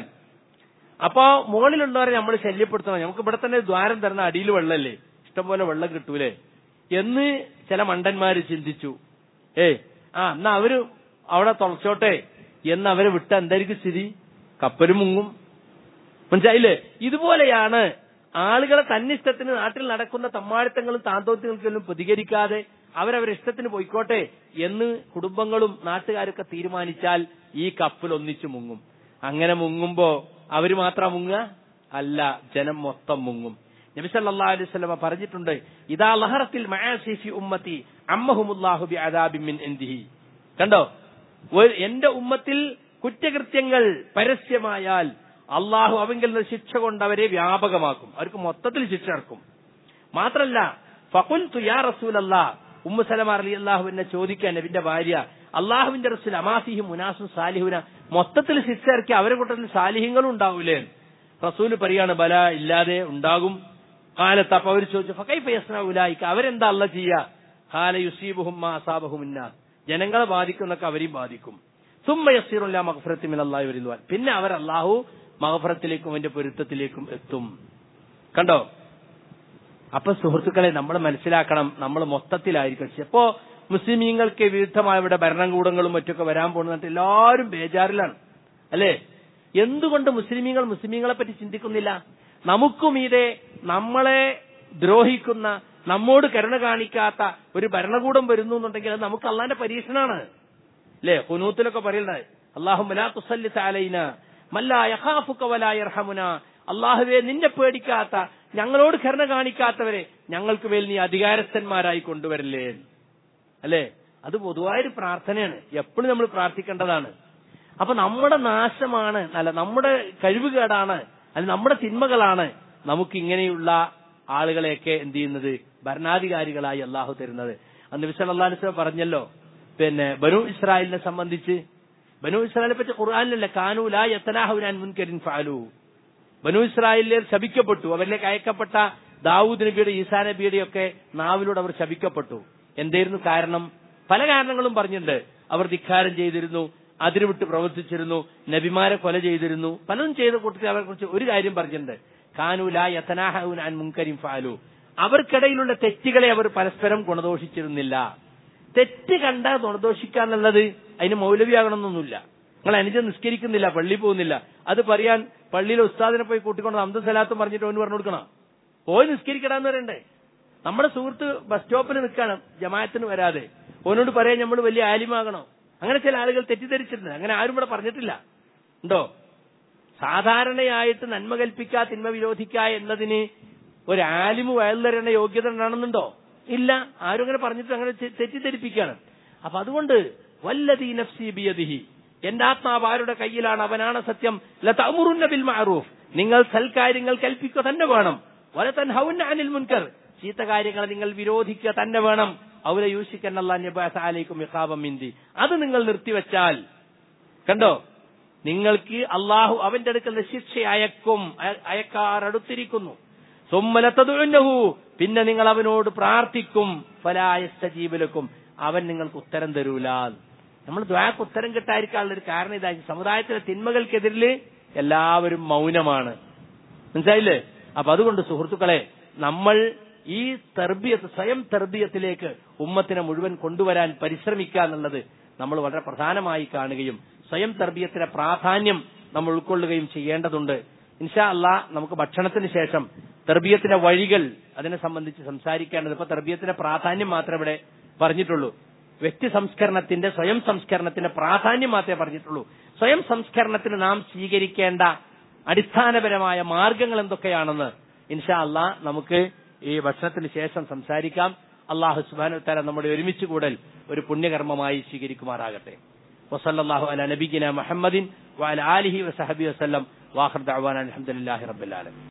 അപ്പോ മുകളിലുള്ളവരെ നമ്മൾ ശല്യപ്പെടുത്തണം നമുക്ക് ഇവിടെ തന്നെ ദ്വാരം തരുന്ന അടിയിൽ വെള്ളമല്ലേ ഇഷ്ടംപോലെ വെള്ളം കിട്ടൂലേ എന്ന് ചില മണ്ടന്മാര് ചിന്തിച്ചു ഏ ആ എന്നാ അവര് അവിടെ തുളച്ചോട്ടെ എന്ന് അവരെ വിട്ട എന്തായിരിക്കും സ്ഥിതി കപ്പലും മുങ്ങും മനസ്സിലായില്ലേ ഇതുപോലെയാണ് ആളുകളെ തന്നിഷ്ടത്തിന് നാട്ടിൽ നടക്കുന്ന തമ്മാടിത്തങ്ങളും താന്തോത്യങ്ങൾക്കെല്ലാം പ്രതികരിക്കാതെ അവരവരെ ഇഷ്ടത്തിന് പോയിക്കോട്ടെ എന്ന് കുടുംബങ്ങളും നാട്ടുകാരൊക്കെ തീരുമാനിച്ചാൽ ഈ കപ്പൽ ഒന്നിച്ചു മുങ്ങും അങ്ങനെ മുങ്ങുമ്പോ അവര് മാത്രം മുങ്ങുക അല്ല ജനം മൊത്തം മുങ്ങും നബി സല്ലല്ലാഹു അലൈഹി വസല്ലമ പറഞ്ഞിട്ടുണ്ട് ഇദാ ലഹറത്തിൽ മആസി ഫി ഉമ്മത്തി അമ്മഹുമുല്ലാഹു ബി അദാബിൻ മിൻ ഇന്ദിഹി കണ്ടോ ഒരു- എന്റെ ഉമ്മത്തിൽ കുറ്റകൃത്യങ്ങൾ പരസ്യമായാൽ അള്ളാഹു അവങ്കിൽ നിന്ന് ശിക്ഷ കൊണ്ട് അവരെ വ്യാപകമാക്കും അവർക്ക് മൊത്തത്തിൽ ശിക്ഷ ഇറക്കും മാത്രല്ല ഫഖുൽതു യാ റസൂലല്ലാ ഉമ്മു സലമ അലി അള്ളാഹു എന്നെ ചോദിക്കാൻ നബിന്റെ ഭാര്യ അള്ളാഹുവിന്റെ റസൂൽ അമാഫിഹി മുനാസും സാലിഹുന മൊത്തത്തിൽ ശിക്ഷ ഇറക്കി അവരെ കൂട്ടത്തിൽ സാലിഹ്യങ്ങളും ഉണ്ടാവൂലേ റസൂല് പറയാണ് ബല ഇല്ലാതെ ഉണ്ടാകും കാലത്ത് അപ്പൊ അവർ ചോദിച്ചു ഫക്കൈഫ യസ്ന ഉലായിക്ക അവരെന്താ അല്ല ചെയ്യാ ഖാല യുസീബുഹും മാ അസാബഹും ഇന്നാസ് ജനങ്ങളെ ബാധിക്കുന്നൊക്കെ അവരെയും ബാധിക്കും സുമ്മ യസീറുല്ല മഹഫറത്തി മിൻ അള്ളാഹി വരിദ്വാൻ പിന്നെ അവർ അള്ളാഹു മഹഫറത്തിലേക്കും അവന്റെ പൊരുത്തത്തിലേക്കും എത്തും കണ്ടോ അപ്പൊ സുഹൃത്തുക്കളെ നമ്മൾ മനസ്സിലാക്കണം നമ്മൾ മൊത്തത്തിലായിരിക്കും ചിലപ്പോ മുസ്ലിമീങ്ങൾക്ക് വിരുദ്ധമായ ഇവിടെ ഭരണകൂടങ്ങളും മറ്റൊക്കെ വരാൻ പോകുന്നിട്ട് എല്ലാവരും ബേജാറിലാണ് അല്ലേ എന്തുകൊണ്ട് മുസ്ലിമീങ്ങൾ മുസ്ലിമീങ്ങളെ പറ്റി ചിന്തിക്കുന്നില്ല നമുക്കും ഇതേ നമ്മളെ ദ്രോഹിക്കുന്ന നമ്മോട് കരുണ കാണിക്കാത്ത ഒരു ഭരണകൂടം വരുന്നു എന്നുണ്ടെങ്കിൽ അത് നമുക്ക് അള്ളാന്റെ പരീക്ഷണാണ് അല്ലേ ഹുനൂത്തിലൊക്കെ പറയുന്നത് അള്ളാഹു അലൈന മല്ലാ യഖാഫുക വലാ യർഹമുന അള്ളാഹുവെ നിന്നെ പേടിക്കാത്ത ഞങ്ങളോട് കരുണ കാണിക്കാത്തവരെ ഞങ്ങൾക്ക് മേൽ നീ അധികാരസ്ഥന്മാരായി കൊണ്ടുവരില്ലേ അല്ലേ അത് പൊതുവായൊരു പ്രാർത്ഥനയാണ് എപ്പോഴും നമ്മൾ പ്രാർത്ഥിക്കേണ്ടതാണ് അപ്പൊ നമ്മുടെ നാശമാണ് അല്ല നമ്മുടെ കഴിവുകേടാണ് അല്ല നമ്മുടെ തിന്മകളാണ് നമുക്ക് ഇങ്ങനെയുള്ള ആളുകളെയൊക്കെ എന്ത് ചെയ്യുന്നത് ഭരണാധികാരികളായി അള്ളാഹു തരുന്നത് അന്ന് വിസലല്ലാസ് പറഞ്ഞല്ലോ പിന്നെ ബനു ഇസ്രായേലിനെ സംബന്ധിച്ച് ബനു ഇസ്രായേലിനെ പറ്റി ഖുർആാനിലല്ല കാനൂല യത്തനാഹുനാൻ മുൻകരിൻ ഫാലു ബനു ഇസ്രായേലിൽ ശപിക്കപ്പെട്ടു അവരിലേക്ക് അയക്കപ്പെട്ട ദാവൂദ് നബിയുടെ ഈസാ നബിയുടെ ഒക്കെ നാവിലൂടെ അവർ ശപിക്കപ്പെട്ടു എന്തായിരുന്നു കാരണം പല കാരണങ്ങളും പറഞ്ഞിട്ടുണ്ട് അവർ ധിക്കാരം ചെയ്തിരുന്നു അതിരുവിട്ട് പ്രവർത്തിച്ചിരുന്നു നബിമാരെ കൊല ചെയ്തിരുന്നു പലതും ചെയ്ത കൂട്ടത്തിൽ അവരെ കുറിച്ച് ഒരു കാര്യം പറഞ്ഞിട്ടുണ്ട് കാനൂല യത്തനാഹുൻ അൻ മുൻകരിൻ ഫാലു അവർക്കിടയിലുള്ള തെറ്റുകളെ അവർ പരസ്പരം ഗുണദോഷിച്ചിരുന്നില്ല തെറ്റ് കണ്ട ഗുണദോഷിക്കുക എന്നുള്ളത് അതിന് മൗലവിയാകണമെന്നൊന്നുമില്ല നിങ്ങൾ അനുജൻ നിസ്കരിക്കുന്നില്ല പള്ളി പോകുന്നില്ല അത് പറയാൻ പള്ളിയിലെ ഉസ്താദിനെ പോയി കൂട്ടിക്കൊണ്ട് അന്ത സലാത്തും പറഞ്ഞിട്ട് ഓന് പറഞ്ഞു കൊടുക്കണം പോയി നിസ്കരിക്കടാന്ന് പറയണ്ടേ നമ്മുടെ സുഹൃത്ത് ബസ് സ്റ്റോപ്പിൽ നിൽക്കണം ജമാഅത്തിന് വരാതെ ഓനോട് പറയാൻ നമ്മൾ വലിയ ആലിമാകണോ അങ്ങനെ ചില ആളുകൾ തെറ്റിദ്ധരിച്ചിട്ടുണ്ട് അങ്ങനെ ആരും ഇവിടെ പറഞ്ഞിട്ടില്ല ഉണ്ടോ സാധാരണയായിട്ട് നന്മ കൽപ്പിക്കുക തിന്മ വിരോധിക്കുക എന്നതിന് ഒരു ആലിമ് വയലുതരേണ്ട യോഗ്യത ഉണ്ടാണെന്നുണ്ടോ ഇല്ല ആരും അങ്ങനെ പറഞ്ഞിട്ട് അങ്ങനെ തെ- തെറ്റിദ്ധരിപ്പിക്കുകയാണ് അപ്പൊ അതുകൊണ്ട് വല്ലതീ നഫ്സി ബിയദിഹി എന്റെ ആത്മാവ് ആരുടെ കയ്യിലാണ് അവനാണ് സത്യം ലതഅമുറുന്ന ബിൽ മഅറൂഫ് നിങ്ങൾ സൽകാര്യങ്ങൾ കൽപ്പിക്കുക തന്നെ വേണം വലതൻഹൗന്ന അനിൽ മുൻകർ ചീത്ത കാര്യങ്ങൾ നിങ്ങൾ വിരോധിക്കുക തന്നെ വേണം അവരെ യൂഷിക്കന്നല്ലാക്കും ഇഖാബം മിന്തി അത് നിങ്ങൾ നിർത്തിവെച്ചാൽ കണ്ടോ നിങ്ങൾക്ക് അള്ളാഹു അവന്റെ അടുക്കൽ നിന്ന് ശിക്ഷ അയക്കും അയ- അയക്കാർ അടുത്തിരിക്കുന്നു സുമ്മലത്തതുന്നഹു പിന്നെ നിങ്ങൾ അവനോട് പ്രാർത്ഥിക്കും ഫലായസ്തജീവലക്കും അവൻ നിങ്ങൾക്ക് ഉത്തരം തരൂല നമ്മൾ ദ്വാക്ക് ഉത്തരം കിട്ടാതിരിക്കാനുള്ള ഒരു കാരണം ഇതാ സമുദായത്തിലെ തിന്മകൾക്കെതിരിൽ എല്ലാവരും മൗനമാണ് മനസ്സിലായില്ലേ അപ്പൊ അതുകൊണ്ട് സുഹൃത്തുക്കളെ നമ്മൾ ഈ തെർബിയത്ത് സ്വയം തെർബിയത്തിലേക്ക് ഉമ്മത്തിനെ മുഴുവൻ കൊണ്ടുവരാൻ പരിശ്രമിക്കുക എന്നുള്ളത് നമ്മൾ വളരെ പ്രധാനമായി കാണുകയും സ്വയം തെർബിയത്തിന്റെ പ്രാധാന്യം നമ്മൾ ഉൾക്കൊള്ളുകയും ചെയ്യേണ്ടതുണ്ട് ഇൻഷാ അള്ളാ നമുക്ക് ഭക്ഷണത്തിന് ശേഷം തെർബിയത്തിന്റെ വഴികൾ അതിനെ സംബന്ധിച്ച് സംസാരിക്കേണ്ടത് ഇപ്പൊ തെർബിയത്തിന്റെ പ്രാധാന്യം മാത്രമേ ഇവിടെ പറഞ്ഞിട്ടുള്ളൂ വ്യക്തി സംസ്കരണത്തിന്റെ സ്വയം സംസ്കരണത്തിന്റെ പ്രാധാന്യം മാത്രമേ പറഞ്ഞിട്ടുള്ളൂ സ്വയം സംസ്കരണത്തിന് നാം സ്വീകരിക്കേണ്ട അടിസ്ഥാനപരമായ മാർഗങ്ങൾ എന്തൊക്കെയാണെന്ന് ഇൻഷാ അള്ളാ നമുക്ക് ഈ ഭക്ഷണത്തിന് ശേഷം സംസാരിക്കാം അള്ളാഹു സുബാനു താല നമ്മുടെ ഒരുമിച്ച് കൂടൽ ഒരു പുണ്യകർമ്മമായി സ്വീകരിക്കുമാറാകട്ടെ വസല്ലാഹു അല നബിഗിന മുഹമ്മദിൻ വഅല ആലിഹി വസഹബി വസ്ലം വാഹർ ദഅവാന അൽഹംദുലില്ലാഹി റബ്ബിൽ ആലമീൻ